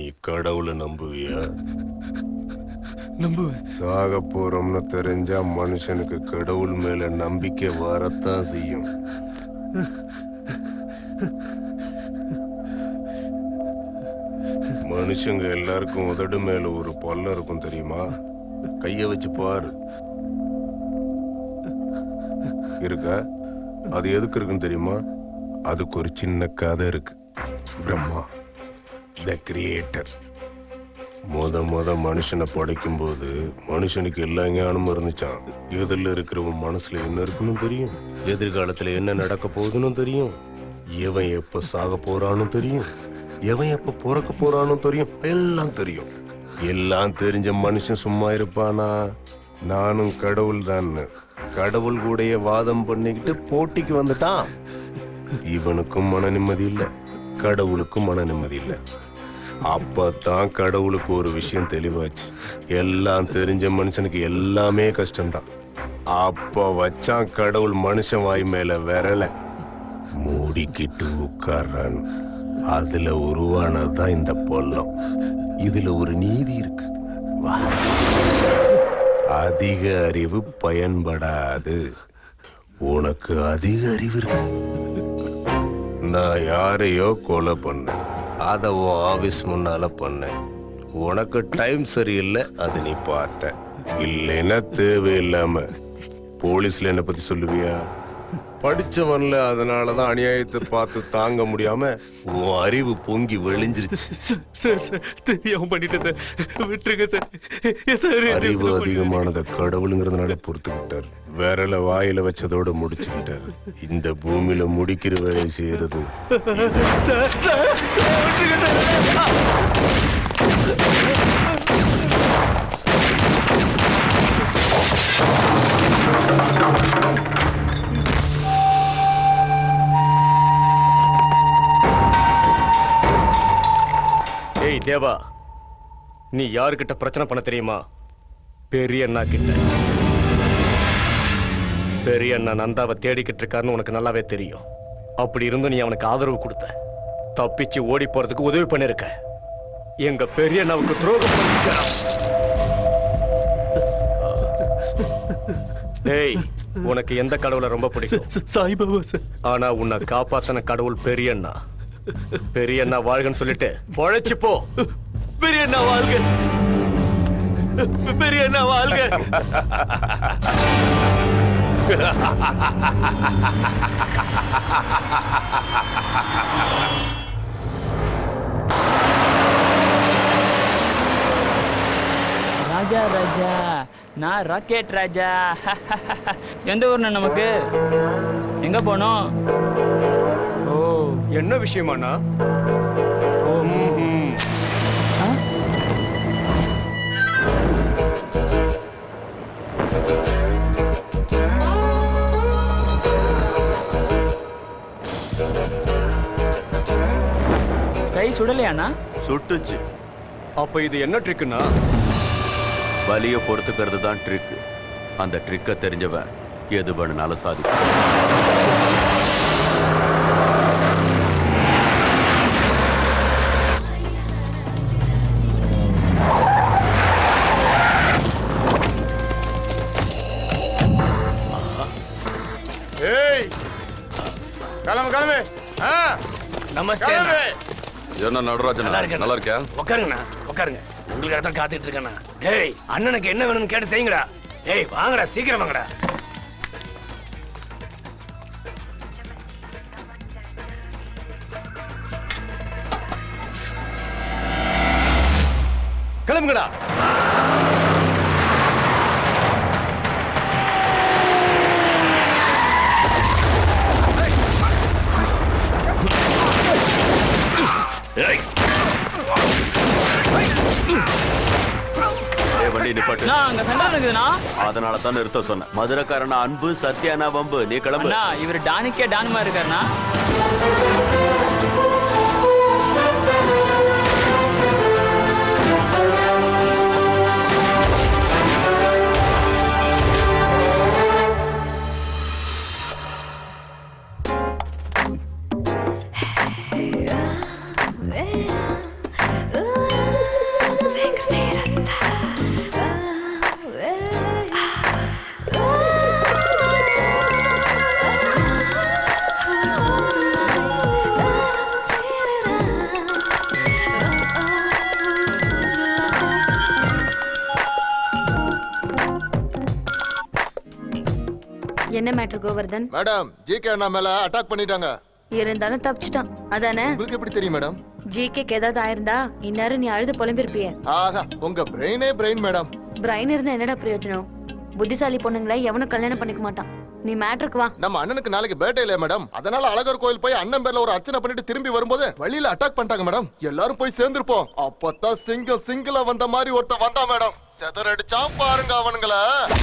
நீ கடவுளை நம்புவியா நம்புவேன் சாக போறோம்னு தெரிஞ்சா மனுஷனுக்கு கடவுள் மேல நம்பிக்கை வரத்தான் செய்யும் மனுஷங்க எல்லாருக்கும் உதடு மேல ஒரு பள்ளம் இருக்கும் தெரியுமா கைய வச்சு பாரு இருக்கா அது எதுக்கு இருக்குன்னு தெரியுமா அதுக்கு ஒரு சின்ன கதை இருக்கு பிரம்மா த கிரியேட்டர் முத முத மனுஷனை படைக்கும் போது மனுஷனுக்கு எல்லா ஞானமும் இருந்துச்சான் இதுல இருக்கிறவன் மனசுல என்ன இருக்குன்னு தெரியும் எதிர்காலத்துல என்ன நடக்க போகுதுன்னு தெரியும் எவன் எப்ப சாக போறான்னு தெரியும் எவன் எப்ப பிறக்க போறான்னு தெரியும் எல்லாம் தெரியும் எல்லாம் தெரிஞ்ச மனுஷன் சும்மா இருப்பானா நானும் கடவுள் தான் கடவுள் கூடயே வாதம் பண்ணிக்கிட்டு போட்டிக்கு வந்துட்டான் இவனுக்கும் மன நிம்மதி இல்ல கடவுளுக்கும் மன நிம்மதி இல்ல அப்பதான் கடவுளுக்கு ஒரு விஷயம் தெளிவாச்சு எல்லாம் தெரிஞ்ச மனுஷனுக்கு எல்லாமே கஷ்டம்தான் அப்ப வச்சான் கடவுள் மனுஷன் வாய் மேல விரல மூடிக்கிட்டு உட்கார்றான் அதுல உருவானதுதான் இந்த பொல்லம் இதுல ஒரு நீதி இருக்கு வா. அதிக அறிவு பயன்படாது உனக்கு அதிக அறிவு இருக்கு நான் யாரையோ கொலை பண்ணேன் அத உன் ஆபீஸ் முன்னால பண்ணேன் உனக்கு டைம் சரியில்லை அது நீ பார்த்த இல்லைன்னா தேவையில்லாம போலீஸ்ல என்ன பத்தி சொல்லுவியா படிச்சவன்ல அதனாலதான் அநியாயத்தை பார்த்து தாங்க முடியாம உன் அறிவு பொங்கி வெளிஞ்சிருச்சு சார் சார் தெரியாம பண்ணிட்டேன் சார் விட்டுருங்க சார் ஏதாவது அறிவு அதிகமானத கடவுளுங்கிறதுனால பொறுத்துக்கிட்டார் விரல வாயில வச்சதோட முடிச்சுக்கிட்டாரு இந்த பூமியில முடிக்கிற வேலையை செய்யறது சார் சார் விட்டுருங்க சார் ஏய் தேவா நீ யாருக்கிட்ட பிரச்சனை பண்ண தெரியுமா பெரிய அண்ணா கிட்ட பெரிய அண்ணா நந்தாவை தேடிக்கிட்டு இருக்காருன்னு உனக்கு நல்லாவே தெரியும் அப்படி இருந்தும் நீ அவனுக்கு ஆதரவு கொடுத்த தப்பிச்சு ஓடி போறதுக்கு உதவி பண்ணிருக்க எங்க பெரிய அண்ணாவுக்கு துரோகம் பண்ணிருக்க டேய் உனக்கு எந்த கடவுளை ரொம்ப பிடிக்கும் சாய்பாபா சார் ஆனா உன்னை காப்பாத்தின கடவுள் பெரிய அண்ணா பெரிய அண்ணா வாழ்கன்னு சொல்லிட்டு பொழைச்சு போ பெரிய அண்ணா வாழ்க பெரிய அண்ணா வாழ்க ராஜா ராஜா நான் ராக்கெட் ராஜா எந்த ஊர்ண்ணா நமக்கு எங்க போனோம் ஓ என்ன விஷயமாண்ணா ஆ? கை சுடலையாண்ணா சுட்டுச்சு அப்ப இது என்ன ட்ரிக்குன்னா வலிய பொறுத்துக்கிறது தான் ட்ரிக் அந்த ட்ரிக்கை தெரிஞ்சவன் எது வேணுனாலும் சாதிக்கும் ஏய் கிளம்பு கிளம்பு ஆ, நமஸ்தே கிளம்பு என்ன நடராஜன் நல்லா இருக்கேன். நல்லா இருக்கியா உட்காருங்கண்ணா உட்காருங்க உங்களுக்காக தான் காத்துட்டு இருக்கேண்ணா ஏய் அண்ணனுக்கு என்ன வேணும்னு கேட்டு செய்யுங்கடா ஏய் வாங்கடா சீக்கிரம் வாங்கடா கிளம்புங்கடா ஏய் வண்டி நிப்பாட்டு அண்ணா அங்க சண்டை இருக்குதுண்ணா அதனால தான் நிறுத்த சொன்னேன் மதுரக்காரனா அன்பு சத்யானா வம்பு நீ கிளம்பு அண்ணா இவர் டானிக்கே டான் மாதிரி இருக்காருண்ணா மேட்ரு கோவர்தன் மேடம் ஜிகே அண்ணா மேல அட்டாக் பண்ணிட்டாங்க இருந்தாலும் தப்பிச்சிட்டான் அதானே உங்களுக்கு எப்படி தெரியும் மேடம் ஜிகேக்கு ஏதாவது ஆயிருந்தா இந்நேரம் நீ அழுது புலம்பிருப்பிய ஆஹா உங்க பிரெயினே பிரெயின் மேடம் பிரைன் இருந்தா என்னடா பிரயோஜனம் புத்திசாலி பொண்ணுங்களை எவனும் கல்யாணம் பண்ணிக்க மாட்டான் நீ மேட்ருக்கு வா நம்ம அண்ணனுக்கு நாளைக்கு பேட்டை இல்லையா மேடம் அதனால அழகர் கோயில் போய் அண்ணன் பேர்ல ஒரு அர்ச்சனை பண்ணிட்டு திரும்பி வரும்போது வழியில அட்டாக் பண்ணிட்டாங்க மேடம் எல்லாரும் போய் சேர்ந்திருப்போம் அப்பதான் சிங்கம் சிங்கிளா வந்த மாதிரி ஒருத்தன் வந்தான் மேடம் செதறடிச்சான் பாருங்க அவனுங்கள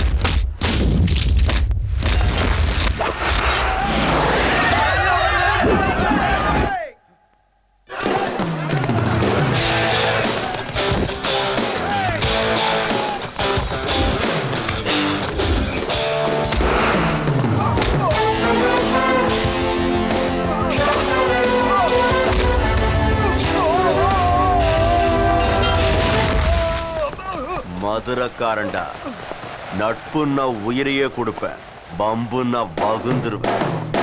மதுரக்காரன்டா நட்புன்னா உயிரையே கொடுப்பேன் பம்புன்னா வகுந்துருவேன்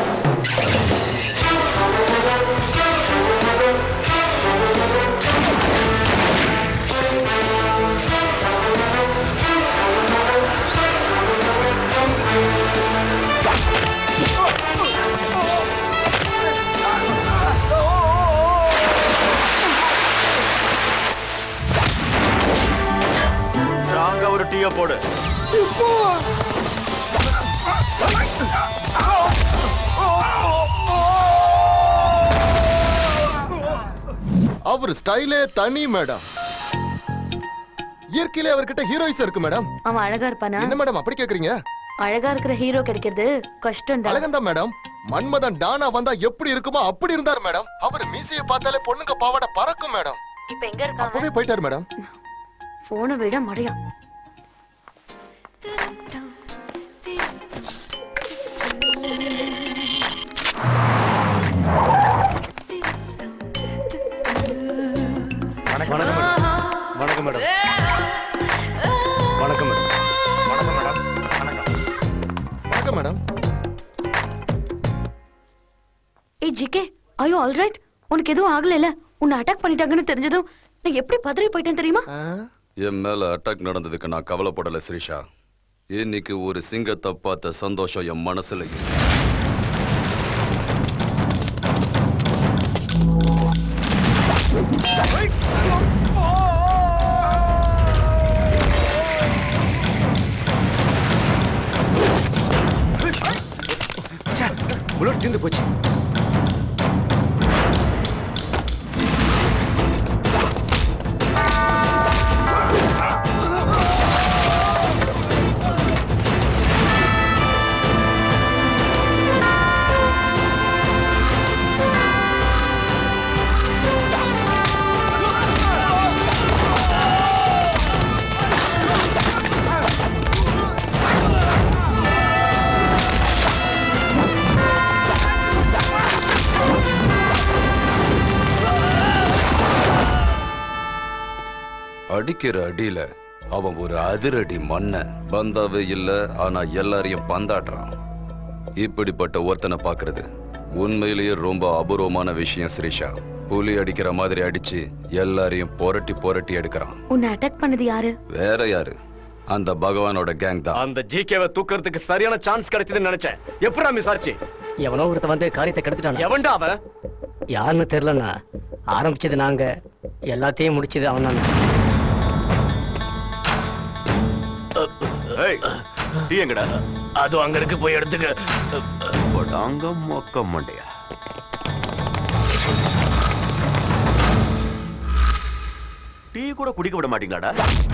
ஸ்ட்ராங்கா ஒரு டீய போடு அவர் ஸ்டைலே தனி மேடம் இயற்கையிலே அவர்கிட்ட ஹீரோயிஸ் இருக்கு மேடம் அவன் அழகா இருப்பானா என்ன மேடம் அப்படி கேக்குறீங்க அழகா இருக்கிற ஹீரோ கிடைக்கிறது கஷ்டம்டா அழகன் மேடம் மன்மதன் டானா வந்தா எப்படி இருக்குமோ அப்படி இருந்தார் மேடம் அவர் மீசைய பார்த்தாலே பொண்ணுங்க பாவாடை பறக்கும் மேடம் இப்ப எங்க இருக்கான் அப்பவே போயிட்டாரு மேடம் போனை விட மடையான் வணக்கம் மேடம் வணக்கம் மேடம் வணக்கம் மேடம் வணக்கம் மேடம் ஏய் ஜிகே ஐயோ ஆல்ரைட் உனக்கு எதுவும் ஆகலைல உன்னை அட்டாக் பண்ணிட்டாங்கன்னு தெரிஞ்சதும் நான் எப்படி பதறி போயிட்டேன் தெரியுமா என் மேல அட்டாக் நடந்ததுக்கு நான் கவலைப்படல ஸ்ரீஷா இன்னைக்கு ஒரு சிங்கத்தை பார்த்த சந்தோஷம் என் மனசுல இருக்கு. புல்லட் தீர்ந்து போச்சு அடிக்கிற அடியில அவன் ஒரு அதிரடி மண்ண பந்தாவே இல்ல ஆனா எல்லாரையும் பந்தாடுறான் இப்படிப்பட்ட ஒருத்தனை பாக்குறது உண்மையிலேயே ரொம்ப அபூர்வமான விஷயம் ஸ்ரீஷா புலி அடிக்கிற மாதிரி அடிச்சு எல்லாரையும் புரட்டி புரட்டி எடுக்கிறான் உன்னை அட்டாக் பண்ணது யாரு வேற யாரு அந்த பகவானோட கேங் தான் அந்த ஜிகேவை தூக்குறதுக்கு சரியான சான்ஸ் கிடைச்சதுன்னு நினைச்சேன் எப்படா மிஸ் ஆச்சு எவனோ ஒருத்த வந்து காரியத்தை கெடுத்துட்டான் எவன்டா அவன் யாருன்னு தெரியலண்ணா ஆரம்பிச்சது நாங்க எல்லாத்தையும் முடிச்சது அவன் ஏய், டீ எங்கடா அது அங்க இருக்கு போய் எடுத்துக்க போடாங்க மொக்க மண்டையா டீ கூட குடிக்க விட மாட்டீங்களாடா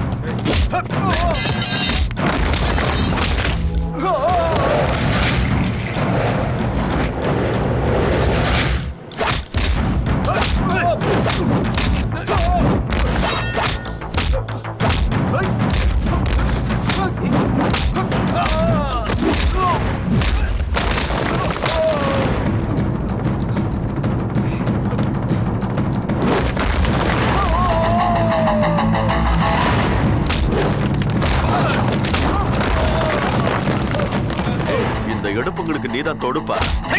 இந்த எடுப்புங்களுக்கு நீதான் தொடுப்பா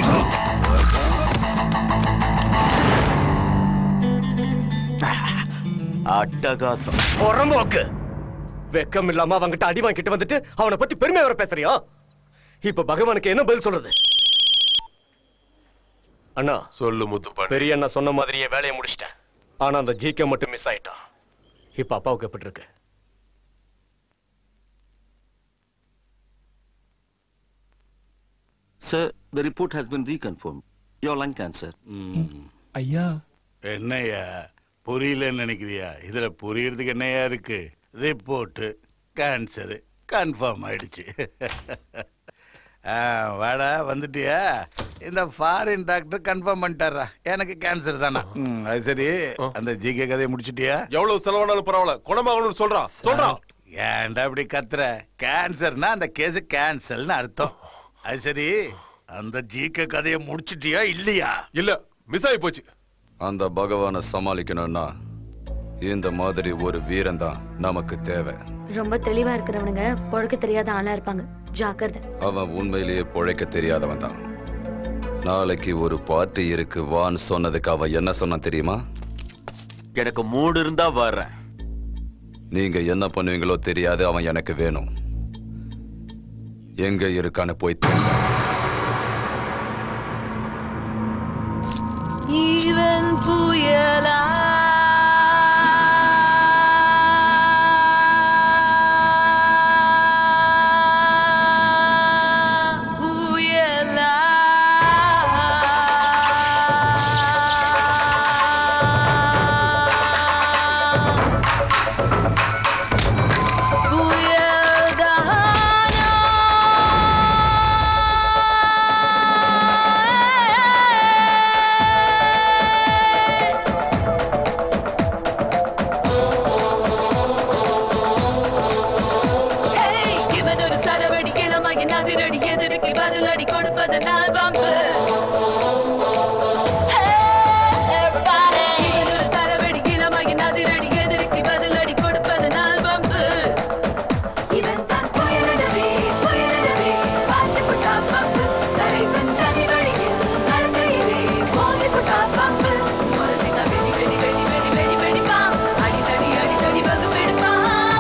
அட்டகாசம் புறம்போக்கு வெக்கம் இல்லாம அவங்கிட்ட அடி வாங்கிட்டு வந்துட்டு அவனை பத்தி பெருமை வர பேசுறியா இப்ப பகவானுக்கு என்ன பதில் சொல்றது அண்ணா சொல்லு முத்துப்பாண்டி பெரிய அண்ணா சொன்ன மாதிரியே வேலையை முடிச்சிட்டேன் ஆனா அந்த ஜிகே மட்டும் மிஸ் ஆயிட்டான் இப்ப அப்பாவுக்கு எப்படி இருக்கு Sir, the report has been reconfirmed. Your lung cancer. ஐயா என்னய்யா புரியலன்னு நினைக்கிறியா இதுல புரியறதுக்கு என்னய்யா இருக்கு ரிப்போர்ட்டு கேன்சரு கன்ஃபார்ம் ஆயிடுச்சு ஆ, வாடா வந்துட்டியா இந்த ஃபாரின் டாக்டர் கன்ஃபார்ம் பண்ணிட்டாரா எனக்கு கேன்சர் தானா ம், அது சரி அந்த ஜிகே கதையை முடிச்சிட்டியா எவ்வளவு செலவானாலும் பரவாயில்ல குணமாகணும்னு சொல்றான் சொல்றான் ஏன்டா இப்படி கத்துற கேன்சர்னா அந்த கேஸ் கேன்சல்னு அர்த்தம் அது சரி அந்த ஜிகே கதையை முடிச்சிட்டியா இல்லையா இல்ல மிஸ் ஆகி போச்சு அந்த பகவானை சமாளிக்கணும்னா இந்த மாதிரி ஒரு வீரன் தான் நமக்கு தேவை ரொம்ப தெளிவா இருக்கிறவனுங்க பொழக்க தெரியாத ஆளா இருப்பாங்க ஜாக்கிரதை அவன் உண்மையிலேயே பொழைக்க தெரியாதவன் தான் நாளைக்கு ஒரு பார்ட்டி இருக்கு வான்னு சொன்னதுக்கு அவன் என்ன சொன்னான் தெரியுமா எனக்கு மூடு இருந்தா வர்றேன் நீங்க என்ன பண்ணுவீங்களோ தெரியாது அவன் எனக்கு வேணும் எங்க இருக்கான்னு போய் தேடு. இவன் புயலா புயலா புயல்தானா Hey, இவன் ஒரு சரவடி கிளமாகி நதிரடி எதிர்க்கு பதிலடி கொடுப்பது நாள் பம்பு இவன் ஒரு சரவடி கிளமாகி நதிரடி எதிர்க்கு பதிலடி கொடுப்பது நாள் பம்பு இவன் தான் புயலிடவே புயலிடவே பார்த்து புட்டா பம்பு தலைவன் தனி வழியில் நடக்கையிலே மோதி புட்டா பம்பு முரசிக்க வெடி வெடி வெடி வெடி வெடி வெடிப்பான் அடித்தடி அடித்தடி வகு வெடிப்பான்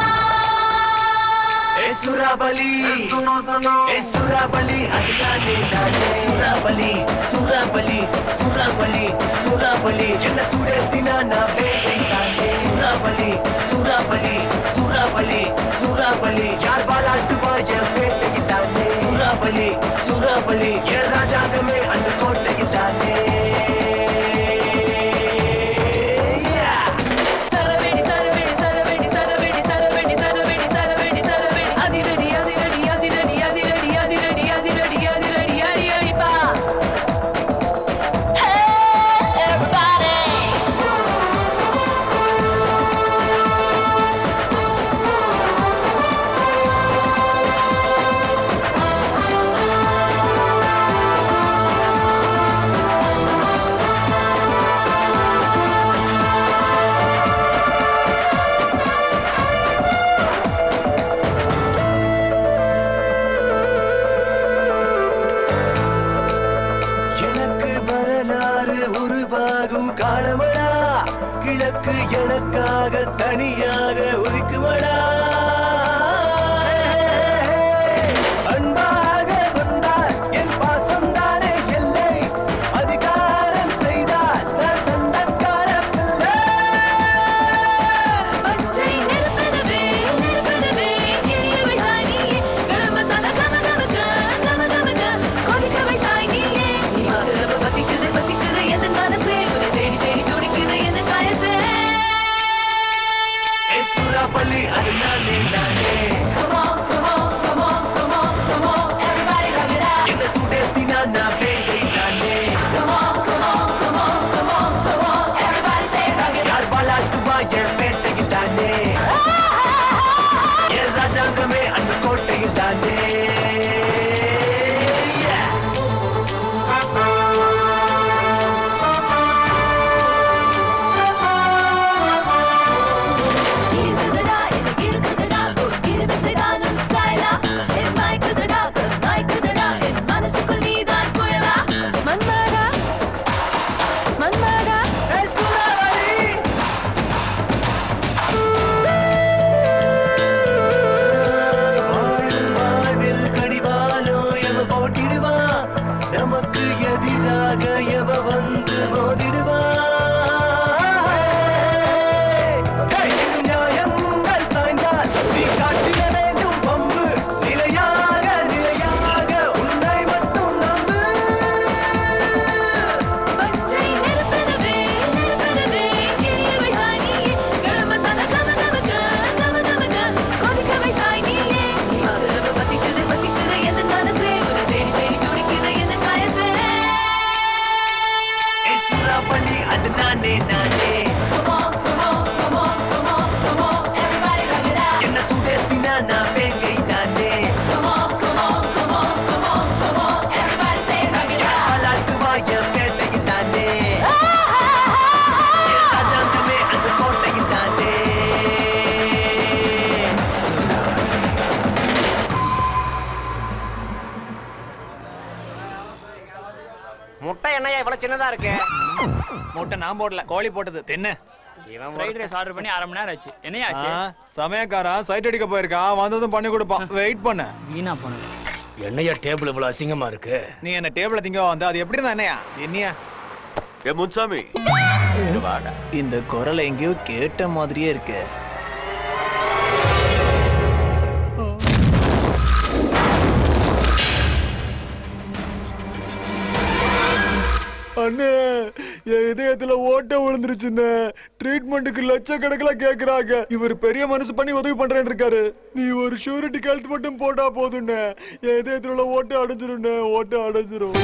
சுராபலி சுராபலி அதுதானே நானே சுராபலி சுராபலி சுராபலி சுராபலி என்ன சுடத்தினா நான் வேலை தானே சுராபலி சுராபலி சுராபலி சுராபலி யார் பாலாட்டுவா என் வேட்டையில் தானே சுராபலி சுராபலி என் ராஜாங்கமே அந்த கோட்டையில் தானே சரவெடி சரவெடி சரவெடி சரவெடி சரவெடி சரவெடி சரவெடி சரவெடி அதிரடி அதிரடி அதிரடி அதிரடி அதிரடி அதிரடி அதிரடி அடி அடிப்பா எனக்கு வரலாறு உருவாகும் காலமடா கிழக்கு எனக்காக தனியாக ஒதுக்குமடா அன்பாக வந்தால் என் பாசம் தானே எல்லை அதிகாரம் செய்தால் நான் சண்டக்கார பிள்ளை பச்சை நிறப்பதவே நிறப்பதவே எரிய வைத்தாய் நீயே கரம் மசாலா கம கமக்க கம கமக்க கொதிக்க வைத்தாய் நீயே நீ மகளவ பத்திக்குது பத்திக்குது எந்த மனசே உன்னை தேடி தேடி துடிக்குது எந்த காயசே சுறாப்பள்ளி நானே நானே என்ன சுடத்தினா நான் வேங்கை தானே பாலாட்டுவா என் பேட்டையில் தானே என் ராஜாங்கமே அந்த கோட்டையில் தானே முட்டை என்னையா இவ்வளவு சின்னதா இருக்கு முட்டை நான் போடல கோழி போட்டது தென்ன ஃப்ரைட் ரைஸ் ஆர்டர் பண்ணி அரை மணி நேரம் ஆச்சு என்னையா ஆச்சு சமயக்காரன் சைட் அடிக்க போயிருக்கான் வந்ததும் பண்ணி கொடுப்பான் வெயிட் பண்ண வீணா போனது என்னையா டேபிள் இவ்வளவு அசிங்கமா இருக்கு நீ என்ன டேபிள்ல திங்க வந்து அது எப்படி இருந்தா என்னையா என்னையா ஏ முன்சாமி இங்க வாடா இந்த குரல் எங்கேயோ கேட்ட மாதிரியே இருக்கு அண்ணே என் இதயத்துல ஓட்ட விழுந்துருச்சுண்ணே ட்ரீட்மெண்ட்டுக்கு லட்சக்கணக்கில் கேக்குறாங்க இவர் பெரிய மனசு பண்ணி உதவி பண்றேன்னு இருக்காரு நீ ஒரு ஷூரிட்டி கழுத்து மட்டும் போட்டா போதும்ண்ணே என் இதயத்துல உள்ள ஓட்ட அடைஞ்சிரும்ண்ணே ஓட்ட அடைஞ்சிரும்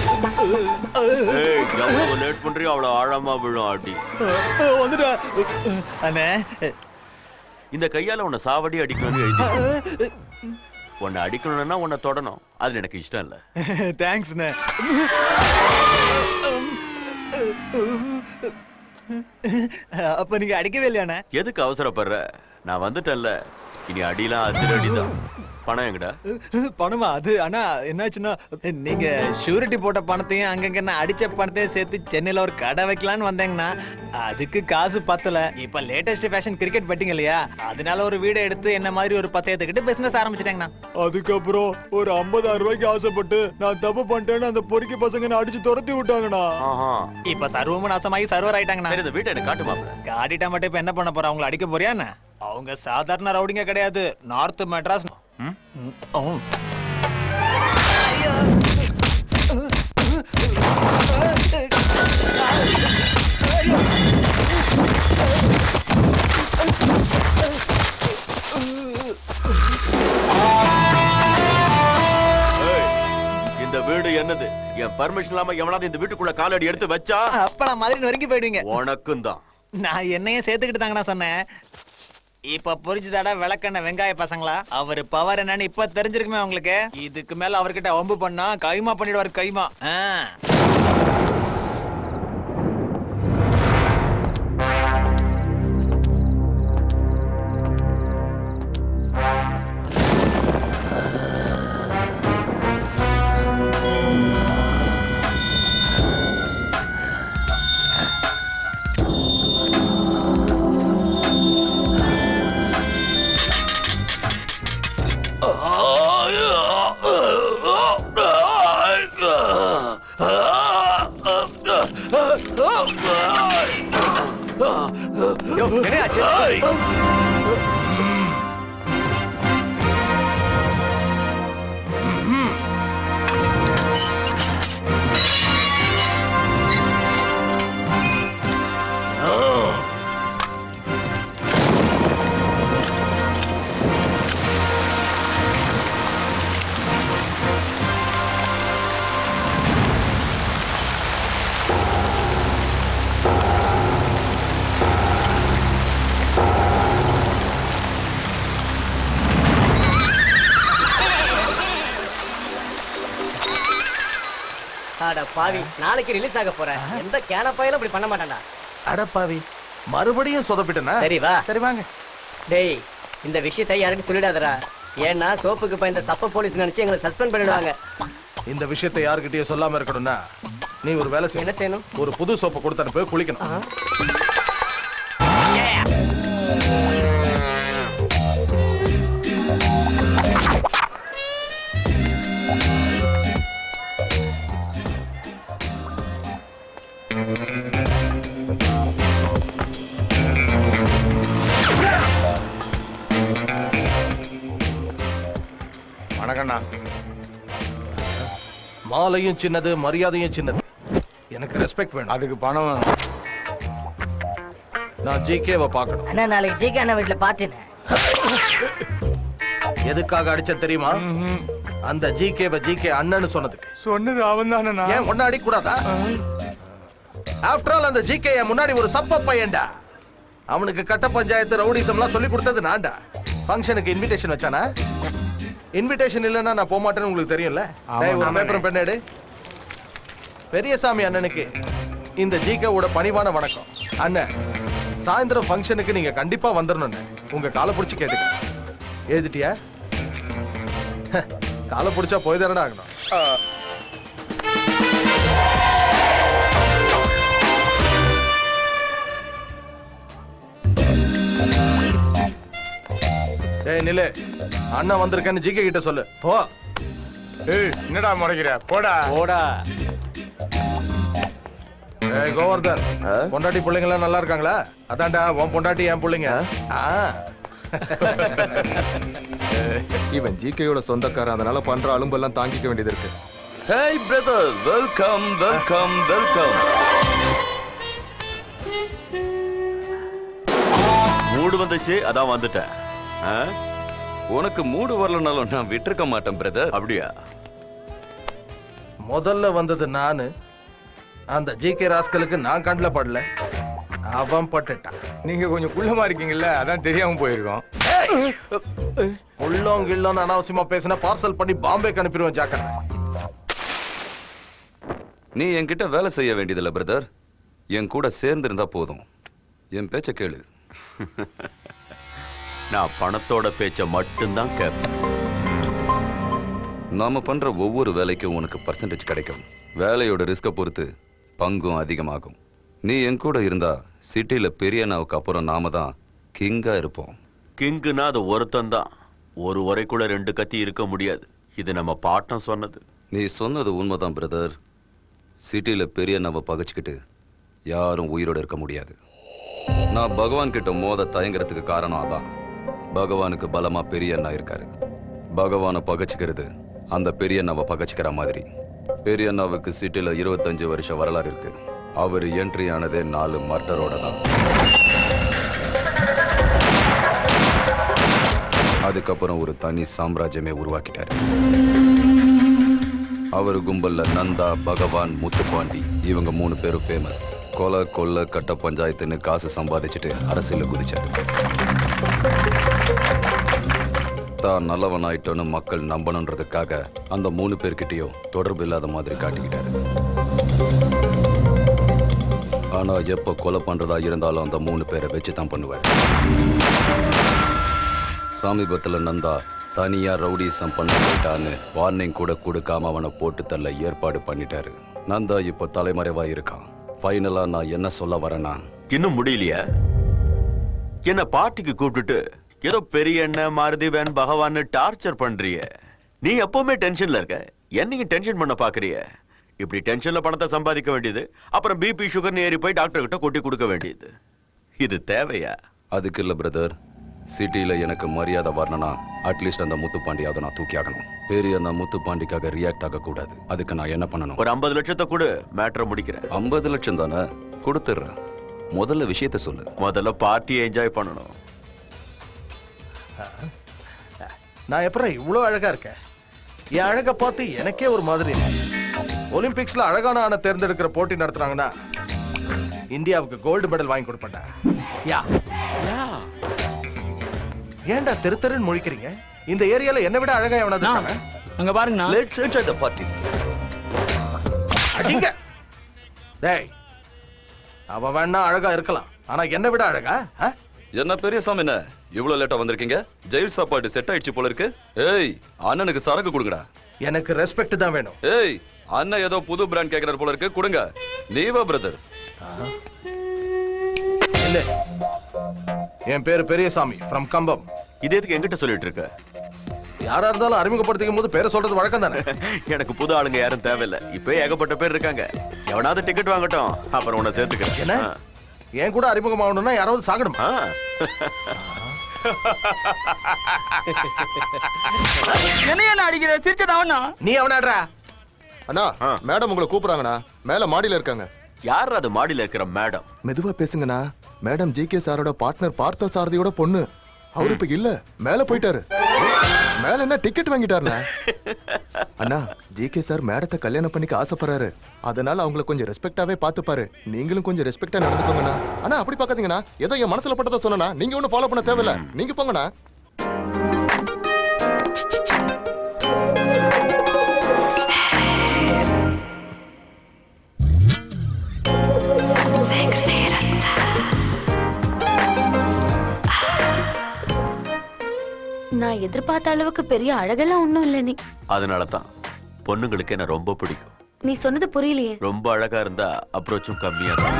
ஏய் எவ்வளவு லேட் பண்றியோ அவ்வளவு ஆழமா விழும் அடி வந்துட்டா அண்ணே இந்த கையால உன்னை சாவடி அடிக்கணும்னு எழுதி உன்னை அடிக்கணும்னா உன்னை தொடணும் அது எனக்கு இஷ்டம் இல்ல தேங்க்ஸ்ண்ணே அப்ப நீங்க அடிக்கவே இல்லையாண்ணே எதுக்கு அவசரப்படுற நான் வந்துட்டேன்ல இனி அடிலாம் அதிரடி தான் பணம் எங்கடா பணமா அது ஆனா என்னாச்சுன்னா நீங்க ஷூரிட்டி போட்ட பணத்தையும் அங்கங்க நான் அடிச்ச பணத்தையும் சேர்த்து சென்னையில ஒரு கடை வைக்கலாம்னு வந்தேங்கண்ணா அதுக்கு காசு பத்தல இப்ப லேட்டஸ்ட் ஃபேஷன் கிரிக்கெட் பெட்டிங் இல்லையா அதனால ஒரு வீடை எடுத்து என்ன மாதிரி ஒரு பத்து ஏத்துக்கிட்டு பிசினஸ் ஆரம்பிச்சிட்டேங்கண்ணா அதுக்கப்புறம் ஒரு ஐம்பதாயிரம் ரூபாய்க்கு ஆசைப்பட்டு நான் தப்பு பண்ணிட்டேன்னு அந்த பொறுக்கி பசங்க என்னை அடிச்சு துரத்தி விட்டாங்கண்ணா இப்ப சர்வமும் நாசமாகி சர்வர் ஆயிட்டாங்கண்ணா இந்த வீட்டை எனக்கு காட்டு மாப்ள காட்டிட்டா மட்டும் இப்ப என்ன பண்ண போற அவங்கள அடிக்க போறியா என்ன அவங்க சாதாரண ரவுடிங்க கிடையாது நார்த் மெட்ராஸ் ம், ஓ. ஏய், இந்த வீடு என்னது என் பர்மிஷன் இல்லாம எவனாவது இந்த வீட்டுக்குள்ள காலடி எடுத்து வச்சா அப்ப மாதிரி நொறுங்கி போயிடுவீங்க உனக்கும் தான் நான் என்னையும் சேர்த்துக்கிட்டு தாங்கண்ணா சொன்னேன் இப்ப புரிஞ்சுதாடா விளக்கண்ண வெங்காய பசங்களா அவரு பவர் என்னன்னு இப்ப தெரிஞ்சிருக்குமே உங்களுக்கு இதுக்கு மேல அவர்கிட்ட வம்பு பண்ணா கைமா பண்ணிடுவாரு கைமா ஆ. அட பாவி நாளைக்கு ரிலீஸ் ஆக போறேன் எந்த கேனப்பாயிலும் இப்படி பண்ண மாட்டான்டா அடப்பாவி மறுபடியும் சொதப்பிட்டனா சரி வா சரி வாங்க டேய் இந்த விஷயத்தை யாருக்கும் சொல்லிடாதடா ஏன்னா சோப்புக்கு பயந்த சப்ப போலீஸ் நினைச்சு எங்களை சஸ்பெண்ட் பண்ணிடுவாங்க இந்த விஷயத்தை யாருக்கிட்டயும் சொல்லாம இருக்கணும்னா நீ ஒரு வேலை செய்ய என்ன செய்யணும் ஒரு புது சோப்பை கொடுத்து போய் குளிக்கணும் வணக்கண்ணா மாலையும் சின்னது மரியாதையும் சின்னது எனக்கு ரெஸ்பெக்ட் வேணும் அதுக்கு பணம் வேணும் நான் ஜிகேவை பார்க்கணும் அண்ணா நாளைக்கு ஜிகே அண்ணா வீட்டுல பாத்தேன் எதுக்காக அடிச்ச தெரியுமா அந்த ஜிகேவை ஜிகே அண்ணன்னு சொன்னதுக்கு சொன்னது அவன் தானே ஏன் ஒன்னும் அடிக்க கூடாதா ஆஃப்டர் ஆல் அந்த ஜிகே முன்னாடி ஒரு சப்ப பையன்டா அவனுக்கு கட்ட பஞ்சாயத்து ரவுடிசம்லாம் சொல்லி கொடுத்தது நான்டா ஃபங்க்ஷனுக்கு இன்விடேஷன் வச்சானா இன்விடேஷன் இல்லைன்னா நான் போக மாட்டேன்னு உங்களுக்கு தெரியும்ல டேய், ஒரு ஆமாண்ணே. பேப்பரும் பெண்ணேடு பெரியசாமி அண்ணனுக்கு இந்த ஜிகேவோட பணிவான வணக்கம் அண்ணன் சாயந்தரம் ஃபங்க்ஷனுக்கு நீங்க கண்டிப்பா வந்துடணும்னு உங்க காலை பிடிச்சி கேட்டுக்க எழுதிட்டியா ஹ, காலை பிடிச்சா போய் தானடா ஆகணும் ஆ. ஏய் நில்லு அண்ணன் வந்திருக்கேன்னு ஜிகே கிட்ட சொல்லு போ ஏய் என்னடா முறைக்கிற போடா போடா ஏய் கோவர்தன் பொண்டாட்டி பிள்ளைங்க எல்லாம் நல்லா இருக்காங்களா அதான்டா உன் பொண்டாட்டி என் பிள்ளைங்க ஆ இவன் ஜிகேயோட சொந்தக்காரன் அதனால பண்ற அலும்பெல்லாம் தாங்கிக்க வேண்டியது இருக்கு hey brother welcome welcome welcome mood வந்துச்சு அதான் வந்துட்டேன் ஆ? உனக்கு மூடு வரலனாலும் நான் விட்டிருக்க மாட்டேன் பிரதர் அப்படியா முதல்ல வந்தது நானு அந்த ஜிகே ராஸ்கலுக்கு நான் கண்ணில் படல அவன் பட்டுட்டான் நீங்க கொஞ்சம் குள்ளமா இருக்கீங்கல்ல அதான் தெரியாம போயிருக்கோம் உள்ளோம் கிள்ளோன்னு அனாவசியமா பேசினா பார்சல் பண்ணி பாம்பேக்கு அனுப்பிடுவேன் ஜாக்கிரதை நீ என்கிட்ட வேலை செய்ய வேண்டியதில்ல பிரதர் என் கூட சேர்ந்து இருந்தா போதும் என் பேச்ச கேளு நான் பணத்தோட பேச்ச மட்டும்தான் கேட்பேன் நாம பண்ற ஒவ்வொரு வேலைக்கும் உனக்கு பர்சன்டேஜ் கிடைக்கும் வேலையோட ரிஸ்க பொறுத்து பங்கும் அதிகமாகும் நீ என் கூட இருந்தா சிட்டில பெரிய நாவுக்கு அப்புறம் நாம தான் கிங்கா இருப்போம் கிங்குனா அது ஒருத்தன் தான் ஒரு உரைக்குள்ள ரெண்டு கத்தி இருக்க முடியாது இது நம்ம பாட்டம் சொன்னது நீ சொன்னது உண்மைதான் பிரதர் சிட்டில பெரிய நவ பகைச்சுக்கிட்டு யாரும் உயிரோட இருக்க முடியாது நான் பகவான் கிட்ட மோத தயங்குறதுக்கு காரணம் அதான் பகவானுக்கு பலமா பெரிய அண்ணா இருக்காரு பகவானை பகைச்சுக்கிறது அந்த பெரிய அண்ணாவை பகைச்சுக்கிற மாதிரி பெரிய அண்ணாவுக்கு சிட்டில இருபத்தஞ்சு வருஷம் வரலாறு இருக்கு அவர் என்ட்ரி ஆனதே நாலு மர்டரோட தான் அதுக்கப்புறம் ஒரு தனி சாம்ராஜ்யமே உருவாக்கிட்டாரு அவர் கும்பல்ல நந்தா பகவான் முத்துப்பாண்டி இவங்க மூணு பேரும் ஃபேமஸ் கொலை கொள்ள கட்ட பஞ்சாயத்துன்னு காசு சம்பாதிச்சுட்டு அரசியல குதிச்சாரு தான் நல்லவன் ஆயிட்டோன்னு மக்கள் நம்பணுன்றதுக்காக அந்த மூணு பேர்கிட்டயும் தொடர்பு இல்லாத மாதிரி காட்டிக்கிட்டாரு ஆனா எப்ப கொலை பண்றதா இருந்தாலும் அந்த மூணு பேரை வச்சு தான் பண்ணுவார் சமீபத்துல நந்தா தனியா ரவுடிசம் பண்ண போயிட்டான்னு வார்னிங் கூட கொடுக்காம அவனை போட்டு தள்ள ஏற்பாடு பண்ணிட்டாரு நந்தா இப்ப தலைமறைவா இருக்கான் ஃபைனலா நான் என்ன சொல்ல வரேன்னா இன்னும் முடியலையா என்ன பார்ட்டிக்கு கூப்பிட்டுட்டு ஏதோ பெரிய எண்ணெய் மாருதி வேன் பகவான் டார்ச்சர் பண்றிய நீ எப்பவுமே டென்ஷன்ல இருக்க என்னைக்கு டென்ஷன் பண்ண பாக்குறிய இப்படி டென்ஷன்ல பணத்தை சம்பாதிக்க வேண்டியது அப்புறம் பிபி சுகர்னு ஏறி போய் டாக்டர் கிட்ட கொட்டி கொடுக்க வேண்டியது இது தேவையா அதுக்கு இல்ல பிரதர் சிட்டில எனக்கு மரியாதை வரணும்னா அட்லீஸ்ட் அந்த முத்துப்பாண்டியாவது நான் தூக்கி ஆகணும் பெரிய அந்த முத்துப்பாண்டிக்காக ரியாக்ட் ஆக கூடாது அதுக்கு நான் என்ன பண்ணணும் ஒரு ஐம்பது லட்சத்தை கொடு மேட்டரை முடிக்கிறேன் ஐம்பது லட்சம் தானே கொடுத்துட்றேன் முதல்ல விஷயத்த சொல்லு முதல்ல பார்ட்டியை என்ஜாய் பண்ணணும் நான் எப்பறம் இவ்வளோ அழகா இருக்கேன் என் அழகை பார்த்து எனக்கே ஒரு மாதிரி இருக்கு. ஒலிம்பிக்ஸ்ல அழகான ஆணை தேர்ந்தெடுக்கிற போட்டி நடத்துறாங்கன்னா இந்தியாவுக்கு கோல்டு மெடல் வாங்கி கொடுப்பேன்டா யா ஏன்டா தெரு தெருன்னு முழிக்கிறீங்க இந்த ஏரியால என்ன விட அழகா எவனாவது இருக்கானா? அங்க பாருங்கண்ணா லெட்ஸ் என்ஜாய் தி பார்ட்டி அடிங்க டேய் அவ வேணா அழகா இருக்கலாம் ஆனா என்ன விட அழகா ஆ? என்ன பெரிய சாமி என்ன இவ்வளவு லேட்டா வந்திருக்கீங்க ஜெயில் சாப்பாடு செட் ஆயிடுச்சு போல இருக்கு ஏய் அண்ணனுக்கு சரக்கு கொடுங்கடா எனக்கு ரெஸ்பெக்ட் தான் வேணும் ஏய் அண்ணன் ஏதோ புது பிராண்ட் கேக்குறாரு போல இருக்கு கொடுங்க நீவா பிரதர் இல்ல என் பேரு பெரியசாமி ஃப்ரம் கம்பம் இது எதுக்கு என்கிட்ட சொல்லிட்டு இருக்க யாரா இருந்தாலும் அறிமுகப்படுத்திக்கும் போது பேரை சொல்றது வழக்கம் தானே எனக்கு புது ஆளுங்க யாரும் தேவையில்ல இப்போ ஏகப்பட்ட பேர் இருக்காங்க எவனாவது டிக்கெட் வாங்கட்டும் அப்புறம் உன்னை சேர்த்துக்கிறேன் என்ன என் கூட அறிமுகமாகணும்னா யாராவது சாகணுமா ஆ. என்னைய என்ன அடிக்கிற சிரிச்சதாவண்ணா நீ அவனாடுறா அண்ணா மேடம் உங்களை கூப்பிடுறாங்கண்ணா மேல மாடியில இருக்காங்க யார் அது மாடியில இருக்கிற மேடம் மெதுவா பேசுங்கண்ணா மேடம் ஜி கே சாரோட பார்ட்னர் பார்த்த சாரதியோட பொண்ணு அவரு இப்ப இல்ல மேல போயிட்டாரு மேல என்ன டிக்கெட் வாங்கிட்டாருண்ணா அண்ணா ஜிகே சார் மேடத்தை கல்யாணம் பண்ணிக்க ஆசைப்படுறாரு அதனால அவங்கள கொஞ்சம் ரெஸ்பெக்டாவே பாத்துப்பாரு நீங்களும் கொஞ்சம் ரெஸ்பெக்டா நடந்துக்கோங்கண்ணா அண்ணா அப்படி பாக்காதீங்கண்ணா ஏதோ என் மனசுல பட்டதை சொன்னா நீங்க ஒன்னும் ஃபாலோ பண்ண தேவையில்ல நீங்க போங்கண்ணா நான் எதிர்பார்த்த அளவுக்கு பெரிய அழகெல்லாம் ஒண்ணும் இல்ல நீ அதனால தான் பொண்ணுங்களுக்கு என்ன ரொம்ப பிடிக்கும் நீ சொன்னது புரியலையே ரொம்ப அழகா இருந்தா அப்ரோச்சும் கம்மியா இருக்கும்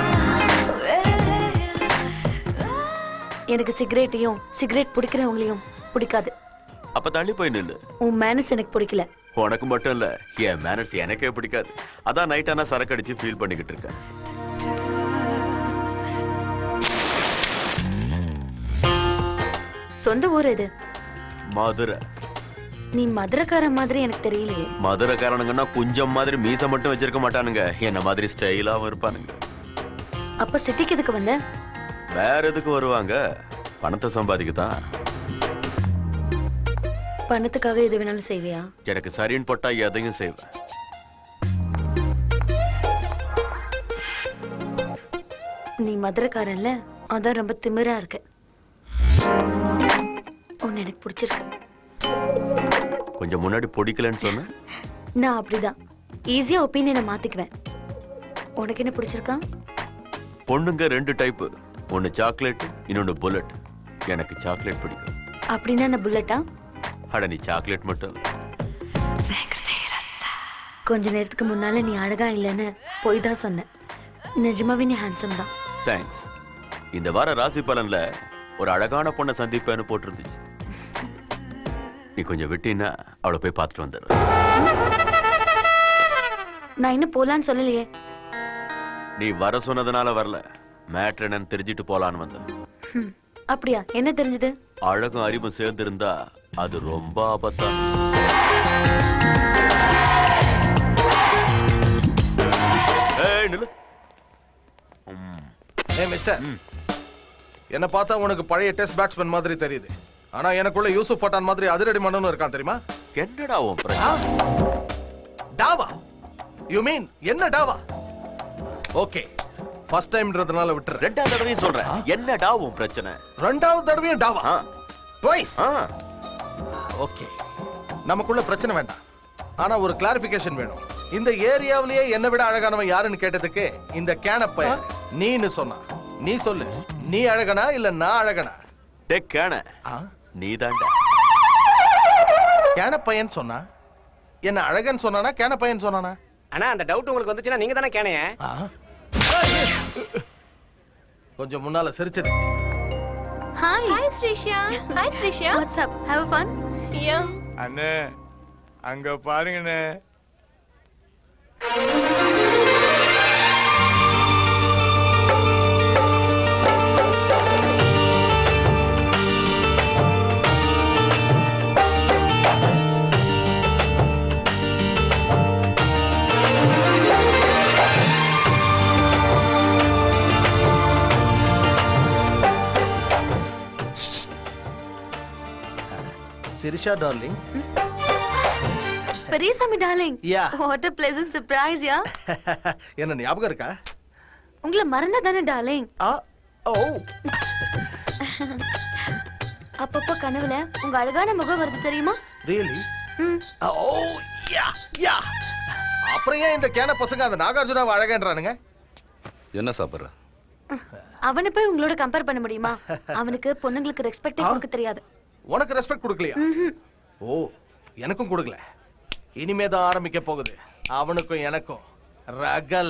எனக்கு சிகரெட்டையும் சிகரெட் பிடிக்கிறவங்களையும் பிடிக்காது அப்ப தள்ளி போய் நில்லு உன் மேனஸ் எனக்கு பிடிக்கல உனக்கு மட்டும் இல்ல என் மேனர்ஸ் எனக்கே பிடிக்காது அதான் நைட் ஆனா சரக்கு அடிச்சு ஃபீல் பண்ணிக்கிட்டு இருக்கேன் சொந்த ஊர் இது மதுரை நீ மதுரைக்கார மாதிரி எனக்கு தெரியலையே மதுரைக்காரனுங்கன்னா குஞ்சம் மாதிரி மீசை மட்டும் வச்சிருக்க மாட்டானுங்க என்ன மாதிரி ஸ்டைலாவும் இருப்பானுங்க அப்ப சிட்டிக்கு எதுக்கு வந்த வேற எதுக்கு வருவாங்க பணத்தை சம்பாதிக்கத்தான் பணத்துக்காக எது வேணாலும் செய்வியா எனக்கு சரின்னு போட்டா எதையும் செய்வேன் நீ மதுரைக்காரன்ல அதான் ரொம்ப திமிரா இருக்க உன்னை எனக்கு பிடிச்சிருக்கு கொஞ்சம் முன்னாடி பிடிக்கலன்னு சொன்னேன் நான் அப்படிதான் ஈஸியா ஒப்பீனியனை மாத்திக்குவேன் உனக்கு என்ன பிடிச்சிருக்கா பொண்ணுங்க ரெண்டு டைப் ஒன்னு சாக்லேட் இன்னொன்னு புல்லட் எனக்கு சாக்லேட் பிடிக்கும் அப்படின்னா நான் புல்லட்டா அட நீ சாக்லேட் மட்டும் இல்ல. கொஞ்ச நேரத்துக்கு முன்னால நீ அழகா இல்லைன்னு போய் தான் சொன்னேன் நிஜமாவே நீ ஹேண்ட்ஸம் தான் தேங்க்ஸ் இந்த வார ராசி பலன்ல ஒரு அழகான பொண்ணை சந்திப்பேன்னு போட்டிருந்துச்சு நீ கொஞ்சம் விட்டீன்னா அவளை போய் பார்த்துட்டு வந்துடுற நான் இன்னும் போலான்னு சொல்லலையே நீ வர சொன்னதுனால வரல மேட்ரு என்னன்னு தெரிஞ்சிட்டு போலான்னு வந்தேன் ஹம், அப்படியா என்ன தெரிஞ்சது அழகும் அறிவும் சேர்ந்திருந்தா அது ரொம்ப ஆபத்தா ஏய் நில்லு ஏ மிஸ்டர் என்ன பார்த்தா உனக்கு பழைய டெஸ்ட் பேட்ஸ்மேன் மாதிரி தெரியுது ஆனா எனக்குள்ள யூசுப் பட்டான் மாதிரி அதிரடி மன்னனும் இருக்கான் தெரியுமா என்னடா உன் பிரச்சனை டாவா யூ மீன் என்ன டாவா ஓகே ஃபர்ஸ்ட் டைம்ன்றதுனால விட்டுறேன் ரெண்டாவது தடவையும் சொல்றேன் என்னடா உன் பிரச்சனை ரெண்டாவது தடவையும் டாவா ட்வைஸ் ஓகே நமக்குள்ள பிரச்சனை வேண்டாம் ஆனா ஒரு கிளாரிபிகேஷன் வேணும் இந்த ஏரியாவிலேயே என்னை விட அழகானவன் யாருன்னு கேட்டதுக்கு இந்த கேனப்ப நீன்னு சொன்னா நீ சொல்லு நீ அழகனா இல்ல நான் அழகனா டே கேன நீ தாண்டா கேனப்பையன் சொன்னா என்ன அழகன் சொன்னானா கேனப்பையன் சொன்னானா ஆனா அந்த டவுட் உங்களுக்கு வந்துச்சுன்னா நீங்க தானே கேனைய கொஞ்சம் முன்னால சிரிச்சது hi hi Srisha hi Srisha what's up have fun ya அண்ணே அங்க பாருங்கண்ணே Sirisha darling Periyasamy darling Yeah. What a pleasant surprise ya என்ன ஞாபகம் இருக்கா உங்களை மறந்தா தானே டார்லிங் ஓ அப்பப்போ கனவுல உங்க அழகான முகம் வருது தெரியுமா ரியலி ம் ஓ யா யா அப்புறம் ஏன் இந்த கேன பசங்க அந்த நாகார்ஜுனாவை அழகன்றானுங்க என்ன சாப்பிட்ற அவனை போய் உங்களோட கம்பேர் பண்ண முடியுமா அவனுக்கு பொண்ணுங்களுக்கு ரெஸ்பெக்டே கொடுக்க தெரியாது உனக்கு ரெஸ்பெக்ட் கொடுக்கலையா ம்ஹும். ஓ எனக்கும் கொடுக்கல இனிமே தான் ஆரம்பிக்க போகுது அவனுக்கும் எனக்கும் ரகல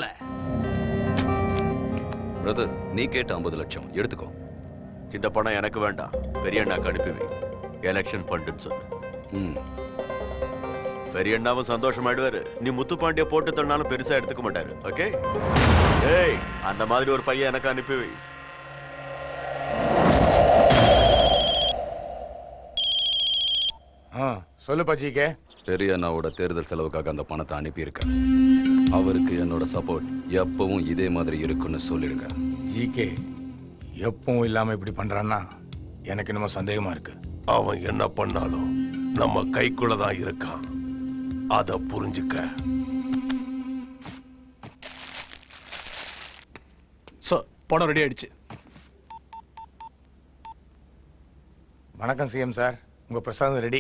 பிரதர் நீ கேட்ட ஐம்பது லட்சம் எடுத்துக்கோ இந்த பணம் எனக்கு வேண்டாம் பெரிய அண்ணாக்கு அனுப்பி வை எலெக்ஷன் ஃபண்டுன்னு சொல்லு ம் பெரிய அண்ணாவும் சந்தோஷமாயிடுவாரு நீ முத்துப்பாண்டிய போட்டு தன்னாலும் பெருசா எடுத்துக்க மாட்டாரு ஓகே ஏய் அந்த மாதிரி ஒரு பையன் எனக்கு அனுப்பி வை ஆ சொல்லு பச்சிக்கே பெரிய அண்ணாவோட தேர்தல் செலவுக்காக அந்த பணத்தை அனுப்பியிருக்கேன் அவருக்கு என்னோட சப்போர்ட் எப்பவும் இதே மாதிரி இருக்குன்னு சொல்லிடுங்க ஜிகே எப்பவும் இல்லாம இப்படி பண்றான்னா எனக்கு என்னமோ சந்தேகமா இருக்கு அவன் என்ன பண்ணாலும் நம்ம கைக்குள்ள தான் இருக்கான் அத புரிஞ்சுக்க சார் படம் ரெடி ஆயிடுச்சு வணக்கம் சிஎம் சார் உங்க பிரசாதம் ரெடி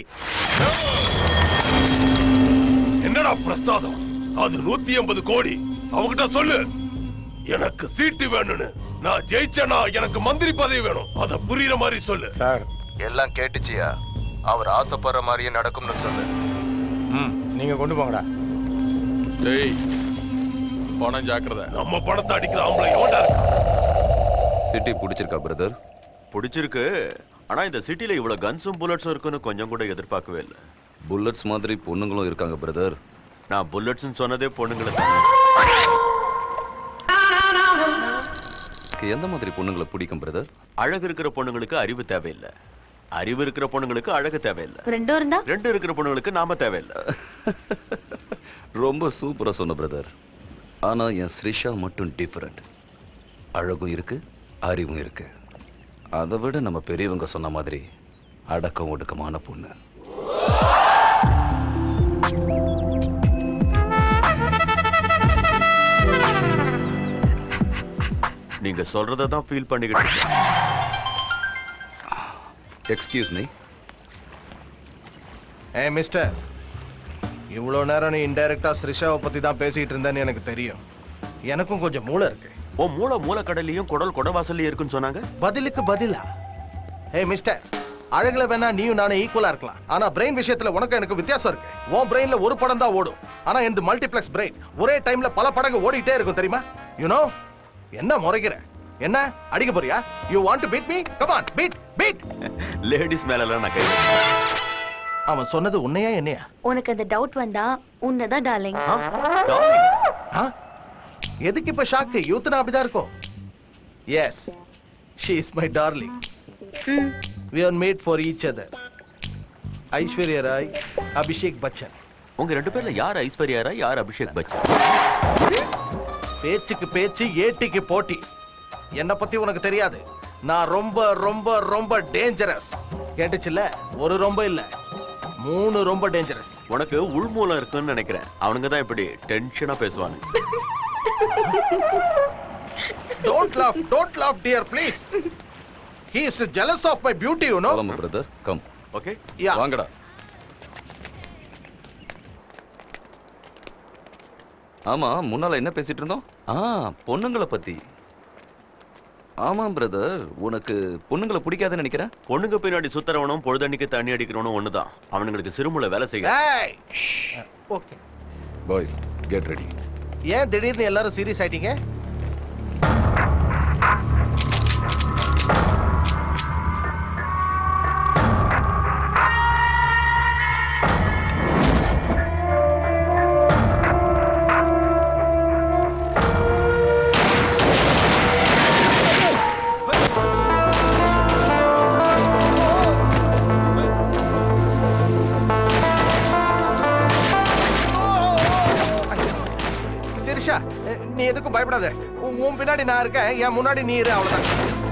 என்னடா பிரசாதம் அது நூத்தி ஐம்பது கோடி அவகிட்ட சொல்லு எனக்கு சீட்டு வேணும்னு நான் ஜெயிச்சேனா எனக்கு மந்திரி பதவி வேணும் அத புரியுற மாதிரி சொல்லு சார் எல்லாம் கேட்டுச்சியா அவர் ஆசைப்படுற மாதிரியே நடக்கும்னு சொல்லு ம் நீங்க கொண்டு போங்கடா டேய் பணம் ஜாக்கிரதை நம்ம பணத்தை அடிக்கிற ஆம்பளை எவன்டா இருக்கா சிட்டி பிடிச்சிருக்கா பிரதர் பிடிச்சிருக்கு ஆனா இந்த சிட்டில இவ்வளவு கன்ஸும் புல்லட்ஸும் இருக்குன்னு கொஞ்சம் கூட எதிர்பார்க்கவே இல்லை புல்லட்ஸ் மாதிரி பொண்ணுங்களும் இருக்காங்க பிரதர் நான் புல்லட்ஸ்னு சொன்னதே பொண்ணுங்களை எந்த மாதிரி பொண்ணுங்களை பிடிக்கும் பிரதர் அழகு இருக்கிற பொண்ணுங்களுக்கு அறிவு தேவையில்லை அறிவு இருக்கிற பொண்ணுங்களுக்கு அழகு தேவையில்லை ரெண்டும் இருந்தா ரெண்டு இருக்கிற பொண்ணுங்களுக்கு நாம தேவையில்லை ரொம்ப சூப்பரா சொன்ன பிரதர் ஆனா என் ஸ்ரிஷா மட்டும் டிஃபரெண்ட் அழகும் இருக்கு அறிவும் இருக்கு அதை விட நம்ம பெரியவங்க சொன்ன மாதிரி அடக்கம் ஒடுக்கமான பொண்ணு நீங்க சொல்றதை தான் ஃபீல் பண்ணிக்கிட்டு இருக்கேன் எக்ஸ்கியூஸ் மீ ஏ மிஸ்டர் இவ்வளோ நேரம் நீ இன்டைரக்டா ஸ்ரிஷாவை பத்தி தான் பேசிட்டு இருந்தேன்னு எனக்கு தெரியும் எனக்கும் கொஞ்சம் மூளை இருக்கு ஓ மூளை மூளைக்கடலையும் குடல் குடவாசல்லையும் இருக்குன்னு சொன்னாங்க பதிலுக்கு பதிலா ஏ மிஸ்டர் அழகுல வேணா நீயும் நானும் ஈக்குவலா இருக்கலாம் ஆனா பிரெயின் விஷயத்துல உனக்கு எனக்கு வித்தியாசம் இருக்கு உன் பிரெயின்ல ஒரு படம் தான் ஓடும் ஆனா இந்த மல்டிப்ளெக்ஸ் பிரெயின் ஒரே டைம்ல பல படங்கள் ஓடிட்டே இருக்கும் தெரியுமா யூ என்ன முறைக்கிற என்ன அடிக்க போறியா you want to beat me come on beat beat ladies மேல நான் கை அவன் சொன்னது உன்னையா என்னையா உனக்கு அந்த டவுட் வந்தா உன்னதான் டார்லிங் ஆ? எதுக்கு இப்ப ஷாக்கு யூத்னா அப்படிதான் இருக்கும் yes she is my darling we are made for each other Aishwarya Rai Abhishek Bachchan உங்க ரெண்டு பேர்ல யார் ஐஸ்வர்யா ராய் யார் அபிஷேக் பச்சன் பேச்சுக்கு பேச்சு ஏட்டிக்கு போட்டி என்ன பத்தி உனக்கு தெரியாது நான் ரொம்ப ரொம்ப ரொம்ப டேஞ்சரஸ் கேட்டுச்சுல்ல ஒரு ரொம்ப இல்ல மூணு ரொம்ப டேஞ்சரஸ் உனக்கு உள்மூலம் இருக்குன்னு நினைக்கிறேன் அவனுங்க தான் இப்படி டென்ஷனா பேசுவாங்க don't laugh don't laugh dear please he is jealous of my beauty you know brother come okay ya வாங்கடா ஆமா முன்னால என்ன பேசிட்டு இருந்தோம் ஆ பொண்ணுங்களை பத்தி ஆமா பிரதர் உனக்கு பொண்ணுங்களை பிடிக்காதுன்னு நினைக்கிறேன் பொண்ணுங்க பின்னாடி சுத்துறவனும் பொழுதன்னைக்கு தண்ணி அடிக்கிறவனும் ஒண்ணுதான் அவனுங்களுக்கு சிறுமுளை வேலை செய்ய ஏய் ஓகே பாய்ஸ் கெட் ரெடி ஏன் திடீர்னு எல்லாரும் சீரியஸ் ஆயிட்டீங்க சிரிஷா நீ எதுக்கும் பயப்படாத உன் உன் பின்னாடி நான் இருக்கேன் என் முன்னாடி நீ இரு அவ்வளவுதான்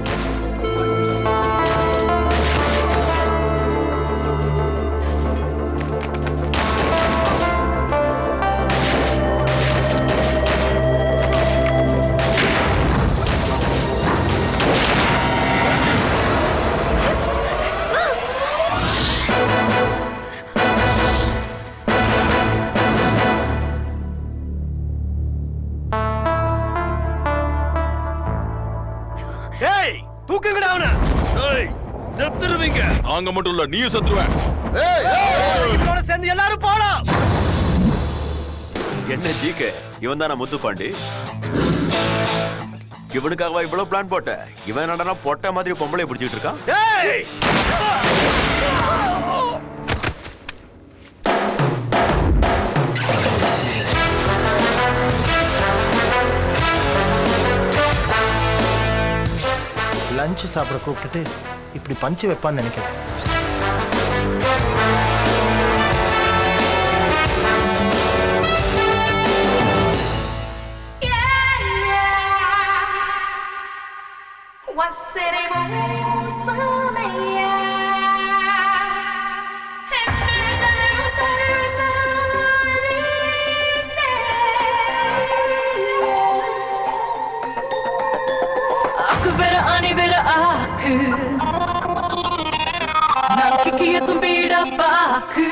ஏய் தூக்குங்கடா அவன ஏய் செத்துருவீங்க நாங்க மட்டும் இல்ல நீயும் செத்துருவேன் இதோட சேர்ந்து எல்லாரும் போலாம் என்ன ஜிகே இவன் தானே முத்துப்பாண்டி இவனுக்காகவா இவ்வளவு பிளான் போட்ட இவன் என்னடா பொட்ட மாதிரி பொம்பளை பிடிச்சிட்டு இருக்கான் ஏய் லஞ்ச் சாப்பிட கூப்பிட்டுட்டு இப்படி பஞ்சு வைப்பான்னு நினைக்கிறேன் Wasseremo someia. ஆக்கு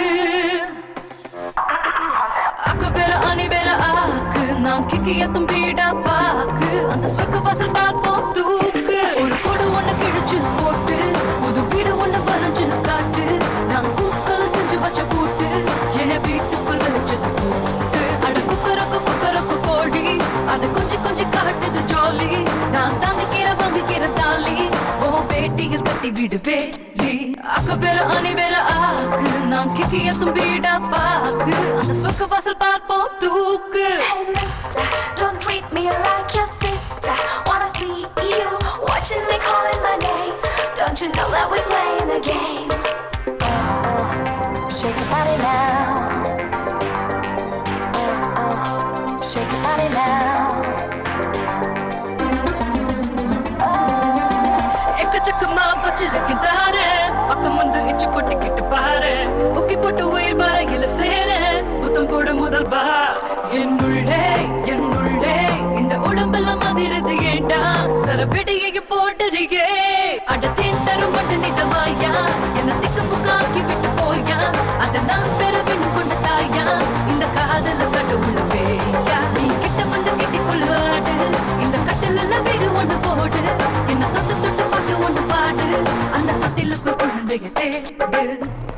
அக்கு பேர அணி பேர ஆக்கு நாம் கிக்கி எத்தும் வீடா பாக்கு அந்த சொர்க்க வாசல் பார்ப்போம் தூக்கு ஒரு கொடு ஒண்ணு கிழிச்சு போட்டு புது வீடு ஒண்ணு வரைஞ்சு காட்டு நான் பூக்கள் செஞ்சு வச்ச கூட்டு என் வீட்டுக்குள்ள வச்சது கூட்டு அட குக்கரக்கு குக்கரக்கு கோழி அது கொஞ்சம் கொஞ்சம் காட்டுது ஜோலி நான் தாங்கிக்கிற வாங்கிக்கிற தாலி ஓ பேட்டியில் கட்டி விடு வேலி அக்க பேர அணி பேர ஆக்கு நாம் கிக்கி எத்தும் வீடா பாக்கு அந்த சொர்க்க வாசல் பார்ப்போம் தூக்கு Don't treat me like your sister. Wanna see you watching me calling my name. Don't you know that we're playing a game? Shake your body now. Shake your body now. எக்கச்சக்கமா வச்சிருக்கின்றாரு பக்கம் வந்து இச்சு கொட்டிக்கிட்டு பாரு உக்கி போட்டு உயிர் வரையில சேர புத்தம் கூட முதல் பா என்னுள்ளே என்னுள்ளே இந்த உடம்பெல்லாம் அதிரது ஏண்டா சரபிடியை போட்டறியே அடத்தேன் தரும் மட்டும் நிதமாயா என்ன திக்கு முக்காக்கி விட்டு போயா அத நான் பெற பெண் கொண்ட தாயா இந்த காதல கடவுள் பேயா நீ கிட்ட வந்து கிட்டி கொள்வாடு இந்த கட்டில வீடு ஒண்ணு போடு என்ன தொட்டு தொட்டு பாட்டு ஒண்ணு பாடு அந்த தொட்டிலுக்கு குழந்தைய தேடு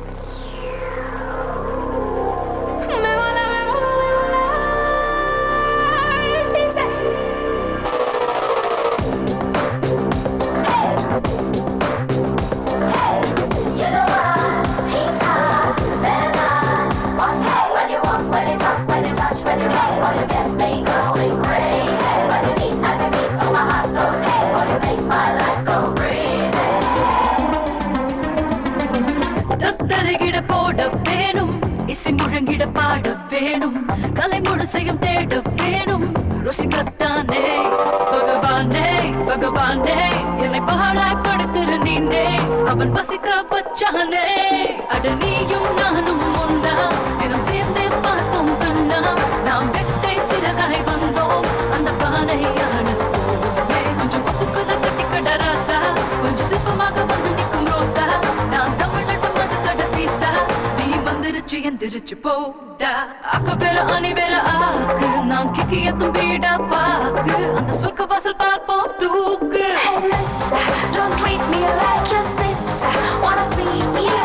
Me mola, me mola, me mola. Dice. You know what? He's hot, then I want it when you walk, when you talk, when you touch, when you rock, boy, you get me going crazy. When you eat at the beat, oh my heart goes hey, boy, you make my life go breezy. தத்தருகிட போட வேணும் இசை முழங்கிட பாட வேணும் கலை முழுசையும் தேட வேணும் ருசிக்கத்தானே பகவானே பகவானே என்னை பாழாய் படுத்துற நீனே அவன் பசிக்க பச்சானே அட நீயும் நானும் ஒன்னா தினம் சேர்ந்தே பார்ப்போம் கண்ணா நாம் வெட்டை சிறகாய் வந்தோம் அந்த பானையான போலே கொஞ்சம் ஒப்புக்குத கட்டிக்கட ராசா கொஞ்சம் சிற்பமாக வந்து நிற்கும் ரோசா நான் தமிழ்நாட்டு மது கடைசீசா நீ வந்துருச்சு எந்திரிச்சு போடா அக்க பேர அணி வேற ஆக்கு நாம் கிக்கி எத்தும் வீடா பாக்கு அந்த சொர்க்க வாசல் பார்ப்போம் தூக்கு Don't treat me like your sister. Wanna see you.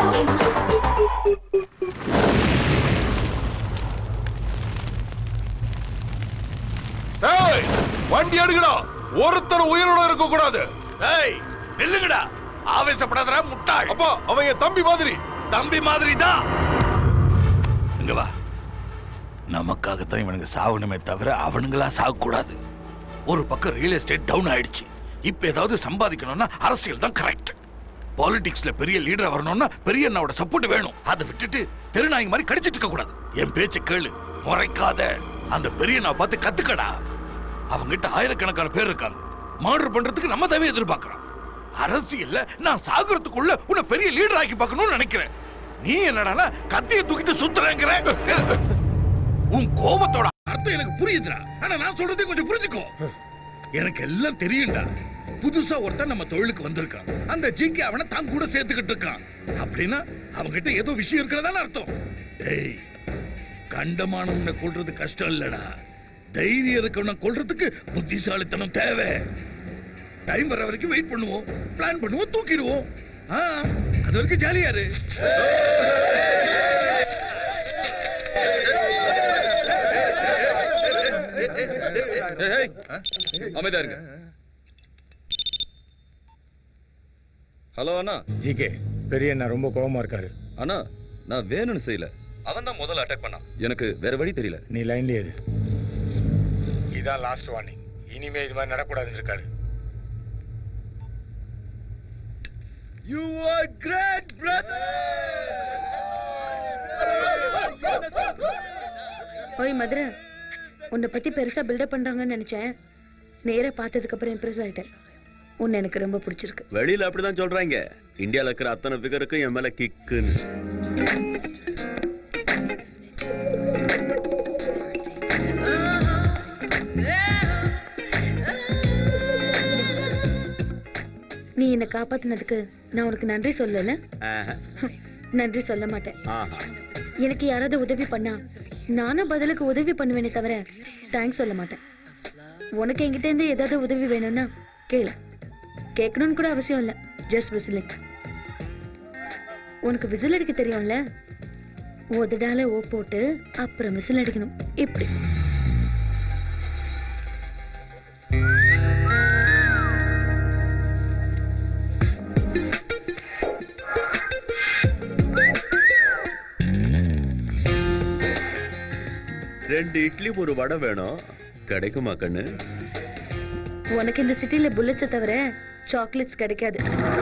ஏய் வண்டி எடுக்கடா ஒருத்தர் உயிரோட இருக்க கூடாது ஏய் நில்லுங்கடா ஆவேசப்படாதடா முட்டாள் அப்பா அவன் என் தம்பி மாதிரி தம்பி மாதிரி தான் இங்க வா நமக்காகத்தான் இவனுங்க சாவணுமே தவிர அவனுங்களா சாகக்கூடாது ஒரு பக்கம் ரியல் எஸ்டேட் டவுன் ஆயிடுச்சு இப்ப ஏதாவது சம்பாதிக்கணும்னா அரசியல் தான் கரெக்ட் பாலிடிக்ஸ்ல பெரிய லீடரா வரணும்னா பெரிய அண்ணாவோட சப்போர்ட் வேணும் அதை விட்டுட்டு தெருநாய் மாதிரி கடிச்சிட்டு இருக்க கூடாது என் பேச்ச கேளு முறைக்காத அந்த பெரிய நான் பார்த்து கத்துக்கடா அவங்கிட்ட ஆயிரக்கணக்கான பேர் இருக்காங்க மர்டர் பண்றதுக்கு நம்ம தேவை எதிர்பார்க்கறோம் அரசியல்ல நான் சாகுறதுக்குள்ள உன்னை பெரிய லீடர் ஆக்கி பார்க்கணும்னு நினைக்கிறேன் நீ என்னடானா கத்தியை தூக்கிட்டு சுத்துறேங்கிற உன் கோபத்தோட அர்த்தம் எனக்கு புரியுதுடா ஆனா நான் சொல்றதை கொஞ்சம் புரிஞ்சுக்கோ எனக்கு எல்லாம் தெரியும்டா புதுசா ஒருத்தன் நம்ம தொழிலுக்கு வந்திருக்கான் அந்த ஜிங்கி அவனை தான் கூட சேர்த்துக்கிட்டு இருக்கான் அப்படின்னா அவன்கிட்ட ஏதோ விஷயம் இருக்கிறதான அர்த்தம் டேய் கண்டமானவனை கொல்றது கஷ்டம் இல்லடா தைரியம் இருக்கவனை கொல்றதுக்கு புத்திசாலித்தனம் தேவை டைம் வர வரைக்கும் வெயிட் பண்ணுவோம் பிளான் பண்ணுவோம் தூக்கிடுவோம் ஆ, அது வரைக்கும் ஜாலியா இரு அமைதா இருங்க ஹலோ அண்ணா ஜிகே பெரிய அண்ணா ரொம்ப கோவமா இருக்காரு அண்ணா நான் வேணும்னு செய்யல அவன் தான் முதல்ல அட்டாக் பண்ணான் எனக்கு வேற வழி தெரியல நீ லைன்லயே இரு இதான் லாஸ்ட் வார்னிங் இனிமே இது மாதிரி நடக்கூடாதுன்னு இருக்காரு யூ ஆர் கிரேட் ஓய் மதுரை உன்னை பத்தி பெருசா பில்டப் பண்றாங்கன்னு நினைச்சேன் நேரா பார்த்ததுக்கு அப்புறம் இம்ப்ரெஸ் ஆயிட்டேன் உன்னை எனக்கு ரொம்ப பிடிச்சிருக்கு வெளியில அப்படிதான் சொல்றாங்க இந்தியால இருக்கிற அத்தனை பிகருக்கும் என் மேல கிக்குன்னு நீ என்னை காப்பாத்தினதுக்கு நான் உனக்கு நன்றி சொல்லல ஆஹா. நன்றி சொல்ல மாட்டேன் ஆஹா எனக்கு யாராவது உதவி பண்ணா நானும் பதிலுக்கு உதவி பண்ணுவேனே தவிர தேங்க்ஸ் சொல்ல மாட்டேன் உனக்கு என்கிட்ட இருந்து ஏதாவது உதவி வேணும்னா கேளு கேட்கணும்னு கூட அவசியம் இல்லை ஜஸ்ட் விசிலிங் உனக்கு விசில் அடிக்க தெரியும்ல உதடால ஓ போட்டு அப்புறம் விசில் அடிக்கணும் இப்படி ரெண்டு இட்லி ஒரு வடை வேணும் கிடைக்குமா கண்ணு உனக்கு இந்த சிட்டில புல்லட்ஸை தவிர சாக்லேட்ஸ் கிடைக்காது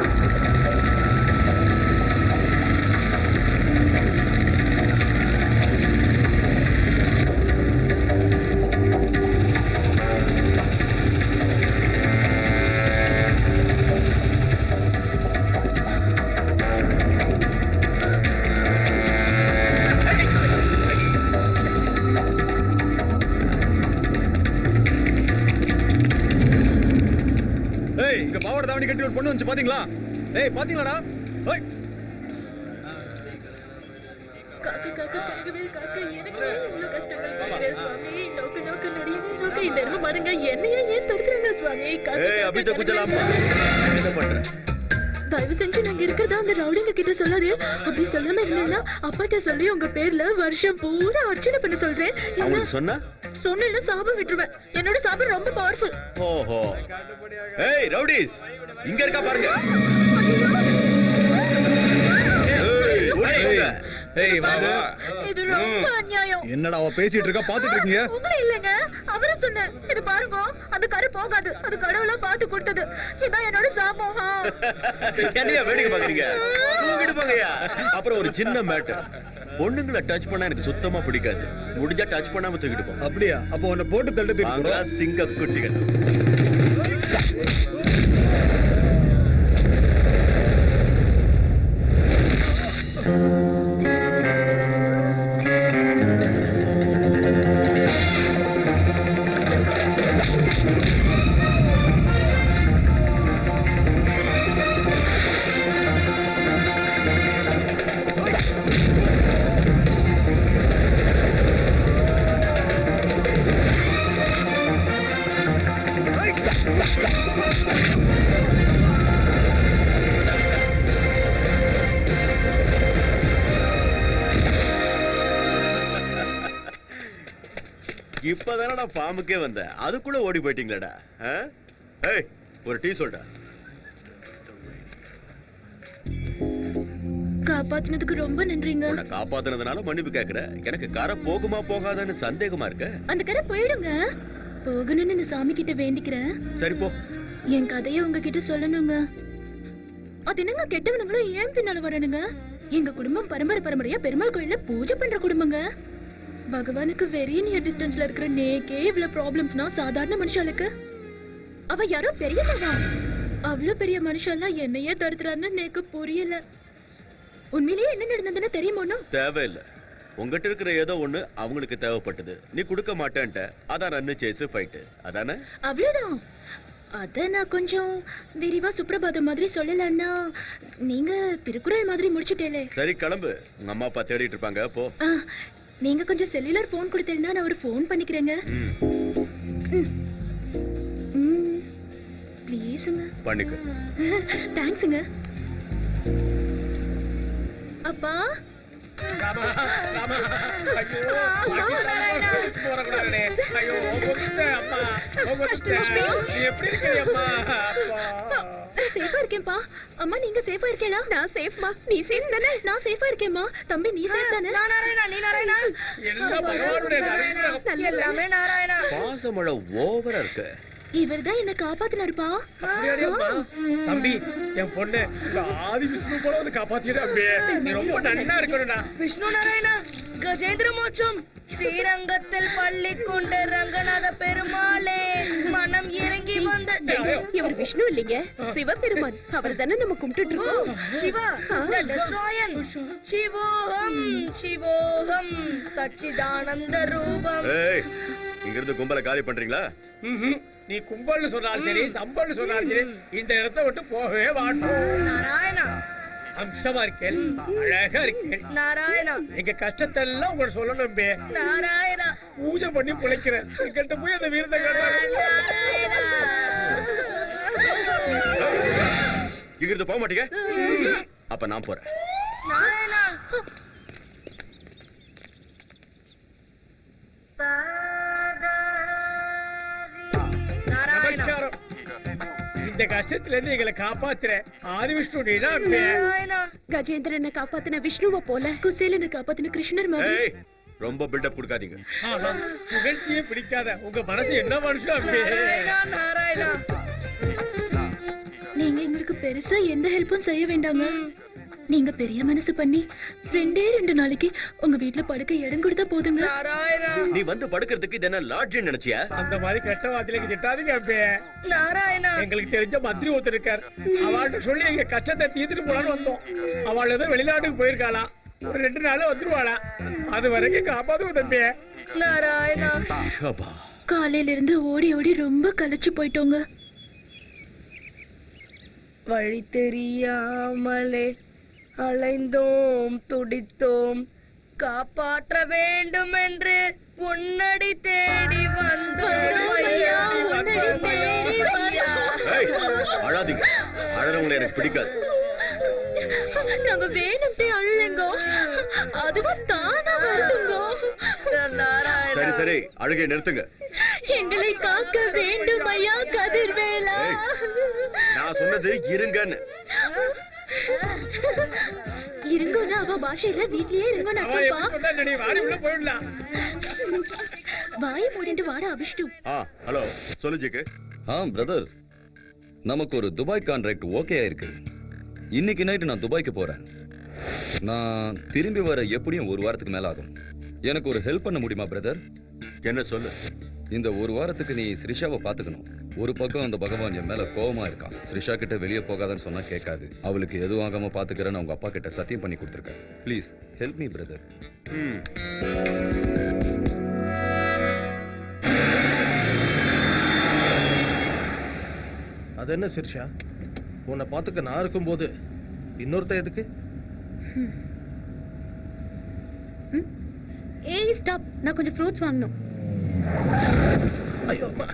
ஏய் இங்க பாவாடை தாவணி கட்டி ஒரு பொண்ணு வந்து பாத்தீங்களா ஏய் பாத்தீங்களாடா ஏய் காக்க காக்க கரகவே காக்க எனக்கு இவ்வளவு கஷ்டங்கள் கொடுக்கிறேன் சுவாமி நோக்க நோக்க நடிகவே நோக்க இந்த இடமா பாருங்க என்னையே ஏன் தடுக்கிறாங்க சுவாமி காக்க, ஏய் காக்க, அபித கரகவே குஜலாமா என்ன பண்ற தயவு செஞ்சு நாங்க இருக்கிறதா அந்த ரவுடிங்க கிட்ட சொல்லாது அப்படி சொல்லாம இருந்தீங்கன்னா அப்பாட்ட சொல்லி உங்க பேர்ல வருஷம் பூரா அர்ச்சனை பண்ண சொல்றேன் ஏன்னா அவனுக்கு சொன்னா சொன்னேன்னா சாபம் விட்டுருவேன் என்னோட சாபம் ரொம்ப பவர்ஃபுல் ஓஹோ ஏய் ரவுடிஸ் இங்க இருக்கா பாருங்க ஏய், ஓடி போங்க. ஏய் வா வா இது ரொம்ப அநியாயம் என்னடா அவ பேசிட்டு இருக்கா பாத்துட்டு இருக்கீங்க உங்களை இல்லைங்க அவரை சொன்னேன் இது பாருங்க அந்த கரு போகாது அது கடவுளா பார்த்து கொடுத்தது இதான் என்னோட சாபம் ஆ. என்னையா வேடிக்கை பாக்குறீங்க தூக்கிட்டு போங்கய்யா அப்புறம் ஒரு சின்ன மேட்டர் பொண்ணுங்களை டச் பண்ணா எனக்கு சுத்தமா பிடிக்காது முடிஞ்சா டச் பண்ணாம தூக்கிட்டு போ அப்படியா அப்போ உன்னை போட்டு தள்ளி வாங்க, சிங்க குட்டிகள் இப்பதானடா ஃபார்முக்கே வந்தேன் அதுக்குள்ள ஓடி போயிட்டீங்களேடா ஆ? ஏய் ஒரு டீ சொல்டா காப்பாத்தினதுக்கு ரொம்ப நன்றிங்க உன்னை காப்பாத்துனதுனால மன்னிப்பு கேக்குற எனக்கு கரை போகுமா போகாதான்னு சந்தேகமா இருக்க அந்த கரை போயிடுங்க போகணும்னு இந்த சாமி கிட்ட வேண்டிக்கிறேன் சரி போ என் கதையை உங்ககிட்ட சொல்லணுங்க அது என்னங்க கெட்டவனுங்களும் ஏன் பின்னால வரணுங்க எங்க குடும்பம் பரம்பரை பரம்பரையா பெருமாள் கோயில்ல பூஜை பண்ற குடும்பங்க பகவானுக்கு வெரி நியர் டிஸ்டன்ஸ்ல இருக்கிற நேக்கே இவ்வளவு ப்ராப்ளம்ஸ்னா சாதாரண மனுஷாளுக்கு அவ யாரோ பெரியவா அவ்வளவு பெரிய மனுஷன்லாம் என்னையே தடுத்துறான்னு நேக்கு புரியல உண்மையிலேயே என்ன நடந்ததுன்னு தெரியுமோனோ தேவையில்லை உங்ககிட்ட இருக்கிற ஏதோ ஒண்ணு அவங்களுக்கு தேவைப்பட்டது நீ கொடுக்க மாட்டேன்ட்ட அதான் ரன்னு சேஸ் ஃபைட்டு அதானே அவ்வளவுதான் அத நான் கொஞ்சம் விரிவா சுப்ரபாதம் மாதிரி சொல்லலன்னா நீங்க திருக்குறள் மாதிரி முடிச்சுட்டேலே சரி கிளம்பு உங்க அம்மா அப்பா தேடிட்டு இருப்பாங்க போ ஆ, நீங்க கொஞ்சம் செல்லுலார் ஃபோன் கொடுத்தீங்கன்னா நான் ஒரு ஃபோன் பண்ணிக்கிறேங்க ப்ளீஸுங்க பண்ணிக்க தேங்க்ஸுங்க அப்பா நான் சேஃபா இருக்கேன்ப்பா அம்மா நீங்க சேஃபா இருக்கேளா நான் சேஃப்மா நீ சேஃப் தானே நான் சேஃபா இருக்கேன்மா தம்பி நீ சேஃப் தானே நான் நாராயணா நீ நாராயணா எல்லாமே நாராயணா பாசமழை ஓவரா இருக்கு இவர்தான் என்ன காப்பாத்தினாருப்பா தம்பி என் பொண்ணு இந்த ஆதி விஷ்ணு போல வந்து காப்பாத்திடு அப்படியே நீ ரொம்ப நன்னா இருக்கணும்டா விஷ்ணு நாராயணா கஜேந்திர மோட்சம் ஸ்ரீரங்கத்தில் பள்ளி கொண்ட ரங்கநாத பெருமாளே மனம் இறங்கி வந்த இவர் விஷ்ணு இல்லைங்க சிவபெருமான் அவர் தானே நம்ம கும்பிட்டுட்டு இருக்கோம் சிவா the destroyer. சிவோகம் சிவோகம் சச்சிதானந்த ரூபம் ஏய் இங்க இருந்து கும்பல காலி பண்றீங்களா ம்ஹும். நீ கும்பல்னு சொன்னாலும் சரி சம்பல்னு சொன்னாலும் சரி இந்த இடத்த விட்டு போகவே மாட்டோம் நாராயணா அம்சமா இருக்கேன் அழகா இருக்கேன் நாராயணா எங்க கஷ்டத்தை எல்லாம் உங்களை சொல்லணும் பே நாராயணா பூஜை பண்ணி பிழைக்கிறேன் என்கிட்ட போய் அந்த வீரத்தை இங்கிருந்து போக மாட்டீங்க அப்ப நான் போறேன் நாராயணா நமஸ்காரம் இந்த கஷ்டத்துல இருந்து எங்களை காப்பாத்துற ஆதிவிஷ்ணு நீதான் பே கஜேந்திரனை காப்பாத்தின விஷ்ணுவை போல குசேலனை காப்பாத்தின கிருஷ்ணர் மாதிரி ஏய், ரொம்ப பில்டப் கொடுக்காதீங்க ஆஹா, புகழ்ச்சியே பிடிக்காத உங்க மனசு என்ன மனுஷன் பே நாராயணா நீங்க எங்களுக்கு பெருசா எந்த ஹெல்ப்பும் செய்ய வேண்டாங்க நீங்க பெரிய மனசு பண்ணி ரெண்டே ரெண்டு நாளைக்கு உங்க வீட்ல படுக்க இடம் கொடுத்தா போதுங்க நீ வந்து படுக்கிறதுக்கு இது என்ன லாட்ஜ் நினைச்சியா அந்த மாதிரி கெட்ட வார்த்தையில திட்டாதீங்க பே நாராயணா எங்களுக்கு தெரிஞ்ச மந்திரி ஒருத்தர் இருக்கார் அவள்கிட்ட சொல்லி எங்க கஷ்டத்தை தீர்த்துட்டு போலான்னு வந்தோம் அவள் ஏதோ வெளிநாட்டுக்கு போயிருக்காளாம் ஒரு ரெண்டு நாள்ல வந்துருவாளா அது வரைக்கும் காப்பாத்துவோம் தம்பி நாராயணா காலையில இருந்து ஓடி ஓடி ரொம்ப களைச்சு போயிட்டோங்க வழி தெரியாமலே அலைந்தோம் துடித்தோம் காப்பாற்ற வேண்டும் என்று உன்னடி தேடி வந்தோம் ஐயா, உன்னடி தேடி வந்தோம். ஏய், அழாதீங்க அழறவங்களை எனக்கு பிடிக்காது நாங்க வேணும்ட்டே அழுலங்கோ அதுவும் தானா வருதுங்கோ சரி சரி அழுகை நிறுத்துங்க எங்களை காக்க வேண்டும் ஐயா கதிர்வேலா நான் சொன்னது இருங்கன்னு இருங்கோன்னா அவ பாஷையில வீட்லயே இருங்கன்னு அவன் எப்படி அர்த்தம்ப்பா சொன்னா நீ வாடி உள்ள போயிடலாம் வாயை மூடிட்டு வாட அபிஷ்டு ஆ ஹலோ சொல்லு ஜிக்கு ஆ பிரதர் நமக்கு ஒரு துபாய் கான்ட்ராக்ட் ஓகே ஆயிருக்கு இன்னைக்கு நைட்டு நான் துபாய்க்கு போறேன் நான் திரும்பி வர எப்படியும் ஒரு வாரத்துக்கு மேல ஆகும் எனக்கு ஒரு ஹெல்ப் பண்ண முடியுமா பிரதர் என்ன சொல்லு இந்த ஒரு வாரத்துக்கு நீ ஸ்ரிஷாவை பாத்துக்கணும் ஒரு பக்கம் அந்த பகவான் என் மேல கோவமா இருக்கான் ஸ்ரிஷா கிட்ட வெளியே போகாதன்னு சொன்னா கேட்காது அவளுக்கு எதுவும் ஆகாம பாத்துக்கிறேன்னு அவங்க அப்பா கிட்ட சத்தியம் பண்ணி கொடுத்துருக்கேன் ப்ளீஸ் ஹெல்ப் மீ பிரதர் அது என்ன சிர்ஷா உன்னை பார்த்துக்க நான் இருக்கும்போது இன்னொருத்த எதுக்கு ஏய் ஸ்டாப் நான் கொஞ்சம் ஃப்ரூட்ஸ் வாங்கணும் ஐயோ அம்மா.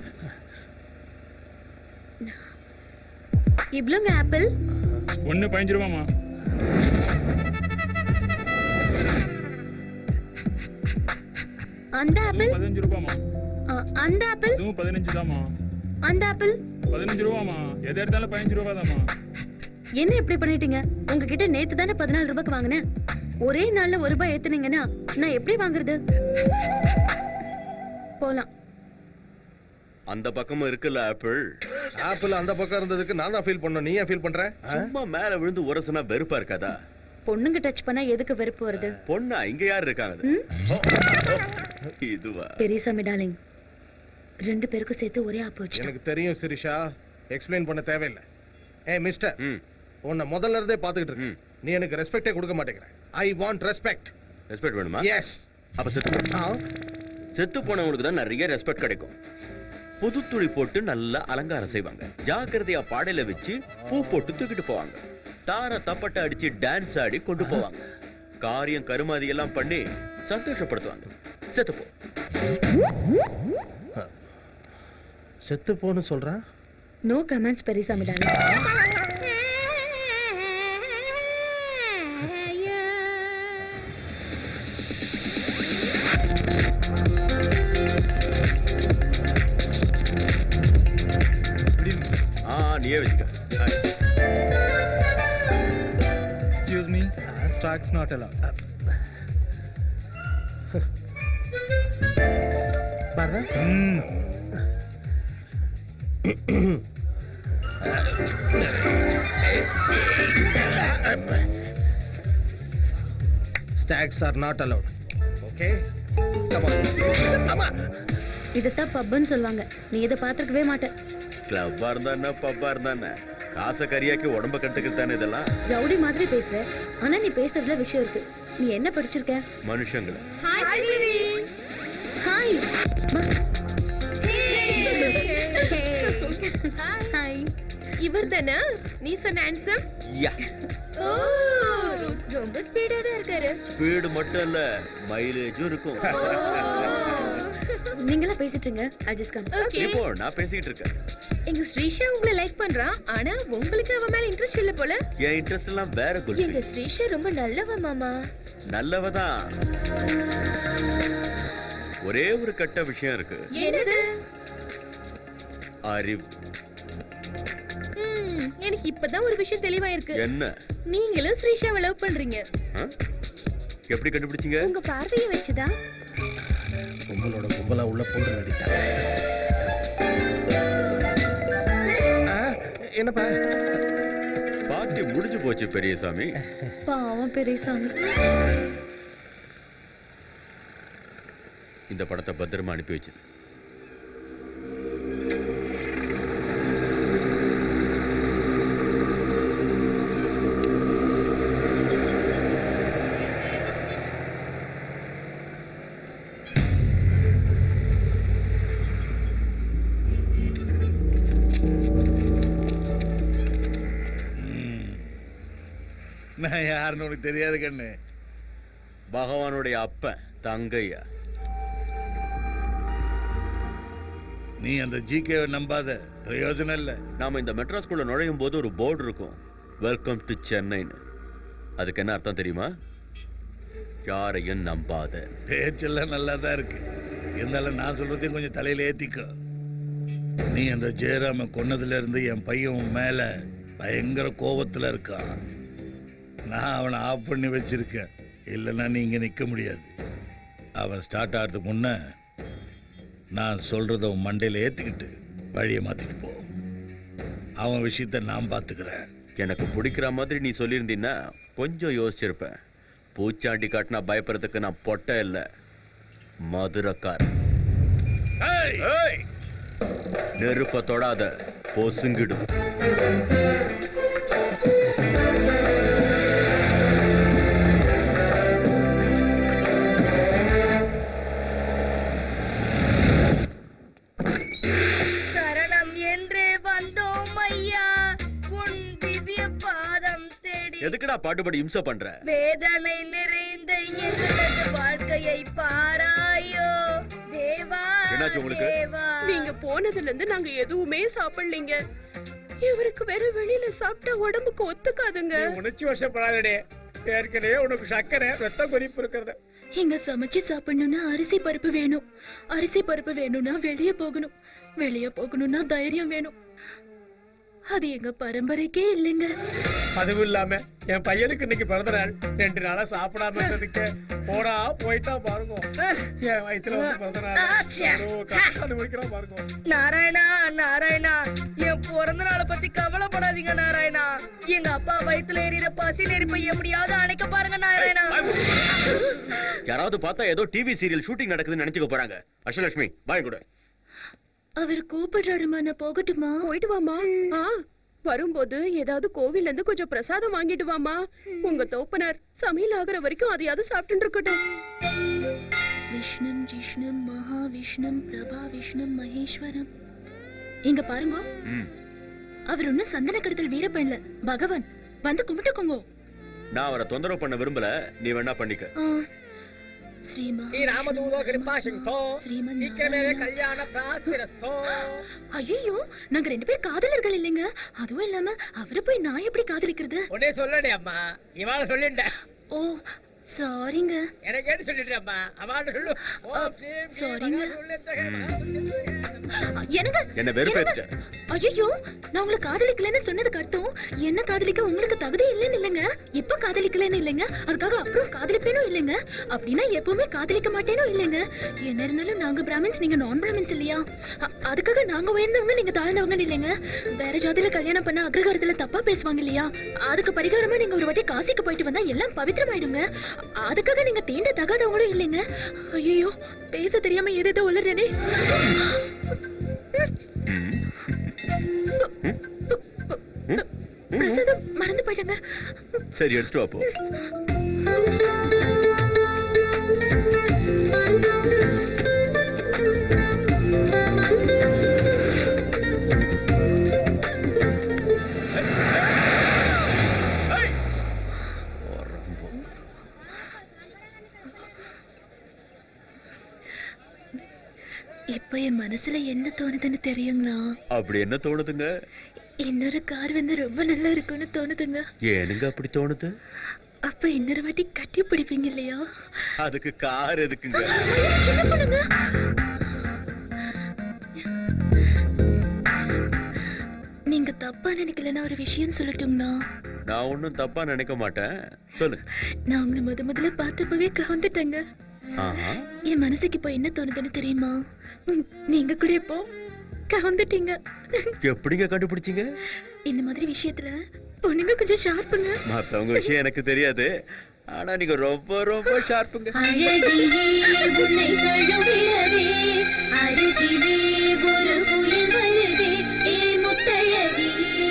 இவ்வளோங்க ஆப்பிள் ஒண்ணு பதினஞ்சு ரூபாமா அந்த ஆப்பிள் பதினஞ்சு ரூபாமா அ, அந்த ஆப்பிள் இதுவும் பதினஞ்சு தாமா அந்த ஆப்பிள் பதினஞ்சு ரூபாமா எது எடுத்தாலும் பதினஞ்சு ரூபா தாமா என்ன இப்படி பண்ணிட்டீங்க உங்ககிட்ட நேத்து தானே பதினாலு ரூபாய்க்கு வாங்கினேன் ஒரே நாள்ல ஒரு ரூபாய் ஏத்துனீங்கன்னா நான் எப்படி வாங்குறது போலாம் அந்த பக்கமும் இருக்குல்ல ஆப்பிள் ஆப்பிள் அந்த பக்கம் இருந்ததுக்கு நான் தான் ஃபீல் பண்ணணும் நீ ஏன் ஃபீல் பண்ற ஆ? சும்மா மேல விழுந்து உரசுனா வெறுப்பா இருக்காதா பொண்ணுங்க டச் பண்ணா எதுக்கு வெறுப்பு வருது பொண்ணா இங்க யார் இருக்காங்க இதுவா பெரியசாமி டார்லிங் ரெண்டு பேருக்கும் சேர்த்து ஒரே ஆப்பு வச்சு எனக்கு தெரியும் சிரிஷா எக்ஸ்பிளைன் பண்ண தேவையில்லை ஏய் மிஸ்டர் உன்னை முதல்ல இருந்தே பார்த்துக்கிட்டு இருக்கேன் நீ எனக்கு ரெஸ்பெக்டே கொடுக்க மாட்டேங்கிற ஐ வாண்ட் ரெஸ்பெக்ட் ரெஸ்பெக்ட் வேணுமா எஸ் அப்ப செத்து போ. செத்து போனவங்களுக்கு தான் நிறைய ரெஸ்பெக்ட் கிடைக்கும் புது துணி போட்டு நல்லா அலங்காரம் செய்வாங்க ஜாக்கிரதையா பாடையில வச்சு பூ போட்டு தூக்கிட்டு போவாங்க தார தப்பட்டை அடிச்சு டான்ஸ் ஆடி கொண்டு போவாங்க காரியம் கருமாதி எல்லாம் பண்ணி சந்தோஷப்படுத்துவாங்க செத்து போ செத்து போன்னு சொல்றான் நோ கமெண்ட்ஸ் பெரியசாமி டார்லிங் ஆ நீயே வச்சுக்க Excuse me, stocks not allowed. Hmm. Stocks are not allowed okay இதைத்தான் பப்புன்னு சொல்லுவாங்க நீ இதை பார்த்துருக்கவே மாட்டேன் கிளப்பா இருந்தா என்ன பப்பா இருந்தா என்ன காசை கரியாக்கி உடம்ப கட்டுக்கிறது தானே இதெல்லாம் ரவுடி மாதிரி பேசுற ஆனா நீ பேசுறதுல விஷயம் இருக்கு நீ என்ன படிச்சிருக்க மனுஷங்களை ஹாய் சிவி ஹாய் ஹாய் இவர் தானா நீ சொன்ன ஹேண்ட்ஸம் யா ஓ ரொம்ப ஸ்பீடா தான் இருக்காரு ஸ்பீடு மட்டும் இல்ல மைலேஜும் இருக்கும் நீங்களா பேசிட்டு இருங்க அட்ஜஸ்ட் கம் ஓகே இப்போ நான் பேசிக்கிட்டு இருக்கேன் எங்க ஸ்ரீஷா உங்களை லைக் பண்றான் ஆனா உங்களுக்கு அவன் மேல இன்ட்ரெஸ்ட் இல்ல போல என் இன்ட்ரெஸ்ட் எல்லாம் வேற எங்க குல்ஃபி ஸ்ரீஷா ரொம்ப நல்லவ மாமா நல்லவதான் ஒரே ஒரு கட்ட விஷயம் இருக்கு என்னது அறிவு ம், எனக்கு இப்பதான் ஒரு விஷயம் தெளிவா இருக்கு என்ன நீங்களும் ஸ்ரீஷாவை லவ் பண்றீங்க ஆ? எப்படி கண்டுபிடிச்சீங்க உங்க பார்வையை வச்சுதான் கும்பலோட கும்பலா உள்ள போட்டு நடித்தாங்க என்னப்பா பார்ட்டி முடிஞ்சு போச்சு பெரியசாமி பாவம் பெரியசாமி இந்த படத்தை பத்திரமா அனுப்பி வச்சு நான் யாருன்னு உனக்கு தெரியாது கண்ணு பகவானுடைய அப்பன் தங்கையா நீ அந்த ஜிகேவை நம்பாத பிரயோஜனம் இல்ல நாம இந்த மெட்ரோ ஸ்கூல்ல நுழையும் போது ஒரு போர்டு இருக்கும் வெல்கம் டு சென்னைன்னு அதுக்கு என்ன அர்த்தம் தெரியுமா யாரையும் நம்பாத பேச்செல்லாம் நல்லா தான் இருக்கு இருந்தாலும் நான் சொல்றதையும் கொஞ்சம் தலையில ஏத்திக்கோ நீ அந்த ஜெயராம கொன்னதுல இருந்து என் பையன் உன் மேல பயங்கர கோபத்துல இருக்கான் நான் அவனை ஆஃப் பண்ணி வச்சிருக்கேன் இல்லைன்னா நீ இங்க நிக்க முடியாது அவன் ஸ்டார்ட் ஆகிறதுக்கு முன்ன நான் சொல்றத உன் மண்டையில ஏத்திக்கிட்டு வழியை மாத்திட்டு போ அவன் விஷயத்த நான் பார்த்துக்கிறேன் எனக்கு பிடிக்கிற மாதிரி நீ சொல்லியிருந்தீன்னா கொஞ்சம் யோசிச்சிருப்பேன் பூச்சாண்டி காட்டினா பயப்படுறதுக்கு நான் பொட்டை இல்லை மதுரக்காரன் நெருப்ப தொடாத பொசுங்கிடும் சரணம் என்று வந்தோம் ஐயா உன் திவ்ய பாதம் தேடி எதுக்குடா பாட்டுப்படி இம்சை பண்ற வேதனை நிறைந்த எங்களது வாழ்க்கையை பாராயோ தேவா என்னாச்சு உங்களுக்கு? தேவா நீங்க போனதுல இருந்து நாங்க எதுவுமே சாப்பிடலீங்க இவருக்கு வேற வெளியில சாப்பிட்டா உடம்புக்கு ஒத்துக்காதுங்க நீ உணர்ச்சி வசப்படாதடே ஏற்கனவே உனக்கு சர்க்கரை ரத்த கொதிப்பு இருக்கிறது இங்க சமைச்சு சாப்பிடணும்னா அரிசி பருப்பு வேணும் அரிசி பருப்பு வேணும்னா வெளியே போகணும் வெளியே போகணும்னா தைரியம் வேணும் அது எங்க பரம்பரைக்கே இல்லைங்க அதுவும் இல்லாம என் பையனுக்கு இன்னைக்கு பிறந்த நாள் ரெண்டு நாளா சாப்பிடாம இருந்ததுக்கு போடா போயிட்டா பாருங்க என் வயித்துல வந்து பிறந்த நாள் எவ்வளவு கஷ்டம் அனுபவிக்கிறான் பாருங்க நாராயணா நாராயணா என் பிறந்த நாளை பத்தி கவலைப்படாதீங்க நாராயணா எங்க அப்பா வயித்துல எறிகிற பசி நெருப்பை எப்படியாவது அணைக்க பாருங்க நாராயணா யாராவது பார்த்தா ஏதோ டிவி சீரியல் ஷூட்டிங் நடக்குதுன்னு நினைச்சுக்க போறாங்க அஷ்டலட்சுமி பாய் கூட அவர் கூப்பிடுறாருமா நான் போகட்டுமா போயிட்டு வாமா ஆ வரும்போது ஏதாவது கோவில்ல இருந்து கொஞ்சம் பிரசாதம் வாங்கிட்டு வாமா உங்க தோப்பனார் சமையல் ஆகுற வரைக்கும் அதையாவது சாப்பிட்டு இருக்கட்டும் விஷ்ணும் ஜிஷ்ணும் மகாவிஷ்ணும் பிரபா விஷ்ணும் மகேஸ்வரம் இங்க பாருங்க அவர் ஒன்னும் சந்தன கடத்தல் வீரப்பன் இல்ல பகவான் வந்து கும்பிட்டுக்கோங்க நான் அவரை தொந்தரவு பண்ண விரும்பல நீ வேணா பண்ணிக்க ஆ. ஸ்ரீமா శ్రీ రామదూతో కృపాశంతో ఇక్కడే కళ్యాణ ప్రాప్తిరస్తో ஐயோ நாங்க ரெண்டு பேரும் காதலர்கள் இல்லைங்க அதுவும் இல்லாம அவரை போய் நான் எப்படி காதலிக்கிறது உடனே சொல்லடே அம்மா இவாள சொல்லிட்டேன் ஓ சாரிங்க எனக்கு கேட்டு சொல்லிட்டு அம்மா அவாட்ட சொல்லு ஓம் ஸ்ரீம் சாரிங்க என்னங்க என்ன வெறுப்பேத்த ஐயோ நான் உங்களை காதலிக்கலன்னு சொன்னதுக்கு அர்த்தம் என்ன காதலிக்க உங்களுக்கு தகுதி இல்லைன்னு இல்லைங்க இப்ப காதலிக்கலன்னு இல்லைங்க அதுக்காக அப்புறம் காதலிப்பேனும் இல்லைங்க அப்படின்னா எப்பவுமே காதலிக்க மாட்டேனும் இல்லைங்க என்ன இருந்தாலும் நாங்க பிராமின்ஸ் நீங்க நான் பிராமின்ஸ் இல்லையா அ- அதுக்காக நாங்க உயர்ந்தவங்க நீங்க தாழ்ந்தவங்க இல்லைங்க வேற ஜாதியில கல்யாணம் பண்ண அக்ரகாரத்துல தப்பா பேசுவாங்க இல்லையா அதுக்கு பரிகாரமா நீங்க ஒரு வாட்டி காசிக்கு போயிட்டு வந்தா எல்லாம் பவித்திரமாயிடுங்க அதுக்காக நீங்க தீண்ட தகாதவங்களும் இல்லைங்க ஐயோ பேச தெரியாம எதோ உளறேனே பிரசாதம் மறந்து போயிட்டங்க சரி எடுத்துட்டு வா போ என் மனசுல என்ன தோணுதுன்னு தெரியுங்களா அப்படி என்ன தோணுதுங்க இன்னொரு கார் வந்து ரொம்ப நல்லா இருக்கும்னு தோணுதுங்க ஏனுங்க அப்படி தோணுது அப்ப இன்னொரு வாட்டி கட்டி பிடிப்பீங்க இல்லையா அதுக்கு கார் எதுக்குங்க சின்ன பொண்ணுங்க நீங்க தப்பா நினைக்கலன்னா ஒரு விஷயம் சொல்லட்டுங்களா நான் ஒன்றும் தப்பா நினைக்க மாட்டேன் சொல்லுங்க நான் உங்களை முத முதல்ல பார்த்தப்பவே கவுந்துட்டேங்க ஆஹா என் மனசுக்கு இப்போ என்ன தோணுதுன்னு தெரியுமா ம், நீங்க கூட இப்போ கவுந்துட்டீங்க எப்படிங்க கண்டுபிடிச்சீங்க இந்த மாதிரி விஷயத்துல பொண்ணுங்க கொஞ்சம் ஷார்ப்புங்க மத்தவங்க விஷயம் எனக்கு தெரியாது ஆனா நீங்க ரொம்ப ரொம்ப ஷார்ப்புங்க அழகியே உன்னை தழுவிடவே அருகிலே ஒரு புயல் வருதே ஏ முத்தழகி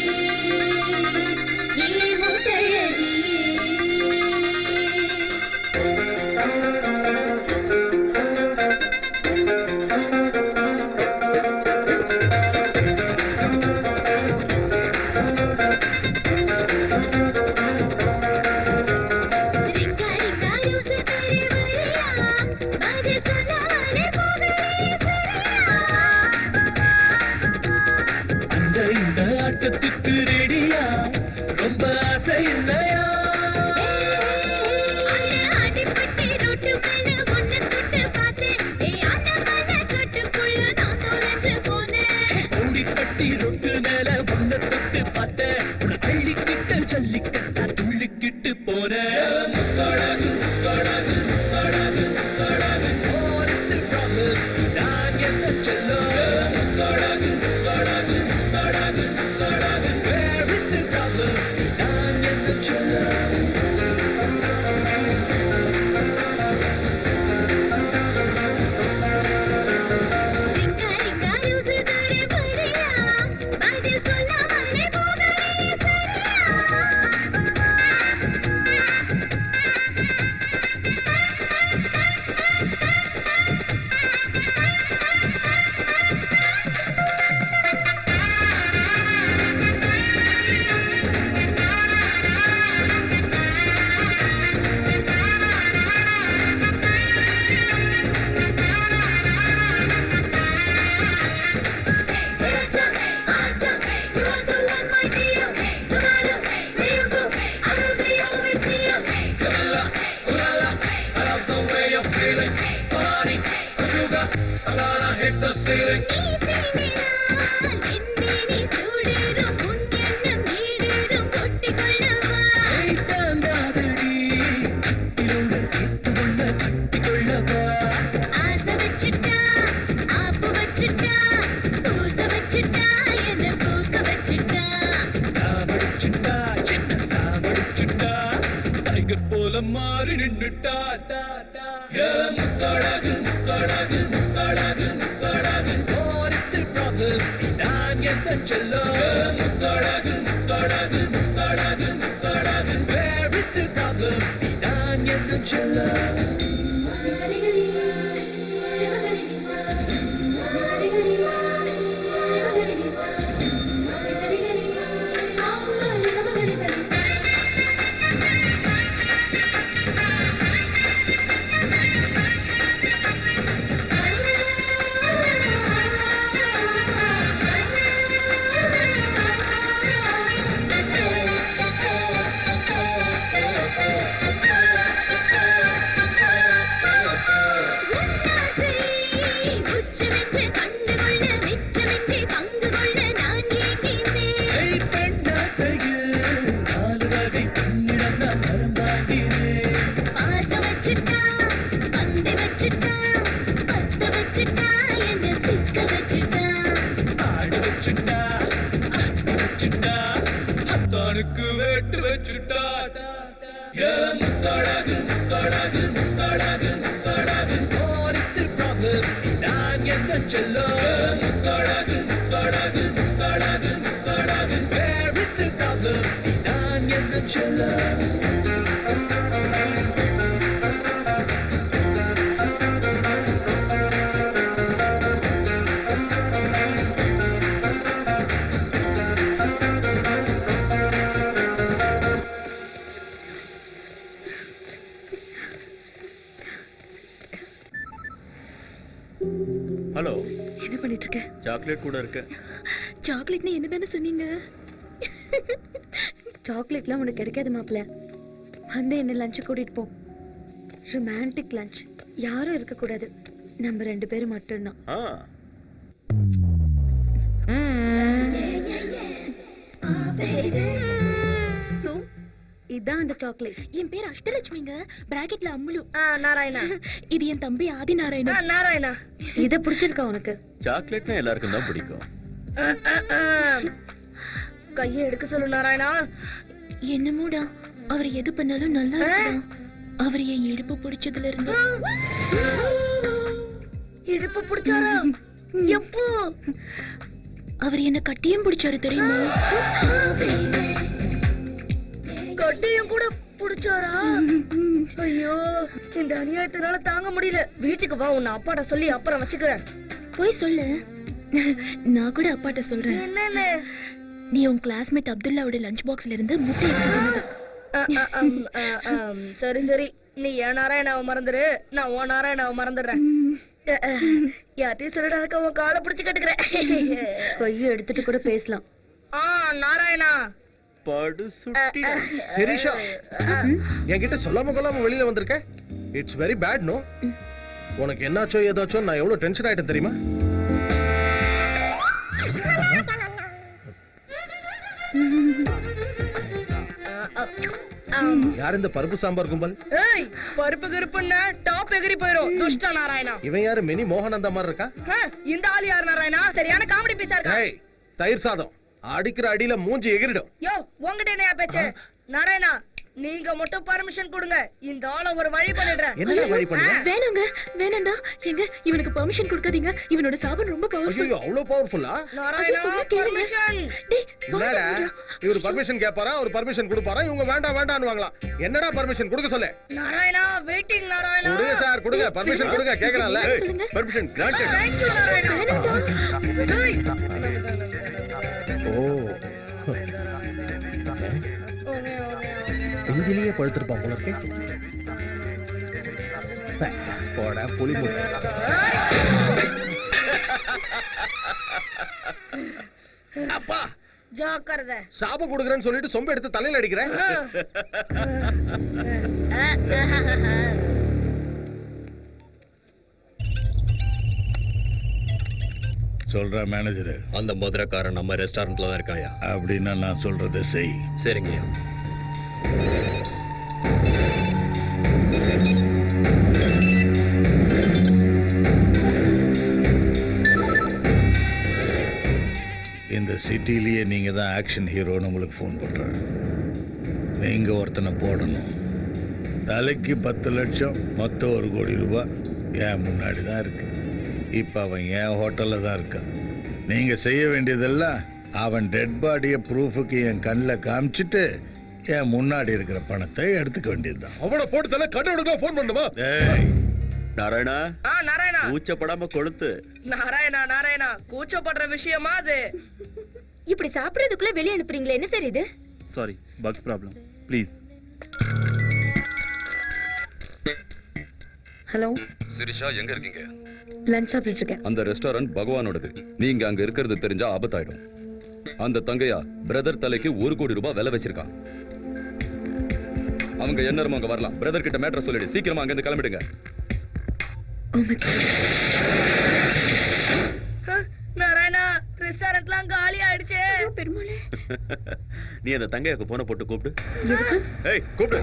ஏ முத்தழகி ரிக்கா ரிக்கா யூசு தெரி வரியா பதில் சொல்லாலே போகலே அந்த இந்த ஆட்டத்துக்கு ரெடியா ரொம்ப ஆசை இல்லையா அடிப்பட்டி ரோட்டு மேல ஒண்ணு தொட்டு பார்த்தேன் ஏ அந்த மன கட்டுக்குள்ள நான் தொலைஞ்சு போனேன் ஓடிப்பட்டி ரொட்டு மேல உன்னை தொட்டு பார்த்தேன் உன்னை அள்ளிக்கிட்ட ஜல்லிக்கட்டா துள்ளிக்கிட்டு போனேன் முக்காடாகு முக்காடாகு முக்காடாகு முக்காடாகு What is the problem? நான் என்ன சொல்லும் முக்காடாகு முக்காடாகு முக்காடாகு முக்காடாகு Where is the problem? நான் என்ன சொல்லும் ரிக்கா ரிக்கா யூசு தெரி வரியா பதில் சொல்லாமலே போகலே ஆசை வச்சுட்டா ஆப்பு வச்சுட்டா பூச வச்சுட்டா என்ன பூக்க வச்சுட்டா சாவடிச்சுட்டா என்ன சாவடிச்சுட்டா டைகர் போல மாறி நின்னுட்டா டா, டா. ஏ, முக்காடாகு முக்காடாகு முக்காடாகு முக்காடாகு What is the problem? நான் எந்த செல்லம் ஏ, முக்காடாகு முக்காடாகு முக்காடாகு முக்காடாகு Where is the problem? நான் எந்த செல்லம் உச்சமென்று கண்டுகொள்ள மிச்சமின்றி பங்கு கொள்ள நான் ஏங்கினேன் நாலு வகை பெண்ணிடம் நான் வரம் வாங்கினேன் பாச வச்சுட்டா பந்து வச்சுட்டா பத்த வச்சுட்டா என்ன சிக்க வச்சுட்டா ஆடு வச்சுட்டா ஆடு வச்சுட்டா அத்தானுக்கு வேட்டு வச்சுட்டா ஏ, முக்காடாகு முக்காடாகு முக்காடாகு முக்காடாகு What is the problem? நான் எந்த செல்லம் ஏ, முக்காடாகு முக்காடாகு முக்காடாகு முக்காடாகு Where is the problem? நான் எந்த செல்லம் ஹலோ என்ன சொல்லிட்டு இருக்க சாக்லேட் கூட இருக்கு சாக்லேட்னு என்ன தானே சொன்னீங்க சாக்லேட்லாம் உனக்கு கிடைக்காது மாப்பிள்ள வந்து என்ன லஞ்சு கூட்டிட்டு போ ரொமான்டிக் லஞ்ச் யாரும் இருக்கக்கூடாது நம்ம ரெண்டு பேரும் மட்டும்தான் ஆ சோ இதான் அந்த சாக்லேட் என் பேர் அஷ்டலட்சுமிங்க பிராக்கெட்ல அம்முலு நாராயணா இது என் தம்பி ஆதி நாராயணா நாராயணா இத பிடிச்சிருக்கா உனக்கு சாக்லேட்னா எல்லாருக்கும் தான் பிடிக்கும் கையை எடுக்க சொல்லு நாராயணா என்னமோடா அவர் எது பண்ணாலும் நல்லா இருக்குடா அவர் என் இடுப்பு பிடிச்சதுல இருந்து இடுப்பு பிடிச்சாரா எப்போ அவர் என்ன கட்டியும் பிடிச்சாரு தெரியுமா கட்டியும் கூட பிடிச்சாரா ஐயோ இந்த அநியாயத்தினால தாங்க முடியல வீட்டுக்கு வா உன்னை அப்பாட்ட சொல்லி அப்புறம் வச்சுக்கிறேன் போய் சொல்லு நான் கூட அப்பாட்ட சொல்றேன் என்னன்னு நீ உன் கிளாஸ்மேட் அப்துல்லாவோட லஞ்ச் பாக்ஸ்ல இருந்து முட்டை எடுத்து தின்னது. அ, அ, அம், அ, அம், சரி சரி நீ என் நாராயணாவை மறந்துரு நான் உன் நாராயணாவை மறந்துடுறேன் அ, அ, யார்ட்டையும் சொல்லிடாதக்க உன் காலை பிடிச்சு கட்டுக்கிறேன் கையை எடுத்துட்டு கூட பேசலாம் ஆ நாராயணா படு சுட்டி சிரிஷா என்கிட்ட சொல்லாம கொள்ளாம வெளியில வந்திருக்க இட்ஸ் வெரி பேட் நோ உனக்கு என்னாச்சோ ஏதாச்சோ நான் எவ்வளவு டென்ஷன் ஆயிட்டேன் தெரியுமா யார் இந்த பருப்பு சாம்பார் கும்பல் ஏய் பருப்பு கருப்புன்னா டாப் எகிரி போயிரும் துஷ்ட நாராயணா இவன் யாரு மினி மோகனந்தா மாதிரி இருக்கா ஆ, இந்த ஆள் யார் நாராயணா சரியான காமெடி பீஸா இருக்கா ஏய் தயிர் சாதம் அடிக்கிற அடியில மூஞ்சி எகிரிடும் யோ உங்ககிட்ட என்ன பேச்சு நாராயணா நீங்க மட்டும் பர்மிஷன் கொடுங்க இந்த ஆளை ஒரு வழி பண்ணிடுறேன் என்னடா வழி பண்ணுவ? வேணாங்க வேணாண்டா எங்க இவனுக்கு பெர்மிஷன் கொடுக்காதீங்க இவனோட சாபம் ரொம்ப பவர்ஃபுல் ஐயோ அவ்வளவு பவர்ஃபுல்லா நாராயணா பர்மிஷன் என்னடா இவர் பர்மிஷன் கேட்பாரா அவர் பர்மிஷன் கொடுப்பாரா இவங்க வேண்டாம் வேண்டாம்னு வாங்கலாம் என்னடா பர்மிஷன் கொடுக்க சொல்லு நாராயணா வெயிட்டிங் நாராயணா கொடுங்க சார் கொடுங்க பர்மிஷன் கொடுங்க கேக்குறான்ல permission granted Thank you, Narayana ஏய், ஓ இஞ்சிலேயே பழுத்திருப்பான் போல இருக்கே போடா புளி அப்பா ஜாக்கிரதை சாபம் கொடுக்குறேன்னு சொல்லிட்டு சொம்ப எடுத்து தலையில அடிக்கிறேன் சொல்ற மேனேஜர் அந்த மதுரைக்காரன் நம்ம ரெஸ்டாரண்ட்ல தான் இருக்காயா அப்படின்னா நான் சொல்றதை செய் சரிங்கய்யா இந்த சிட்டிலேயே நீங்க தான் ஆக்ஷன் ஹீரோன்னு உங்களுக்கு ஃபோன் பண்றேன் நீங்க ஒருத்தனை போடணும் தலைக்கு பத்து லட்சம் மொத்தம் ஒரு கோடி ரூபாய் என் முன்னாடி தான் இருக்கு இப்போ அவன் என் ஹோட்டலில் தான் இருக்கான் நீங்க செய்ய வேண்டியதெல்லாம் அவன் டெட் பாடியை ப்ரூஃபுக்கு என் கண்ணில் காமிச்சிட்டு என் முன்னாடி இருக்கிற பணத்தை எடுத்துக்க வேண்டியதுதான் அவனை போட்டு தலை கடவுளுக்கு ஃபோன் பண்ணுமா ஏய் நாராயணா ஆ நாராயணா கூச்சப்படாம கொளுத்து நாராயணா நாராயணா கூச்சப்படுற விஷயமா அது இப்படி சாப்பிடுறதுக்குள்ள வெளிய அனுப்புறீங்களே என்ன சார் இது sorry bugs problem please hello Sirisha எங்க இருக்கீங்க லஞ்ச் சாப்பிட்டுட்டு இருக்கேன் அந்த ரெஸ்டாரண்ட் பகவானோடது நீங்க அங்க இருக்கிறது தெரிஞ்சா ஆபத்தாயிடும் அந்த தங்கையா பிரதர் தலைக்கு ஒரு கோடி ரூபாய் விலை வச்சிருக்கான் அவங்க என்ன அங்க வரலாம் பிரதர் கிட்ட மேட்டர் சொல்லிடு சீக்கிரமா அங்க இருந்து கிளம்பிடுங்க நாராயணா ரெஸ்டாரண்ட்லாம் காலி ஆயிடுச்சு பெருமாளே நீ அந்த தங்கையாக்கு போன போட்டு கூப்பிடு ஏய் கூப்பிடு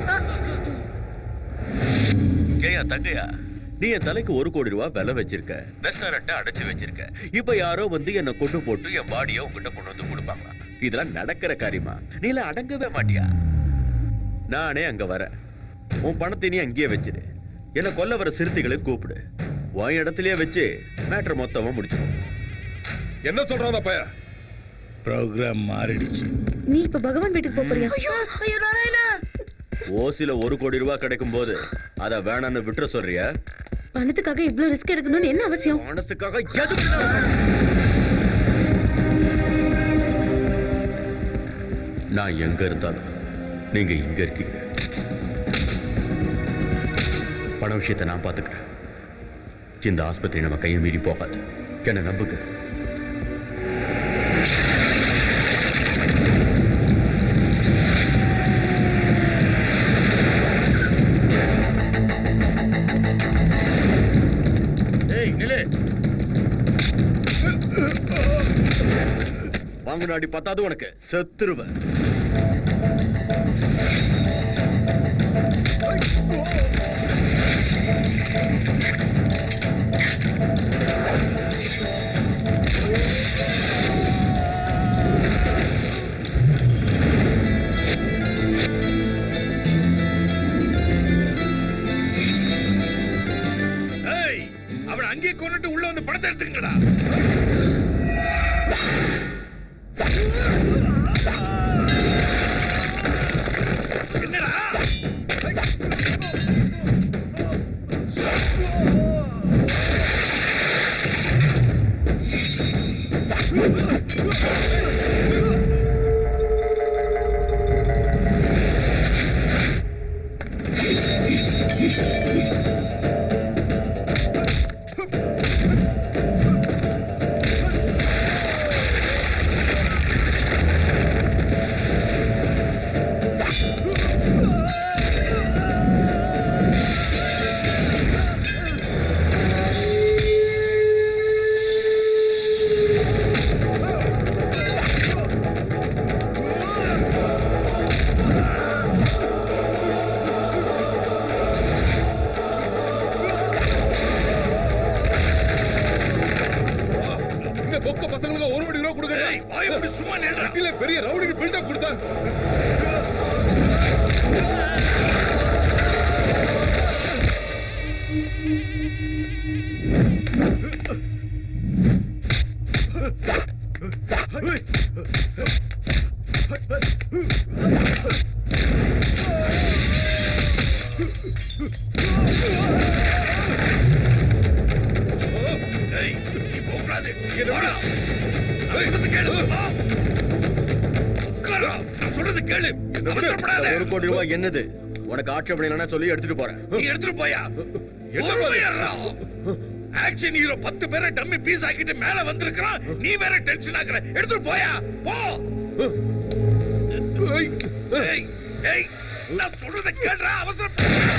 ஏயா தங்கையா நீ என் தலைக்கு ஒரு கோடி ரூபாய் விலை வச்சிருக்க ரெஸ்டாரண்ட்டை அடைச்சு வச்சிருக்க இப்ப யாரோ வந்து என்ன கொண்டு போட்டு என் பாடியை உங்ககிட்ட கொண்டு வந்து கொடுப்பாங்களா இதெல்லாம் நடக்கிற காரியமா நீ எல்லாம் அடங்கவே மாட்டியா நானே அங்க வரேன் உன் பணத்தை நீ அங்கேயே வச்சிரு என்ன கொல்ல வர சிறுத்தைகளை கூப்பிடு உன் இடத்துலயே வச்சு மேட்ரு மொத்தமா முடிச்சிடும் என்ன சொல்றான் அந்த பையன் ப்ரோக்ராம் மாறிடுச்சு நீ இப்ப பகவான் வீட்டுக்கு போப் போறியா ஐயோ ஐயோ நாராயணா ஓசில ஒரு கோடி ரூபாய் கிடைக்கும் போது அத வேணான்னு விட்டுற சொல்றியா பணத்துக்காக இவ்ளோ ரிஸ்க் எடுக்கணும்னு என்ன அவசியம் பணத்துக்காக எதுக்கு நான் எங்க இருந்தாலும் நீங்க இங்க இருக்கீங்க பண விஷயத்தை நான் பாத்துக்கிறேன் இந்த ஆஸ்பத்திரி நம்ம கையை மீறி போகாது என்ன நம்புங்க ஏய் நில்லு வாங்கின அடி பத்தாது உனக்கு செத்துருவேன் ஏய் அவன் அங்கேயே கொண்டுட்டு உள்ள வந்து படத்தை எடுத்துங்கடா இந்த பொக்க பசங்களுக்கு ஒரு கோடி ரூபா கொடுக்குறேன் சும்மா நேரத்தில் பெரிய ரவுடிக்கு பில்டப் கொடுத்தா ஏய் நீ போகக்கூடாது இங்க வாடா நான் சொல்றது கேளு வா. உட்காரா. நான் சொல்றது கேளு அவசரப்படாத. ஒரு கோடி ரூபாய் என்னது உனக்கு ஆட்சேபனை இல்லைன்னா சொல்லி எடுத்துட்டு போறேன் நீ எடுத்துட்டு போயா பொறுமையாடுறா. ஆக்ஷன் ஹீரோ பத்து பேரை டம்மி பீஸ் ஆக்கிட்டு மேல வந்திருக்கிறான் நீ வேற டென்ஷன் ஆக்குற எடுத்துட்டு போயா போ ஏய், ஏய், நான் சொல்றத கேளுடா அவசரம்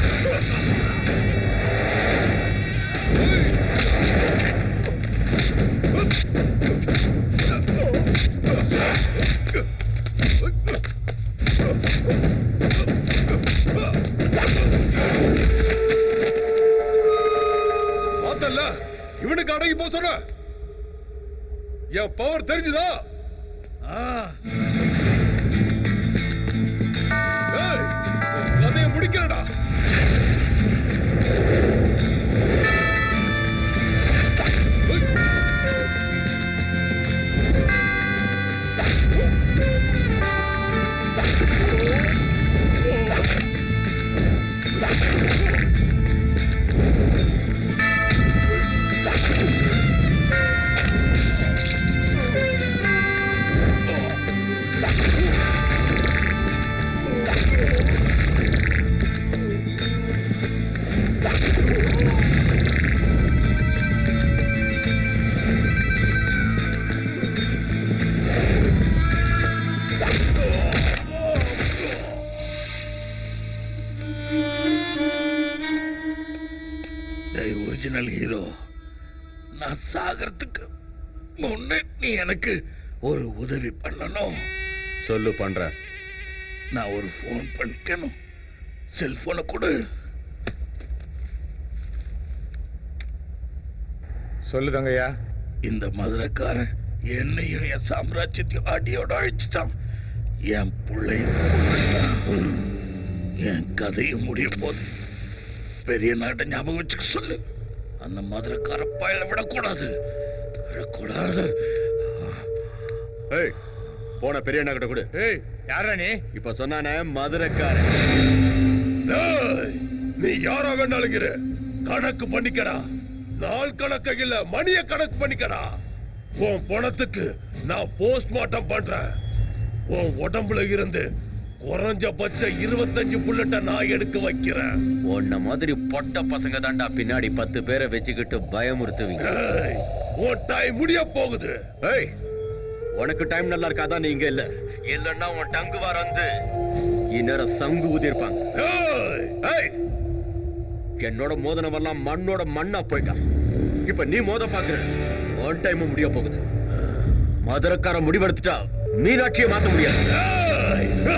பார்த்தல்ல இவனுக்கு அடங்கி போ சொன்ன என் பவர் தெரிஞ்சுதா ஏய், கதையை முடிக்கிறடா டேய் ஒரிஜினல் ஹீரோ நான் சாகிறதுக்கு முன்னே நீ எனக்கு ஒரு உதவி பண்ணணும் சொல்லு பண்றேன் நான் ஒரு ஃபோன் பண்ணிக்கணும் செல்போனை கொடு சொல்லு தங்கையா இந்த மதுரைக்காரன் என்னையும் என் சாம்ராஜ்யத்தையும் அடியோட அழிச்சிட்டான் என் பிள்ளையும் கொன்னுட்டான். என் கதையும் முடிய போது பெரிய நாட்டை ஞாபகம் வச்சுக்க சொல்லு அந்த மதுரைக்கார பயல விடக்கூடாது விடக்கூடாது ஏய் போன பெரிய அண்ணா கிட்ட கொடு ஏய் யாரா நீ இப்ப சொன்னானே மதுரைக்காரன் டேய், நீ யாரா வேணாலும் இரு. கணக்கு பண்ணிக்கடா நாள் கணக்கு இல்ல மணிய கணக்கு பண்ணிக்கடா உன் பணத்துக்கு நான் போஸ்ட்மார்ட்டம் பண்றேன் உன் உடம்புல இருந்து குறைஞ்சபட்ச இருபத்தஞ்சு புல்லட்ட நான் எடுக்க வைக்கிறேன் உன்ன மாதிரி பொட்ட பசங்க தாண்டா பின்னாடி பத்து பேரை வச்சுக்கிட்டு பயமுறுத்துவீங்க ஏய், உன் டைம் முடிய போகுது ஏய் உனக்கு டைம் நல்லா இருக்காதா நீ இங்க இல்ல இல்லன்னா உன் டங்கு வார வந்து இந்நேரம் சங்கு ஊதிருப்பாங்க ஏய், ஏய். என்னோட மோதனவெல்லாம் மண்ணோட மண்ணா போயிட்டான் இப்ப நீ மோத பாக்குற ஒன் டைம் முடிய போகுது மதுரக்கார முடிவெடுத்துட்டா மீனாட்சியை மாத்த முடியாது ஏய், ஆ.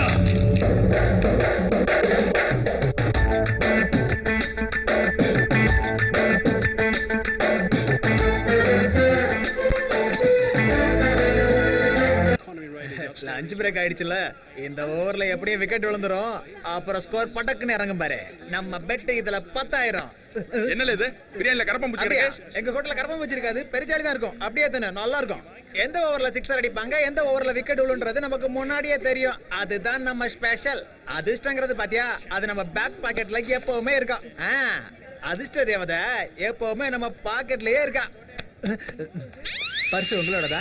லஞ்ச் பிரேக் ஆயிடுச்சுல இந்த ஓவர்ல எப்படியும் விக்கெட் விழுந்துரும் அப்புறம் ஸ்கோர் பட்டக்குன்னு இறங்கும் பாரு நம்ம பெட் இதுல பத்தாயிரம் என்னல இது பிரியாணில கரப்பம் பூச்சி அப்படியா? இருக்கு எங்க ஹோட்டல்ல கரப்பம் வச்சிருக்காது பெருச்சாலி தான் இருக்கும் அப்படியே தானே நல்லா இருக்கும் எந்த ஓவர்ல சிக்ஸர் அடிப்பாங்க எந்த ஓவர்ல விக்கெட் விழுன்றது நமக்கு முன்னாடியே தெரியும் அதுதான் நம்ம ஸ்பெஷல் அதிர்ஷ்டங்கிறது பாத்தியா அது நம்ம பேக் பாக்கெட்ல எப்பவுமே இருக்கும் ஆ, அதிர்ஷ்ட தேவதை எப்பவுமே நம்ம பாக்கெட்லயே இருக்கா பரிசு உங்களோடதா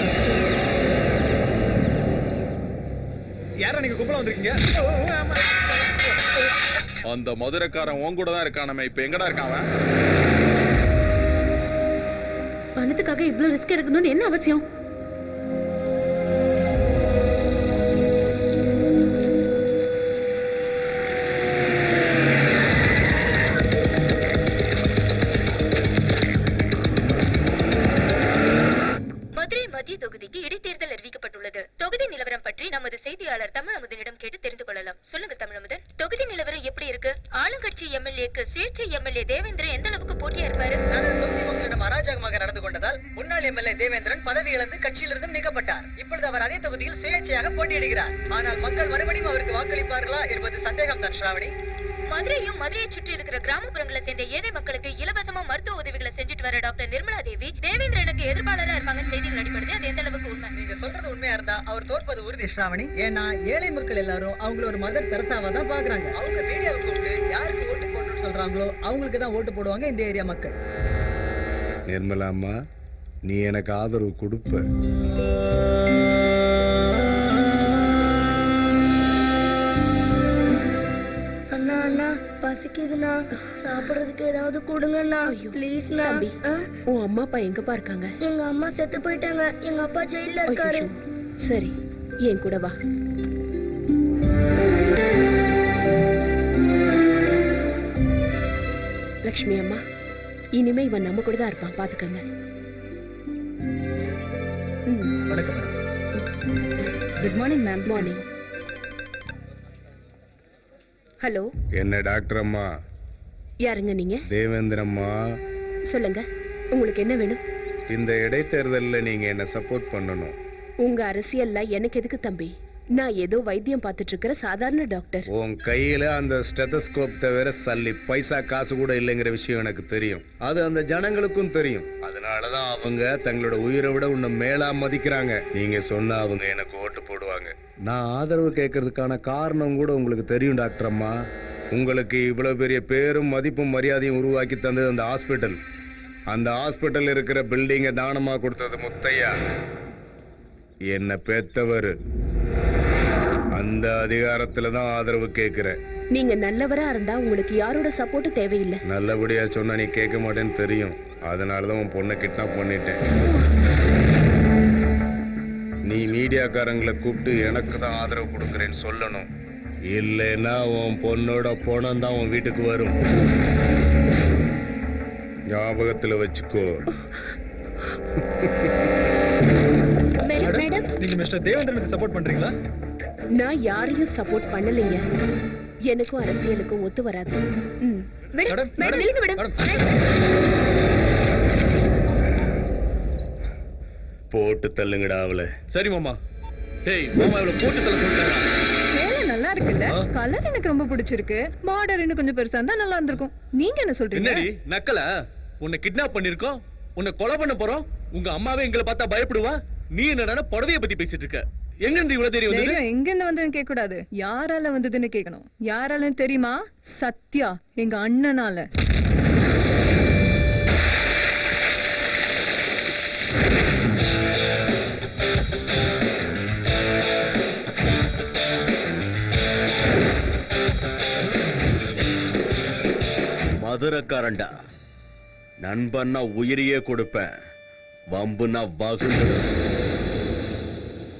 யாரா நீங்க கும்பல வந்திருக்கீங்க ஓ, ஓ, ஆமா. அந்த மதுரைக்காரன் உன் கூட தான் இருக்கானமே இப்ப எங்கடா இருக்கான் அவன் பணத்துக்காக இவ்ளோ ரிஸ்க் எடுக்கணும்னு என்ன அவசியம் மதுரை மத்திய தொகுதிக்கு இடைத்தேர்தல் அறிவிக்கப்பட்டுள்ளது தொகுதி நிலவரம் பற்றி நமது செய்தியாளர் தமிழ் அமுதனிடம் கேட்டு தெரிந்து கொள்ளலாம் சொல்லுங்க தமிழ் அமுதன் தொகுதி நிலவரம் எப்படி இருக்கு ஆளுங்கட்சி எம்எல்ஏக்கு சுயேட்சை எம்எல்ஏ தேவேந்திரன் எந்த அளவுக்கு போட்டியா இருப்பாரு தொகுதி மக்களிடம் அராஜகமாக நடந்து கொண்டதால் முன்னாள் எம்எல்ஏ தேவேந்திரன் பதவி இழந்து கட்சியிலிருந்து நீக்கப்பட்டார் இப்பொழுது அவர் அதே தொகுதியில் சுயேட்சையாக போட்டியிடுகிறார் ஆனால் மக்கள் மறுபடியும் அவருக்கு வாக்களிப்பார்களா என்பது சந்தேகம் தான் ஸ்ராவணி மதுரையும் மதுரையை சுற்றி இருக்கிற கிராமப்புறங்களை சேர்ந்த ஏழை மக்களுக்கு இலவசமா மருத்துவ உதவிகளை செஞ்சுட்டு வர டாக்டர் நிர்மலா தேவி தேவேந்திரனுக்கு எதிர்ப்பாளரா இருப்பாங்கன்னு செய்திகள் அடிப்படுது அது எந்த அளவுக்கு உண்மை நீங்க சொல்றது உண்மையா இருந்தா அவர் தோற்பது உறுதி ஸ்ராவணி ஏன்னா ஏழை மக்கள் எல்லாரும் அவங்கள ஒரு மதர் தெரசாவா தான் பாக்குறாங்க அவங்க மீடியாவை கூப்பிட்டு யாருக்கு ஓட்டு போடணும்னு சொல்றாங்களோ அவங்களுக்கு தான் ஓட்டு போடுவாங்க இந்த ஏரியா மக்கள் நிர்மலாம்மா நீ எனக்கு ஆதரவு கொடுப்ப அண்ணா அண்ணா பசிக்குதுண்ணா சாப்பிடுறதுக்கு ஏதாவது கொடுங்கண்ணா ப்ளீஸ்ண்ணா உன் அம்மா அப்பா எங்கப்பா இருக்காங்க எங்க அம்மா செத்து போயிட்டாங்க எங்க அப்பா ஜெயில்ல இருக்காரு சரி என் கூட வா லக்ஷ்மி அம்மா இனிமே இவன் நம்ம கூட தான் இருப்பான் பாத்துக்கங்க good morning ma'am morning hello என்ன டாக்டர் அம்மா யாருங்க நீங்க தேவேந்திரம்மா சொல்லுங்க உங்களுக்கு என்ன வேணும் இந்த இடைத்தேர்தலில் நீங்க என்ன சப்போர்ட் பண்ணணும் உங்க அரசியல்ல எனக்கு எதுக்கு தம்பி நான் ஏதோ வைத்தியம் பார்த்துட்டு இருக்கிற சாதாரண டாக்டர் உன் கையில அந்த ஸ்டெதஸ்கோப் தவிர சல்லி பைசா காசு கூட இல்லைங்கிற விஷயம் எனக்கு தெரியும் அது அந்த ஜனங்களுக்கும் தெரியும் அதனாலதான் அவங்க தங்களோட உயிரை விட உன்னை மேலா மதிக்கிறாங்க நீங்க சொன்னா அவங்க எனக்கு ஓட்டு போடுவாங்க நான் ஆதரவு கேட்கறதுக்கான காரணம் கூட உங்களுக்கு தெரியும் டாக்டர் அம்மா உங்களுக்கு இவ்வளவு பெரிய பேரும் மதிப்பும் மரியாதையும் உருவாக்கி தந்தது அந்த ஹாஸ்பிட்டல் அந்த ஹாஸ்பிட்டல் இருக்கிற பில்டிங்கை தானமா கொடுத்தது முத்தையா என்ன பெத்தவர் அந்த அதிகாரத்துல தான் ஆதரவு கேட்கிறேன் நீங்க நல்லவரா இருந்தா உங்களுக்கு யாரோட சப்போர்ட் தேவையில்லை நல்லபடியா சொன்னா நீ கேட்க மாட்டேன்னு தெரியும் அதனால தான் உன் பொண்ணை கிட்னாப் பண்ணிட்டேன் நீ மீடியாக்காரங்களை கூப்பிட்டு எனக்கு தான் ஆதரவு கொடுக்குறேன்னு சொல்லணும் இல்லைன்னா உன் பொண்ணோட பணம் தான் உன் வீட்டுக்கு வரும் ஞாபகத்துல வச்சுக்கோ மேடம் மேடம் நீங்க மிஸ்டர் தேவேந்திரனுக்கு சப்போர்ட் பண்றீங்களா நான் யாரையும் சப்போர்ட் பண்ணலைங்க எனக்கும் அரசியலுக்கும் ஒத்து வராது ம். மேடம் மேடம் நில்லுங்க மேடம் போட்டு தள்ளுங்கடா அவளை சரி மாமா டேய் மாமா இவ்வளவு போட்டு தள்ள சொல்லிட்டாங்க சேலை நல்லா இருக்குல்ல கலர் எனக்கு ரொம்ப பிடிச்சிருக்கு பார்டர் இன்னும் கொஞ்சம் பெருசா இருந்தா நல்லா இருந்திருக்கும் நீங்க என்ன சொல்றீங்க என்னடி நக்கல உன்னை கிட்னாப் பண்ணிருக்கோம் உன்னை கொலை பண்ண போறோம் உங்க அம்மாவே எங்களை பார்த்தா பயப்படுவா நீ என்னடா புடவைய பத்தி பேசிட்டு இருக்க எங்க இருந்து இவ்வளவு தெரியும் வந்தது? தைரியம் எங்க இருந்து வந்ததுன்னு கேட்க கூடாது யாரால வந்ததுன்னு கேட்கணும் யாராலன்னு தெரியுமா சத்யா எங்க அண்ணனால மதுரக்காரன்டா நண்பன்னா உயிரையே கொடுப்பேன் வம்புன்னா வகுந்துடும்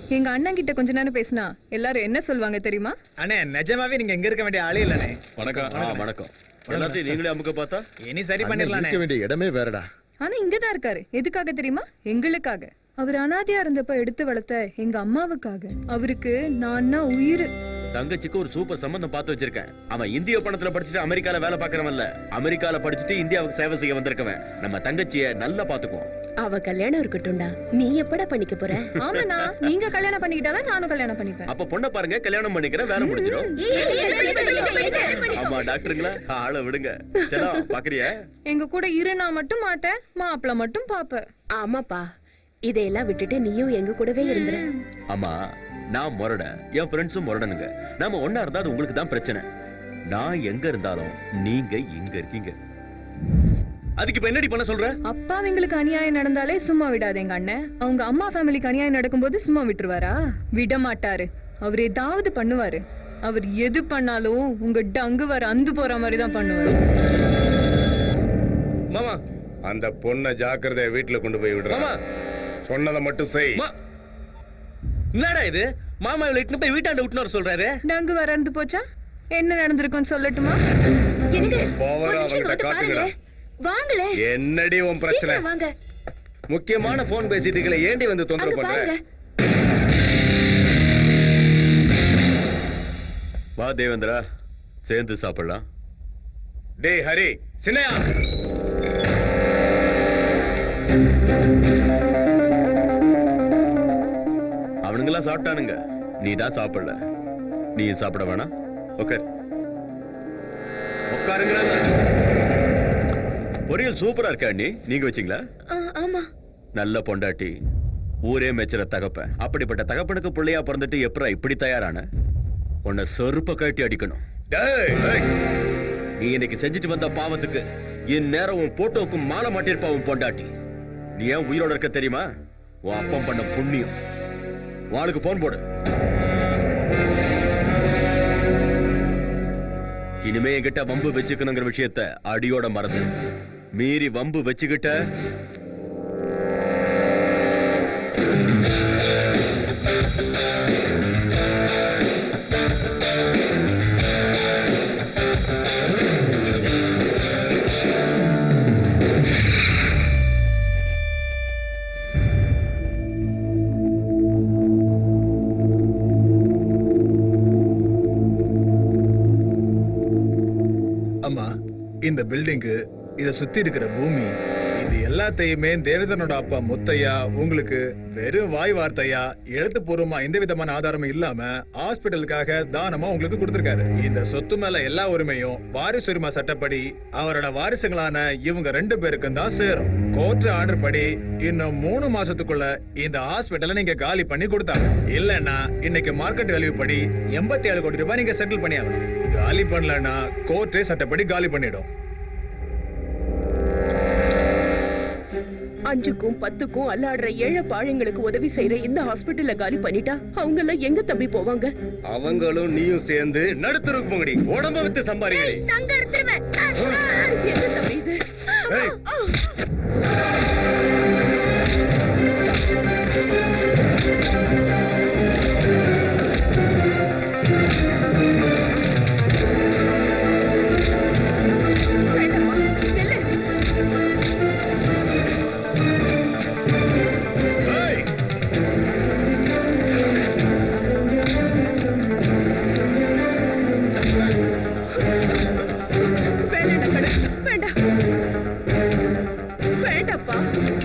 எங்க அண்ணன் கிட்ட கொஞ்ச நேரம் பேசினா எல்லாரும் என்ன சொல்லுவாங்க தெரியுமா அண்ணே நிஜமாவே நீங்க எங்க இருக்க வேண்டிய ஆளே இல்லனே வணக்கம் ஆ வணக்கம் எல்லாத்தையும் நீங்களே அமுக்க பார்த்தா இனி சரி பண்ணிடலானே இருக்க வேண்டிய இடமே வேறடா ஆனா இங்கதான் இருக்காரு எதுக்காக தெரியுமா எங்களுக்காக அவர் அனாதையா இருந்தப்ப எடுத்து வளர்த்த எங்க அம்மாவுக்காக அவருக்கு நான்னா உயிர் தங்கச்சிக்கு ஒரு சூப்பர் சம்பந்தம் பார்த்து வச்சிருக்கேன் அவன் இந்திய பணத்துல படிச்சுட்டு அமெரிக்கால வேலை பார்க்கறவன் இல்ல அமெரிக்கால படிச்சுட்டு இந்தியாவுக்கு சேவை செய்ய வந்திருக்கவன் நம்ம தங்கச்சிய நல்லா பாத்துக்குவோம் அவ கல்யாணம் இருக்கட்டும்டா நீ எப்படா பண்ணிக்க போற ஆமாண்ணா நீங்க கல்யாணம் பண்ணிக்கிட்டாதான் நானும் கல்யாணம் பண்ணிப்பேன் அப்ப பொண்ணை பாருங்க கல்யாணம் பண்ணிக்கிறேன் வேலை முடிஞ்சிடும் ஆமா டாக்டருங்களா ஆள விடுங்க சலோ பாக்குறியா எங்க கூட இருனா மட்டும் மாட்டேன் மாப்பிள்ள மட்டும் பாப்ப ஆமாப்பா இதையெல்லாம் விட்டுட்டு நீயும் எங்க கூடவே இருந்துற ஆமா நான் முரட என் ஃப்ரெண்ட்ஸும் முரடனுங்க நாம ஒன்னா இருந்தா அது உங்களுக்கு தான் பிரச்சனை நான் எங்க இருந்தாலும் நீங்க இங்க இருக்கீங்க அதுக்கு இப்ப என்னடி பண்ண சொல்ற அப்பாவிங்களுக்கு அநியாயம் நடந்தாலே சும்மா விடாது எங்க அண்ணன் அவங்க அம்மா ஃபேமிலிக்கு அநியாயம் நடக்கும்போது சும்மா விட்டுருவாரா விட மாட்டாரு அவர் ஏதாவது பண்ணுவாரு அவர் எது பண்ணாலும் உங்க டங்கு வர அந்து போற மாதிரி தான் பண்ணுவாரு மாமா அந்த பொண்ணை ஜாக்கிரதையா வீட்டுல கொண்டு போய் விடுறா சொன்னதை மட்டும் செய் என்னடா இது மாமா இவளை இட்டுன்னு போய் வீட்டாண்ட விட்டுன்னு வர சொல்றாரு டங்கு வர அந்து போச்சா என்ன நடந்திருக்கும்னு சொல்லட்டுமா போவரா அவங்கிட்ட காட்டுகிறா வாங்களே என்னடி உன் பிரச்சனை சீக்கிரம் வாங்க முக்கியமான போன் பேசிட்டு இருக்கல ஏண்டி வந்து தொந்தரவு அங்க பண்ற பாருங்க வா தேவேந்திரா சேர்ந்து சாப்பிடலாம் டேய் ஹரி சின்னையா அவனுங்கெல்லாம் சாப்பிட்டானுங்க நீ தான் சாப்பிடல நீ சாப்பிட வேணாம் உட்கார் உட்காருங்க பொரியல் சூப்பரா இருக்கா நீ நீங்க வச்சீங்களா ஆ, ஆமா நல்ல பொண்டாட்டி ஊரே மெச்சுற தகப்ப அப்படிப்பட்ட தகப்பனுக்கு பிள்ளையா பிறந்துட்டு எப்பரா இப்படி தயாரான உன்னை செருப்ப கட்டி அடிக்கணும் நீ இன்னைக்கு செஞ்சுட்டு வந்த பாவத்துக்கு என் நேரம் உன் போட்டோவுக்கு மாலை மாட்டிருப்பா உன் பொண்டாட்டி நீ ஏன் உயிரோட இருக்க தெரியுமா உன் அப்பம் பண்ண புண்ணியம் வாளுக்கு போன் போடு இனிமே என்கிட்ட வம்பு வச்சுக்கணுங்கிற விஷயத்த அடியோட மறந்து மீறி வம்பு வச்சுக்கிட்ட அம்மா இந்த பில்டிங்கு இத சுத்தி இருக்கிற பூமி இது எல்லாத்தையுமே தேவேந்திரனோட அப்பா முத்தையா உங்களுக்கு வெறும் வாய் வார்த்தையா எழுத்துப்பூர்வமா எந்த விதமான ஆதாரமும் இல்லாம ஹாஸ்பிட்டலுக்காக தானமா உங்களுக்கு கொடுத்திருக்காரு இந்த சொத்து மேல எல்லா உரிமையும் வாரிசு உரிமை சட்டப்படி அவரோட வாரிசுகளான இவங்க ரெண்டு பேருக்கும் தான் சேரும் கோர்ட் ஆர்டர் படி இன்னும் மூணு மாசத்துக்குள்ள இந்த ஹாஸ்பிட்டலை நீங்க காலி பண்ணி கொடுத்தாங்க இல்லன்னா இன்னைக்கு மார்க்கெட் வேல்யூ படி எண்பத்தி ஏழு கோடி ரூபாய் நீங்க செட்டில் பண்ணி ஆகணும் காலி பண்ணலன்னா கோர்ட்டே சட்டப்படி காலி பண்ணிடும் அஞ்சுக்கும் பத்துக்கும் அல்லாடுற ஏழை பாழைங்களுக்கு உதவி செய்யற இந்த ஹாஸ்பிட்டல்ல காலி பண்ணிட்டா அவங்க எல்லாம் எங்க தம்பி போவாங்க அவங்களும் நீயும் சேர்ந்து நடுத்தருக்கு போங்கடி உடம்ப வித்து சம்பாரிங்கடி தங்க எடுத்துருவேன் என்ன தம்பி இது வேண்டாம் கடை வேண்டாம் வேண்டாப்பா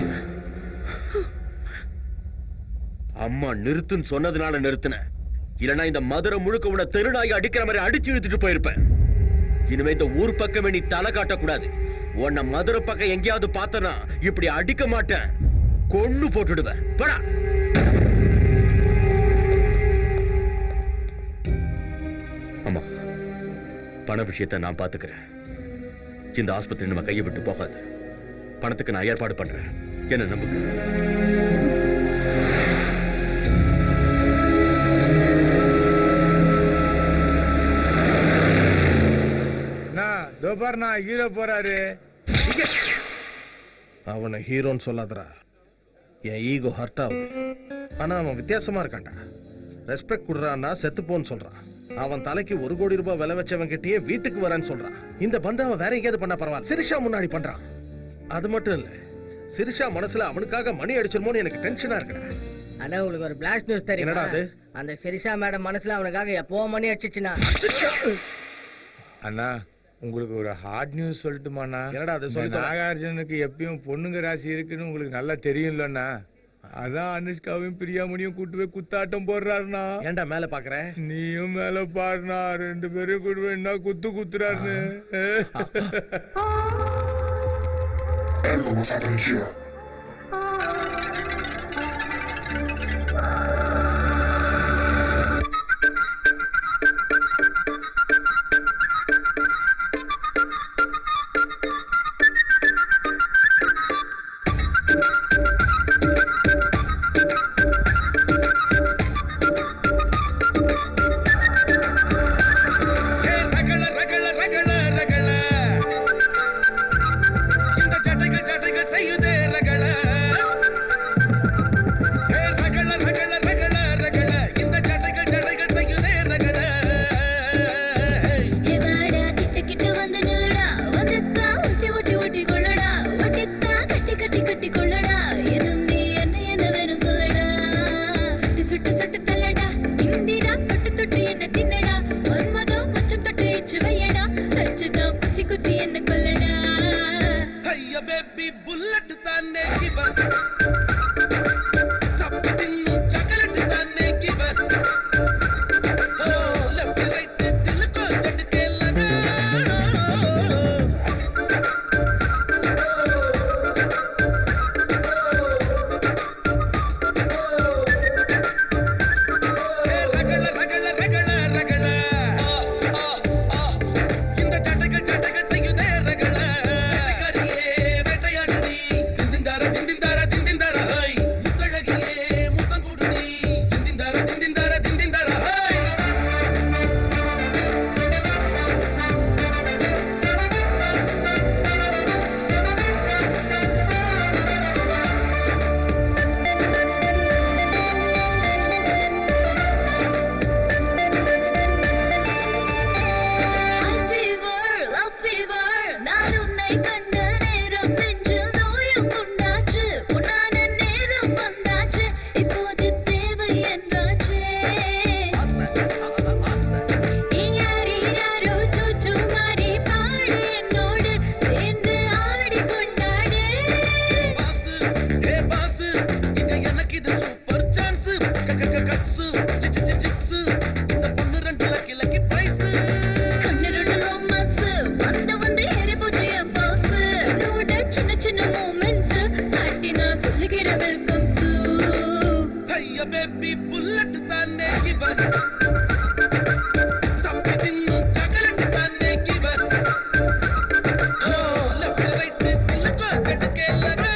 அம்மா நிறுத்துன்னு சொன்னதுனால நிறுத்தின இல்லனா இந்த மதுரை முழுக்க உன்னை தெருநாய் அடிக்கிற மாதிரி அடிச்சு இழுத்துட்டு போயிருப்பேன் இனிமே இந்த ஊர் பக்கமே நீ தலை காட்டக்கூடாது உன்னை மதுரை பக்கம் எங்கேயாவது பார்த்தனா இப்படி அடிக்க மாட்டேன் கொன்னு போட்டுடுவேன் போடா ஆமா பண விஷயத்தை நான் பாத்துக்கிறேன் இந்த ஆஸ்பத்திரி நம்ம கையை விட்டு போகாது பணத்துக்கு நான் ஏற்பாடு பண்றேன் என்ன நம்புங்க நான் தோபார் நான் ஹீரோ போறாரு அவனை ஹீரோன்னு சொல்லாதடா என் ஈகோ ஹர்ட் ஆகுது ஆனா அவன் வித்தியாசமா இருக்கான்டா ரெஸ்பெக்ட் கொடுறான்னா செத்து போன்னு சொல்றான் அவன் தலைக்கு ஒரு கோடி ரூபாய் விலை வச்சவன் கிட்டயே வீட்டுக்கு வரேன்னு சொல்றான் இந்த பந்து அவன் வேற எங்கேயாவது பண்ணா பரவாயில்ல சிரிஷா முன்னாடி பண்றான் அது மட்டும் இல்ல சிரிஷா மனசுல அவனுக்காக மணி அடிச்சிருமோன்னு எனக்கு டென்ஷனா இருக்குடா அண்ணா உங்களுக்கு ஒரு பிளாஸ்ட் நியூஸ் தெரியுமா என்னடா அது? அந்த சிரிஷா மேடம் மனசுல அவனுக்காக எப்போ மணி அடிச்சுச்சுன்னா அண்ணா உங்களுக்கு ஒரு ஹார்ட் நியூஸ் சொல்லட்டுமாண்ணா என்னடா அது? இந்த சொல்லு தல. நாகார்ஜுனுக்கு எப்பயும் பொண்ணுங்க ராசி இருக்குன்னு உங்களுக்கு நல்லா தெரியும்லண்ணா அதான் அனுஷ்காவையும் பிரியாமணியும் கூட்டு போய் குத்தாட்டம் போடுறாருண்ணா ஏன்டா மேல பாக்குற நீயும் மேல பாருண்ணா ரெண்டு பேரும் கூட்டு போய் என்ன குத்து குத்துறாருன்னு Algo más apareció. ரகள ரகள ரகள ரகள இந்த சட்டைகள் சட்டைகள் செய்யுதே ரகள ஏ ரகள ரகள ரகள ரகள இந்த சட்டைகள் சட்டைகள் செய்யுதே ரகள எவாடா கிட்ட கிட்ட வந்து நில்லுடா வந்துட்டா ஒட்டி ஒட்டி ஒட்டி கொள்ளடா ஒட்டித்தா கட்டி கட்டி கட்டி கொள்ளடா எதுவும் நீ என்ன என்ன வேணும் சொல்லடா சுட்டு சுட்டு சுட்டு தள்ளடா இந்திரா தொட்டு தொட்டு என்ன தின்னடா மன்மதம் மச்சம் தொட்டு இச்சு வையடா அச்சுதான் குத்தி குத்தி என்ன கொல்லடா ஐயா பேபி புல்லட் தானே கிவன் சப்பு தின்னு சாக்லேட் தானே கிவன் ஓ லெஃப்ட் ரைட் தில்லுக்கோ சட்டுக்கே லகா ரகள ரகள ரகள ரகள ஆ ஆ ஆ இந்த சட்டைகள் சட்டைகள் செய்யுதே ரகள கரியே வேட்டையாடுதி திந்திந்தார திந்திந்தார திந்திந்தார ஹை முத்தழகியே முத்தம் கொடுதி திந்திந்தார திந்திந்தார திந்திந்தார ஹை fever, love fever. நான் உன்னை கண்ட நேரம் நெஞ்சில் நோயும் உண்டாச்சு. உன்னான நேரம் வந்தாச்சு. இப்போது தேவை என்றாச்சே. யாரீராரோ சூச்சு மாறி பாடு என்னோடு சேர்ந்து ஆடி கொண்டாடு. ஏ பாஸ் இங்க எனக்கு இது சூப்பர் சான்ஸ் கட்ஸு சிச்சு சிச்சு இந்த பொண்ணு ரெண்டு லக்கி லக்கி பிரைஸ் கண்ணிருட romance. வந்து வந்து ஏறி போச்சு என் pulse. உன்னோட சின்ன சின்ன moments. காட்டி நான் சொல்லுகிற welcome ஐயா பேபி புல்லட் தானே கிவன் சப்பி தின்னு சாக்லேட் தானே கிவன் ஓ லெஃப்ட் ரைட் தில்லுக்கோ சட்டுக்கே லகா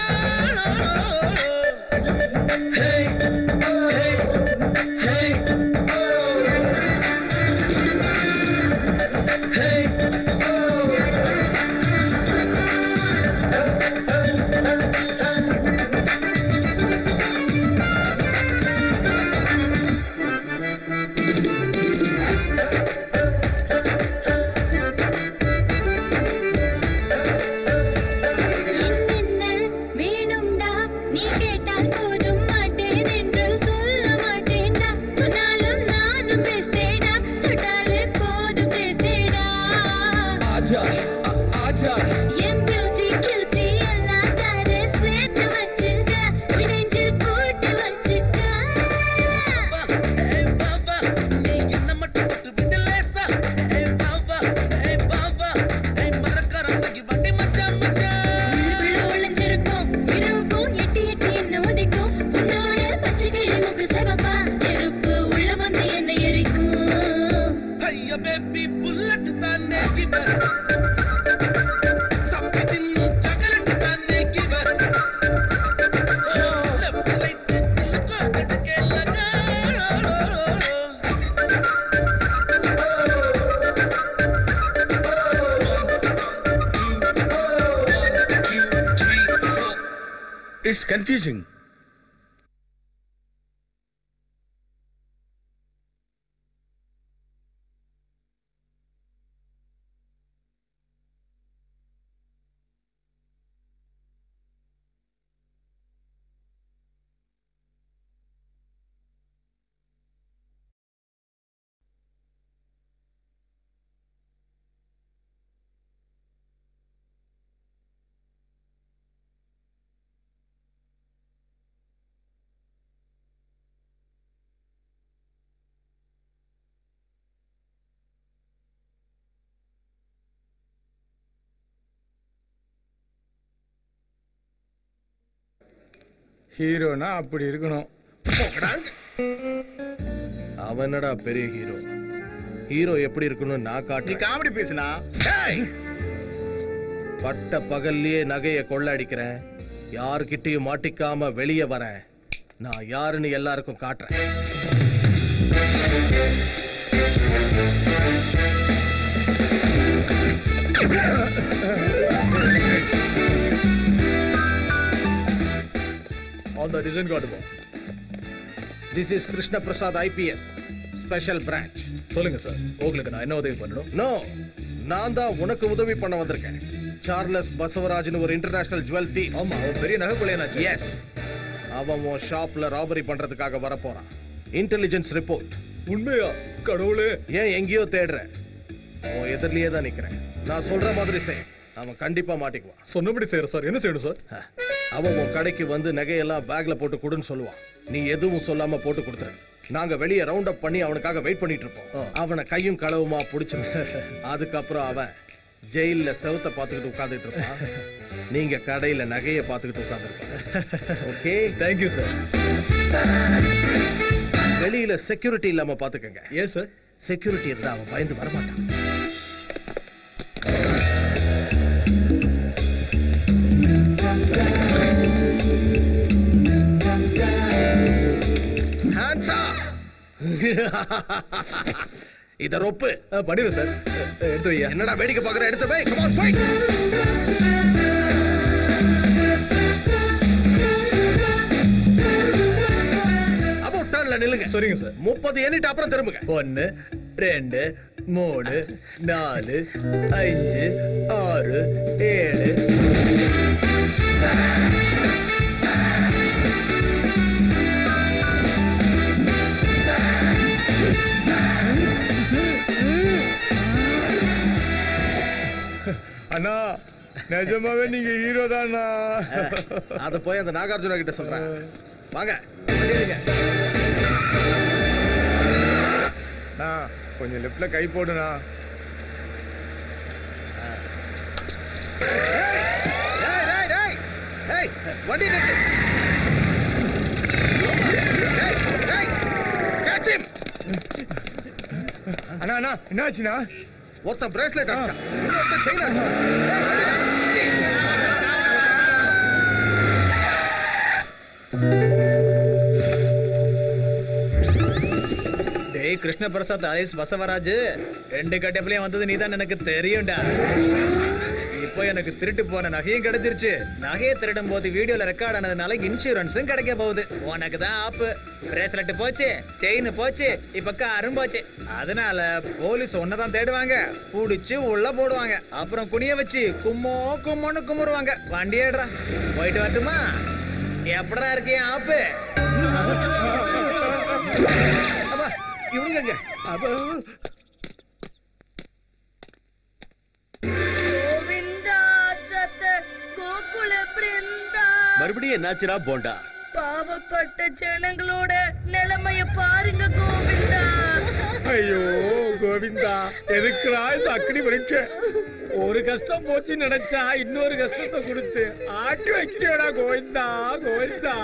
Hey, hey, hey. Hey. மின்னல் வேணும்டா நீ கேட்டால் போதும் மாட்டேன் என்று சொல்ல மாட்டேன்டா சொன்னாலும் நானும் பேசேடா தொட்டாலே போதும் பேசேடா ஆஜா ஆஜா என் பியூட்டி கியூட்டி எல்லாம் தானே சேர்த்து வச்சிருக்க நெஞ்சில் போட்டு வச்சிருக்க ஏய் பாபா நீ என்ன மட்டும் தொட்டு விட்டு லேசா ஏய் பாபா ஏய் பாபா ஏய் மரக்கார சகி வண்டி மச்சான் மச்சான் உள்ளுக்குள்ள ஒளிஞ்சிருக்கும் இரவுக்கும் எட்டி எட்டி என்ன உதைக்கும் உன்னோட பச்சைக்கிளி முக சிவப்பா நெருப்பு உள்ள வந்து என்னை எரிக்கும் ஐயா பேபி புல்லட் தானே கிவர் சப்பி தின்னு சாக்லேட் தானே கிவர் ஓ லெஃப்ட் ரைட் தில்லுக்கோ சட்டுக்கே லகா இட்ஸ் கன்ஃபியூசிங் ஹீரோனா அப்படி இருக்கணும் அவன் என்னடா பெரிய ஹீரோ ஹீரோ எப்படி இருக்கணும் நான் நீ காட்டு காமெடி பேசுனா பட்ட பகல்லையே நகைய கொள்ளடிக்கிறேன் யாருக்கிட்டயும் மாட்டிக்காம வெளியே வரேன் நான் யாருன்னு எல்லாருக்கும் காட்டுறேன் அந்த டிசைன் காட்டுப்போம் this is Krishna Prasad IPS special branch சொல்லுங்க சார் உங்களுக்கு நான் என்ன உதவி பண்ணணும் நோ நான் தான் உனக்கு உதவி பண்ண வந்திருக்கேன் சார்லஸ் பசவராஜ்னு ஒரு இன்டர்நேஷனல் ஜுவல் தீ ஆமா அவன் பெரிய நகை கொள்ளையனாச்சு எஸ் அவன் உன் ஷாப்ல ராபரி பண்றதுக்காக வர போறான் இன்டெலிஜென்ஸ் ரிப்போர்ட் உண்மையா கடவுளே ஏன் எங்கேயோ தேடுற உன் எதிரிலேயே தான் நிக்கிறேன் நான் சொல்ற மாதிரி செய் அவன் கண்டிப்பா மாட்டிக்குவான் சொன்னபடி செய்யற சார் என்ன செய்யணும் சார் அவன் உன் கடைக்கு வந்து நகையெல்லாம் பேக்ல போட்டு கொடுன்னு சொல்லுவான் நீ எதுவும் சொல்லாம போட்டு கொடுத்துரு நாங்க வெளியே ரவுண்ட் அப் பண்ணி அவனுக்காக வெயிட் பண்ணிட்டு இருப்போம் அவனை கையும் களவுமா புடிச்சிருக்கோம் அதுக்கப்புறம் அவன் ஜெயில்ல செவுத்த பார்த்துக்கிட்டு உட்கார்ந்துட்டு இருப்பான் நீங்க கடையில நகைய பார்த்துக்கிட்டு உட்கார்ந்துருப்பாங்க ஓகே தேங்க்யூ சார் வெளியில செக்யூரிட்டி இல்லாம பாத்துக்கங்க ஏன் சார் செக்யூரிட்டி இருந்தா அவன் பயந்து வரமாட்டான் Hands up! இத ரொப்பு பண்ணிடுறேன் சார் எடுத்து வையா என்னடா வேடிக்கை பாக்குற எடுத்து போய் come on fight about turnல நில்லுங்க சரிங்க சார் முப்பது எண்ணிட்டு அப்புறம் திரும்புங்க ஒன்னு ரெண்டு மூணு நாலு அஞ்சு ஆறு ஏழு அண்ணா நிஜமாவே நீங்க ஹீரோ தானா அத போய் அந்த நாகார்ஜுனா கிட்ட சொல்றேன் வாங்க வெளியிடுங்க. அண்ணா கொஞ்சம் லெஃப்ட்ல கை போடுண்ணா டேய், டேய், டேய். டேய், வண்டி நிறுத்து. டேய், டேய், catch him. அண்ணா அண்ணா என்னாச்சுண்ணா ஒருத்தன் பிரேஸ்லெட் அடிச்சான் இன்னொருத்தன் செயின் அடிச்சான் டேய், வண்டிடா, வண்டி. டேய் கிருஷ்ண பிரசாத் ஐஸ் பசவராஜ் ரெண்டு கட்டப்பிலையும் வந்தது நீதான் எனக்கு தெரியும்டா இப்போ எனக்கு திருட்டு போன நகையும் கிடைச்சிருச்சு நகையை திருடும் போது வீடியோல ரெக்கார்ட் ஆனதுனால இன்சூரன்ஸும் கிடைக்க போகுது உனக்கு தான் ஆப்பு பிரேஸ்லெட் போச்சு செயின் போச்சு இப்ப காரும் போச்சு அதனால போலீஸ் தான் தேடுவாங்க புடிச்சு உள்ள போடுவாங்க அப்புறம் குனிய வச்சு கும்மோ கும்மோன்னு குமுறுவாங்க வண்டி ஏடுறா போயிட்டு வரட்டுமா எப்படா இருக்கே ஆப்பு அப்பா, இவனுங்க எங்க? அப்பா. கோவிந்தா சத்த கோகுல பிருந்தா மறுபடியும் என்னாச்சுடா போண்டா பாவப்பட்ட ஜனங்களோட நிலைமைய பாருங்க கோவிந்தா ஐயோ கோவிந்தா எதுக்குடா இந்த அக்னி பரீட்சை ஒரு கஷ்டம் போச்சு நினைச்சா இன்னொரு கஷ்டத்தை கொடுத்து ஆட்டி வைக்கிறியோடா கோவிந்தா கோவிந்தா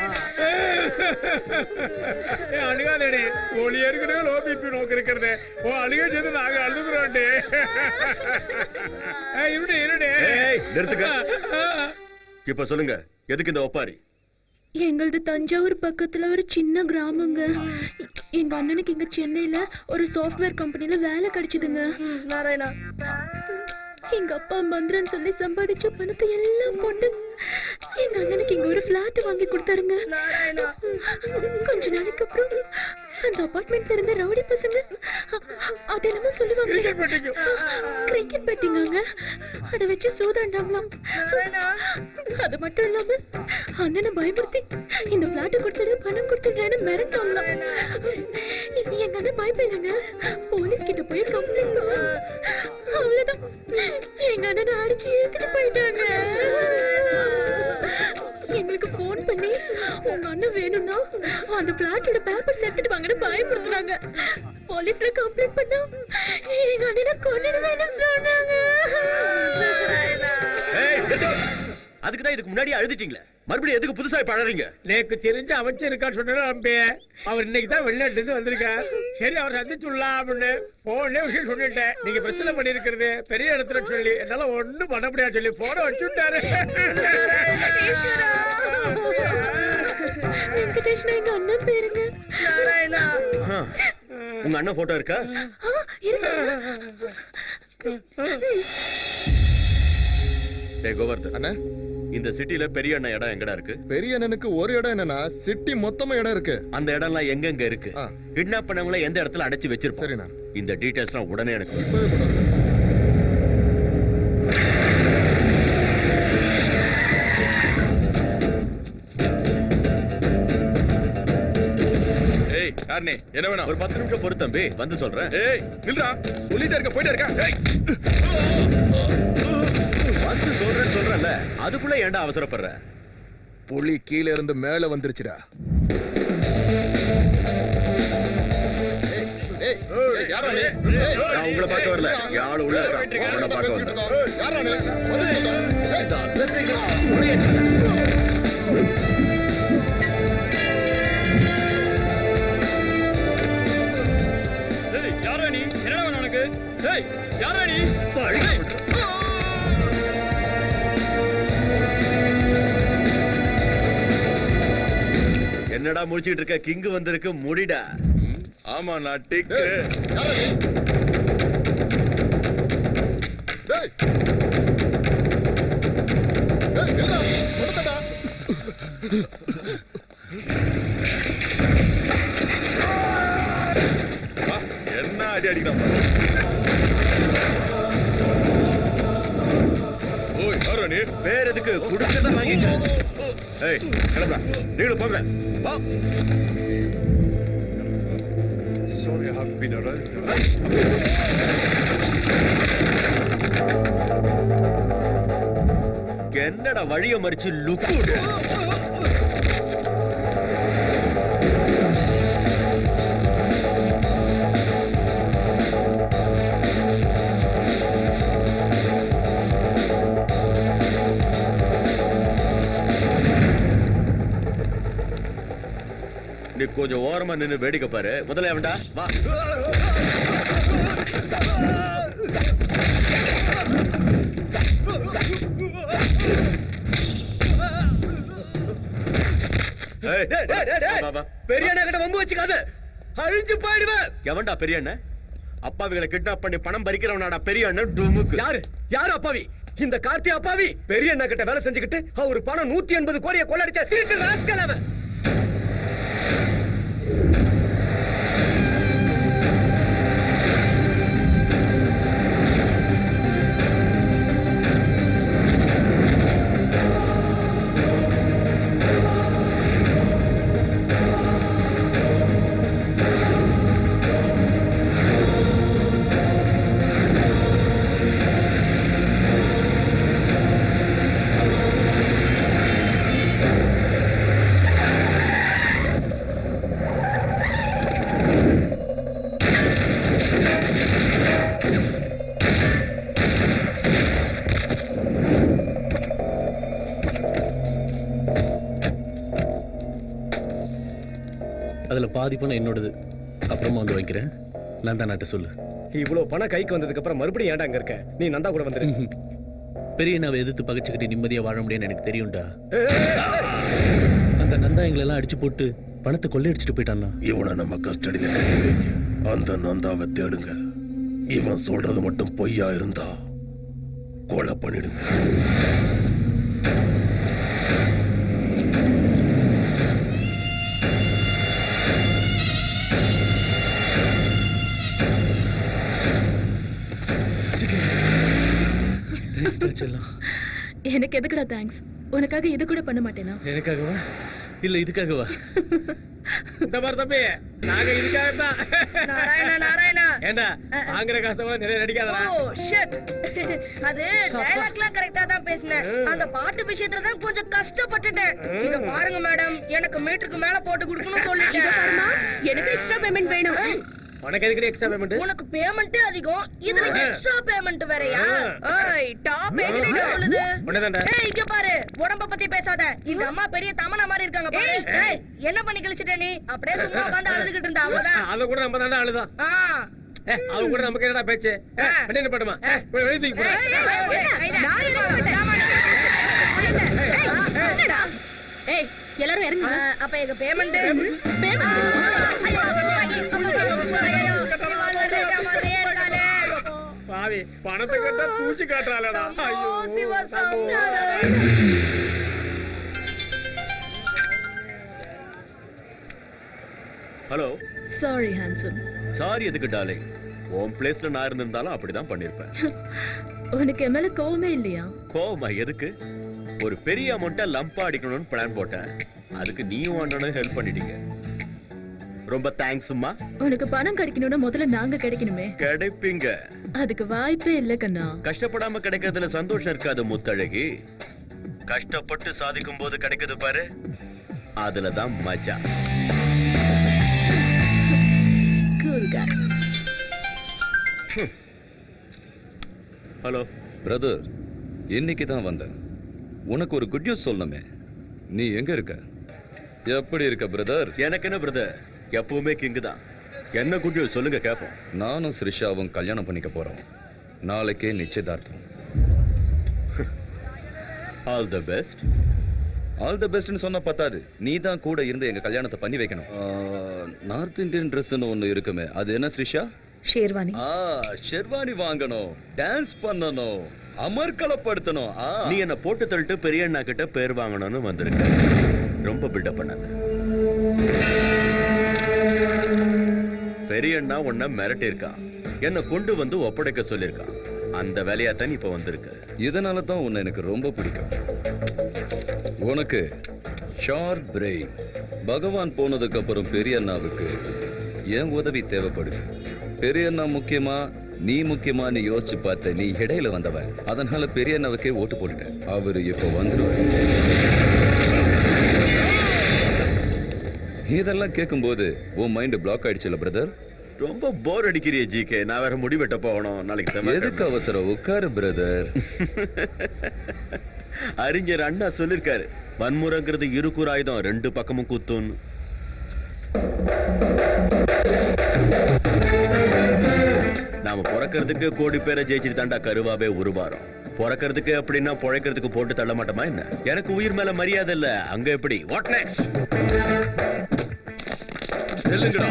ஏ, அழுகாதேடி ஒளி ஏற்கனவே லோ பிபி நோக்கு இருக்கிறது ஓ அழுக செய்து நாங்க அழுகுறோண்டே இருடே இருடே ஏய், நிறுத்துக்க. இப்ப சொல்லுங்க எதுக்கு இந்த ஒப்பாரி எங்களது தஞ்சாவூர் பக்கத்துல ஒரு சின்ன கிராமங்க எங்க அண்ணனுக்கு இங்க சென்னையில ஒரு சாஃப்ட்வேர் கம்பெனில வேலை கிடைச்சதுங்க நாராயணா எங்க அப்பா மந்திரன் சொல்லி சம்பாதிச்ச பணத்தை எல்லாம் போட்டு எங்க அண்ணனுக்கு இங்க ஒரு பிளாட் வாங்கி கொடுத்தாருங்க கொஞ்ச நாளைக்கு அப்புறம் அந்த அபார்ட்மெண்ட்ல இருந்த ரவுடி பசங்க அ- அது என்னமோ சொல்லுவாங்க கிரிக்கெட் பெட்டிங்காங்க அதை வச்சு சூதாண்டாங்களாம் அது மட்டும் இல்லாம அண்ணனை பயமுறுத்தி இந்த பிளாட் கொடுத்துடு பணம் கொடுத்துடுறேன்னு மிரட்டாங்களாம் எங்க அண்ணன் பயப்படலங்க போலீஸ் கிட்ட போய் கம்ப்ளைண்ட் பண்ண அவ்வளவுதான் எங்க அண்ணனை அடிச்சு இழுத்துட்டு போயிட்டாங்க எங்களுக்கு ஃபோன் பண்ணி உங்க அண்ணன் வேணும்னா அந்த பிளாட்டோட பேப்பர்ஸ் எடுத்துட்டு வாங்கன்னு பயமுறுத்துனாங்க போலீஸ்ல கம்ப்ளைண்ட் பண்ணா எங்க அண்ணனை கொன்னுடுவேன்னு சொன்னாங்க ஏய், நிறுத்து. அதுக்கு தான் இதுக்கு முன்னாடி அழுதுட்டீங்களே மறுபடியும் எதுக்கு புதுசா இப்ப அழறீங்க நேக்கு தெரிஞ்ச அமைச்சர் இருக்கா சொன்னா நம்பி அவர் இன்னைக்கு தான் வெளிநாட்டுல இருந்து வந்திருக்கார் சரி அவர் சந்திச்சுடலாம் அப்படின்னு போனே விஷயம் சொல்லிட்டேன் நீங்க பிரச்சனை பண்ணிருக்கிறது பெரிய இடத்துல சொல்லி என்னால ஒண்ணும் பண்ண முடியாது சொல்லி போன வச்சுட்டாரு வெங்கடேஷ்னா எங்க அண்ணன் பேருங்க நாராயணா ஆ, உங்க அண்ணன் போட்டோ இருக்கா ஆ, இருக்கு டேய் கோவர்தன் இந்த சிட்டில பெரிய அண்ணன் இடம் எங்கடா இருக்கு பெரிய அண்ணனுக்கு ஒரு இடம் என்னன்னா சிட்டி மொத்தமா இடம் இருக்கு அந்த இடம்லாம் எங்கெங்க இருக்கு கிட்னாப் பண்ணவங்கள எந்த இடத்துல அடைச்சு வச்சிருப்போம் இந்த டீடைல்ஸ்லாம் உடனே எனக்கு ஏய் யாருனே என்ன வேணும் ஒரு பத்து நிமிஷம் பொறு தம்பி வந்து சொல்றேன் ஏய் நில்றா சொல்லிட்டே இருக்க போயிட்டே இருக்க ஏய் வந்து சொல்றேன்னு சொல்றேன்ல அதுக்குள்ள ஏன்டா அவசரப்படுற புலி கீழ இருந்து மேல வந்துருச்சுடா ஏய், ஏய், யாரா நீ? ஏய், நான் உங்களை பார்க்க வரல என் ஆளு உள்ள இருக்கான் அவனை பார்க்க வந்தேன் யாரா நீ? வந்து சொல்றா. ஏய், ஏய், யாரா நீ என்னடா வேணும் உனக்கு ஏய் யாரா நீ என்னடா முடிச்சிட்டு இருக்க கிங்கு வந்திருக்கு முடிடா ஆமா நான் டிக் டேய். ஏய், நில்றா, கொடுத்தடா. என்ன அடி அடிக்கிறான் ஓய் யாரா நீ வேற எதுக்கு குடிச்சத வாங்கிக்க ஏய் கிளம்புடா நீங்களும் போங்க வா Sorry, I haven't been around. என்னடா வழிய மறிச்சு லுக்கு நீ கொஞ்சம் ஓரமா நின்னு வேடிக்கை பாரு முதல்ல அவன்டா வா ஏய், வா, வா. பெரிய அண்ணன் வம்பு வச்சுக்காத அழிஞ்சு போயிடுவேன் எவன்டா பெரிய அண்ணன் அப்பாவிகளை கிட்னாப் பண்ணி பணம் பறிக்கிறவனாடா பெரிய அண்ணன் டுமுக்கு யாரு யாரு அப்பாவி இந்த கார்த்தி அப்பாவி பெரிய அண்ணா கிட்ட வேலை செஞ்சுக்கிட்டு அவர் பணம் நூத்தி எண்பது கோடியை கொள்ளடிச்ச திருட்டு ராஸ்கல் அவன் அதுல பாதி பணம் என்னோடது அப்புறமா வந்து வைக்கிறேன் நந்தா நாட்ட சொல்லு இவ்வளவு பணம் கைக்கு வந்ததுக்கு அப்புறம் மறுபடியும் ஏன்டா அங்க இருக்க நீ நந்தா கூட வந்துரு பெரிய நாவை எதிர்த்து பகைச்சுக்கிட்டு நிம்மதியா வாழ முடியும்னு எனக்கு தெரியும்டா அந்த நந்தா எங்களெல்லாம் அடிச்சு போட்டு பணத்தை கொள்ளையடிச்சிட்டு போயிட்டான்னா இவனை நம்ம கஸ்டடியில கை வைக்க அந்த நந்தாவை தேடுங்க இவன் சொல்றது மட்டும் பொய்யா இருந்தா கொலை பண்ணிடுங்க எனக்கு எதுக்குடா தேங்க்ஸ் உனக்காக இது கூட பண்ண மாட்டேனா எனக்காகவா இல்ல இதுக்காகவா இந்த மாதிரி தம்பி நாங்க இதுக்காக தான் நாராயணா நாராயணா ஏண்டா வாங்குற காசெல்லாம் நிறைய நடிக்காதடா ஓ ஷிட் அது டயலாக்லாம் கரெக்ட்டா தான் பேசினேன் அந்த பாட்டு விஷயத்துல தான் கொஞ்சம் கஷ்டப்பட்டுட்டேன் இத பாருங்க மேடம் எனக்கு மீட்டருக்கு மேல போட்டு கொடுக்கணும் சொல்லிட்டேன் எனக்கு எக்ஸ்ட்ரா பேமெண்ட் வேணும் உனக்கு எதுக்கு எக்ஸ்ட்ரா பேமெண்ட் உனக்கு பேமெண்ட் அதிகம் இதுல எக்ஸ்ட்ரா பேமெண்ட் வேறயா ஏய் டாப் எங்க சொல்லுது உன்னதான்டா ஏய் இங்க பாரு உடம்ப பத்தி பேசாத இந்த அம்மா பெரிய தமனா மாதிரி இருக்காங்க பாரு ஏய் என்ன பண்ணி கழிச்சிட்ட நீ அப்படியே சும்மா உட்கார்ந்து அழுதுகிட்டு இருந்தா அவ்வளவுதான் அத கூட நம்ம தாண்டா அழுதோம் ஆ ஏ, அவ கூட நமக்கு என்னடா பேச்சு ஏ, வண்டி என்ன பண்ணுமா வெளியே தூக்கி போடு. ஏய் எல்லாரும் இறங்க அப்ப எங்க பேமெண்ட் பாவி பணத்தை கட்டா பூச்சி காட்டுறாளடா ஐயோ ஹலோ சாரி ஹான்சம் சாரி எதுக்கு டாலே உன் பிளேஸ்ல நான் இருந்திருந்தாலும் அப்படிதான் பண்ணிருப்பேன் உனக்கு என் மேல கோவமே இல்லையா கோவமா எதுக்கு ஒரு பெரிய அமௌண்ட்டை லம்பா அடிக்கணும்னு பிளான் போட்டேன் அதுக்கு நீயும் அண்ணனும் ஹெல்ப் பண்ணிட்டீங்க ரொம்ப தேங்க்ஸ்மா உனக்கு பணம் கிடைக்கணும்னா முதல்ல நாங்க கிடைக்கணுமே கிடைப்பீங்க அதுக்கு வாய்ப்பே இல்ல கண்ணா கஷ்டப்படாம கிடைக்கிறதுல சந்தோஷம் இருக்காது முத்தழகி கஷ்டப்பட்டு சாதிக்கும் போது கிடைக்குது பாரு அதுலதான் மஜா கூல் guy. ஹலோ பிரதர் இன்னைக்கு தான் வந்தேன் உனக்கு ஒரு குட் நியூஸ் சொல்லணுமே நீ எங்க இருக்க எப்படி இருக்க பிரதர் எனக்கு என்ன பிரதர் எப்பவுமே கிங்கு தான் என்ன குட் நியூஸ் சொல்லுங்க கேப்போம் நானும் ஸ்ரிஷாவும் கல்யாணம் பண்ணிக்க போறோம் நாளைக்கே நிச்சயதார்த்தம் all the best all the பெஸ்ட்னு சொன்னா பத்தாது நீ தான் கூட இருந்து எங்க கல்யாணத்தை பண்ணி வைக்கணும் நார்த் இந்தியன் ட்ரெஸ்னு ஒன்று இருக்குமே அது என்ன ஸ்ரிஷா ஷேர்வானி ஆ ஷெர்வானி வாங்கணும் டான்ஸ் பண்ணணும் அமர்க்கலப்படுத்தணும் ஆ நீ என்ன போட்டு தள்ளிட்டு பெரிய அண்ணா கிட்ட பேர் வாங்கணும்னு வந்திருக்க ரொம்ப பில்டப் பண்ணாத பெரிய அண்ணா உன்னை மிரட்டி இருக்கான் என்ன கொண்டு வந்து ஒப்படைக்க சொல்லியிருக்கான் அந்த வேலையா தான் இப்ப வந்திருக்க இதனால தான் உன்னை எனக்கு ரொம்ப பிடிக்கும் உனக்கு ஷார்ப் பிரெயின் பகவான் போனதுக்கு அப்புறம் பெரிய அண்ணாவுக்கு என் உதவி தேவைப்படுது பெரிய அண்ணா முக்கியமா நீ முக்கியமான்னு யோசிச்சு பார்த்த நீ இடையில வந்தவன் அதனால பெரிய அண்ணாவுக்கே ஓட்டு போட்டுட்டேன் அவரு இப்போ வந்துருவாரு இதெல்லாம் கேட்கும்போது உன் மைண்ட் பிளாக் ஆயிடுச்சுல பிரதர் ரொம்ப போர் அடிக்கிறிய ஜிகே நான் வேற முடி வெட்ட போகணும் நாளைக்கு செவ்வாய்க்கிழமை. எதுக்கு அவசரம் உட்காரு பிரதர் அறிஞர் அண்ணா சொல்லிருக்காரு வன்முறைங்கிறது இருக்குற ஆயுதம் ரெண்டு பக்கமும் குத்துன்னு நாம பிறக்கிறதுக்கு கோடி பேரை ஜெயிச்சுட்டு தாண்டா கருவாவே உருவாரோம் பிறக்கிறதுக்கு அப்படின்னா பொழைக்கிறதுக்கு போட்டு தள்ள மாட்டோமா என்ன எனக்கு உயிர் மேல மரியாதை இல்ல அங்க எப்படி வாட் நெக்ஸ்ட் நெல்லுங்கடா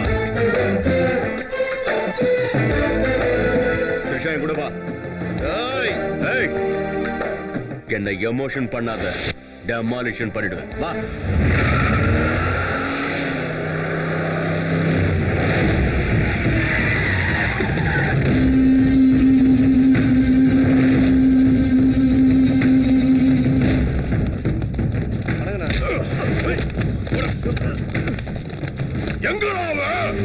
கிருஷ்ணன் கூட வா ஏய் ஏய் என்னை எமோஷன் பண்ணாத டெமாலிஷன் பண்ணிடுவேன் வா எங்கடா அவன்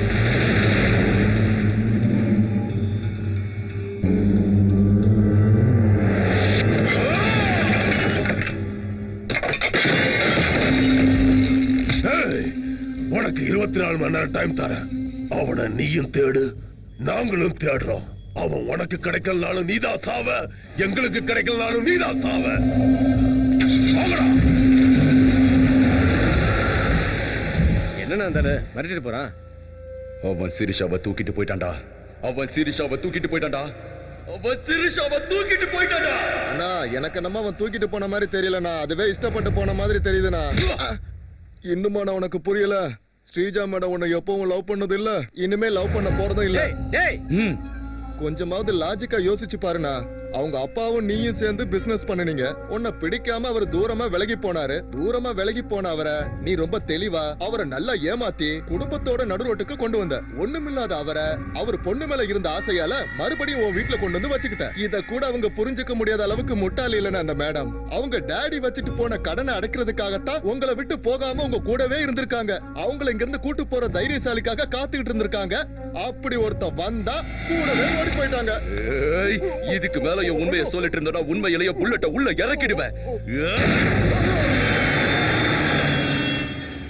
ஏய், உனக்கு இருபத்தி நாலு மணி நேரம் டைம் தரேன் அவனை நீயும் தேடு நாங்களும் தேடுறோம் அவன் உனக்கு கிடைக்கலனாலும் நீதான் சாவ எங்களுக்கு கிடைக்கலனாலும் நீதான் சாவ வாங்கடா என்னன்னா தானே மிரட்டிட்டு போறான் அவன் சிரிஷாவை தூக்கிட்டு போயிட்டான்டா அவன் சிரிஷாவை தூக்கிட்டு போயிட்டான்டா அவன் சிரிஷாவை தூக்கிட்டு போயிட்டான்டா அண்ணா எனக்கு என்னமோ அவன் தூக்கிட்டு போன மாதிரி தெரியலண்ணா அதுவே இஷ்டப்பட்டு போன மாதிரி தெரியுதுண்ணா இன்னுமா நான் உனக்கு புரியல ஸ்ரீஜா மேடம் உன்னை எப்பவும் லவ் பண்ணது இல்ல இனிமே லவ் பண்ண போறதும் இல்ல ம் கொஞ்சமாவது லாஜிக்கா யோசிச்சு பாருண்ணா அவங்க அப்பாவும் நீயும் சேர்ந்து பிசினஸ் பண்ணுனீங்க உன்னை பிடிக்காம அவர் தூரமா விலகி போனாரு தூரமா விலகி போன அவரை நீ ரொம்ப தெளிவா அவரை நல்லா ஏமாத்தி குடும்பத்தோட நடுரோட்டுக்கு கொண்டு வந்த ஒண்ணுமில்லாத அவரை அவர் பொண்ணு மேல இருந்த ஆசையால மறுபடியும் உன் வீட்டுல கொண்டு வந்து வச்சுக்கிட்ட இத கூட அவங்க புரிஞ்சுக்க முடியாத அளவுக்கு முட்டாள் இல்லைன்னு அந்த மேடம் அவங்க டாடி வச்சுட்டு போன கடனை அடைக்கிறதுக்காகத்தான் உங்களை விட்டு போகாம உங்க கூடவே இருந்திருக்காங்க அவங்கள இங்க இருந்து கூட்டு போற தைரியசாலிக்காக காத்துக்கிட்டு இருந்திருக்காங்க அப்படி ஒருத்த வந்தா கூடவே ஓடி போயிட்டாங்க ஏய் இதுக்கு மேல என் உண்மையை சொல்லிட்டு இருந்தனா உண்மையிலேயே புல்லட்ட உள்ள இறக்கிடுவேன் ஏய்.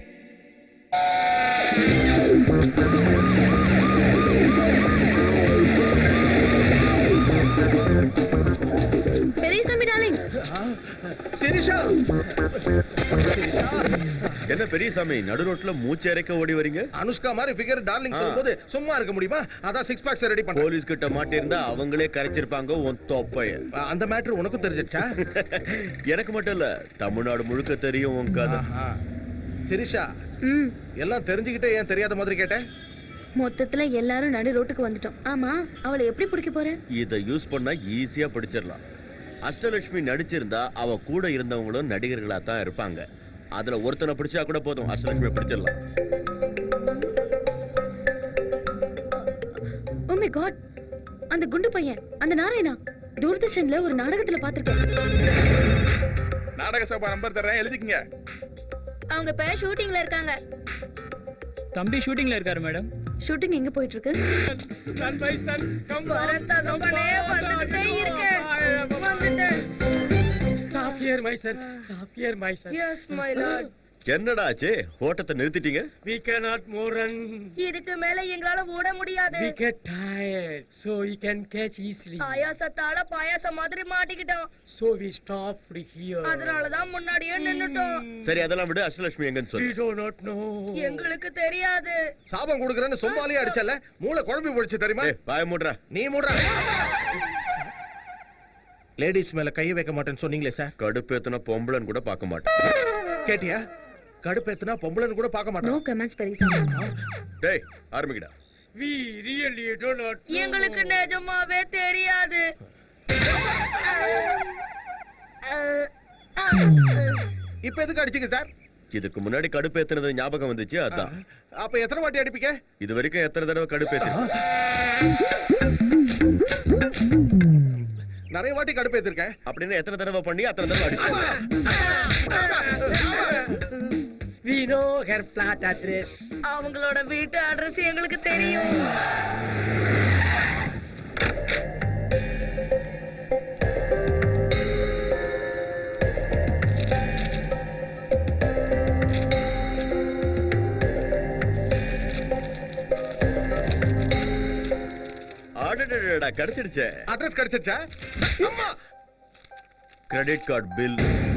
பெரியசாமி நடு ரோட்ல மூச்சு இறைக்க ஓடி வரீங்க அனுஷ்கா மாதிரி ஃபிகர் டார்லிங் ஆ. சொல்லும்போது சும்மா இருக்க முடியுமா அதான் சிக்ஸ் பேக்ஸ் ரெடி பண்ண போலீஸ் கிட்ட மாட்டிருந்தா அவங்களே கரைச்சிருப்பாங்க உன் தொப்பைய அந்த மேட்ரு உனக்கும் தெரிஞ்சிருச்சா எனக்கு மட்டும் இல்ல தமிழ்நாடு முழுக்க தெரியும் உன் கதை சிரிஷா ம் எல்லாம் தெரிஞ்சுக்கிட்டே ஏன் தெரியாத மாதிரி கேட்டேன் மொத்தத்துல எல்லாரும் நடு ரோட்டுக்கு வந்துட்டோம் ஆமா அவளை எப்படி பிடிக்க போற இத யூஸ் பண்ணா ஈஸியா பிடிச்சிடலாம் அஷ்டலட்சுமி நடிச்சிருந்தா அவ கூட இருந்தவங்களும் நடிகர்களா தான் இருப்பாங்க அதுல ஒருத்தனை பிடிச்சா கூட போதும் அஷ்டலட்சுமி பிடிச்சிடலாம் ஓ மை காட் அந்த குண்டு பையன் அந்த நாராயணா தூர்தர்ஷன்ல ஒரு நாடகத்துல பாத்திருக்கேன் நாடக சபா நம்பர் தரேன் எழுதிக்கங்க அவங்க இப்ப ஷூட்டிங்ல இருக்காங்க தம்பி ஷூட்டிங்ல இருக்காரு மேடம் ஷூட்டிங் எங்க போயிட்டு இருக்கு சன் பை சன் கம் வரேன் தகப்பனே வந்துட்டே இருக்கேன் வந்துட்டேன் software my son software my son yes my lord என்னடா ஆச்சு ஓட்டத்தை நிறுத்திட்டீங்க we cannot more run இதுக்கு மேல எங்களால ஓட முடியாது we get tired so we can catch easily ஆயாசத்தால பாயாசம் மாதிரி மாட்டிக்கிட்டோம் so we stopped here அதனாலதான் முன்னாடியே நின்னுட்டோம் சரி அதெல்லாம் விடு அஷ்டலட்சுமி எங்கன்னு we சொல்லு do not know எங்களுக்கு தெரியாது சாபம் கொடுக்குறேன்னு சொம்பாலே அடிச்சல மூளை குழம்பி போயிடுச்சு தெரியுமா பாய மூடுறா நீ மூடுற லேடிஸ் மேல கைய வைக்க மாட்டேன்னு சொன்னீங்களே சார் கடுப்பேத்தன பொம்பளைன்னு கூட பார்க்க மாட்டேன் கேட்டியா கடுப்பேத்துனா பொம்பளைன்னு கூட பார்க்க நோ மாட்டோம் கமெண்ட்ஸ் பெரியசாமி டேய் ஆரம்பிக்கடா we really do not know. எங்களுக்கு நிஜமாவே தெரியாது இப்ப எதுக்கு அடிச்சீங்க சார் இதுக்கு முன்னாடி கடுப்பேத்துனது ஞாபகம் வந்துச்சு அதான் அப்ப எத்தனை வாட்டி அடிப்பீங்க இது வரைக்கும் எத்தனை தடவை கடுப்பேத்து நிறைய வாட்டி கடுப்பேத்திருக்கேன் அப்படின்னு எத்தனை தடவை பண்ணி அத்தனை தடவை அடிச்சு we know her flat address அவங்களோட வீட்டு அட்ரஸ் எங்களுக்கு தெரியும் அடடடடா கிடைச்சிடுச்சே அட்ரஸ் கிடைச்சிருச்சா அம்மா கிரெடிட் கார்டு பில்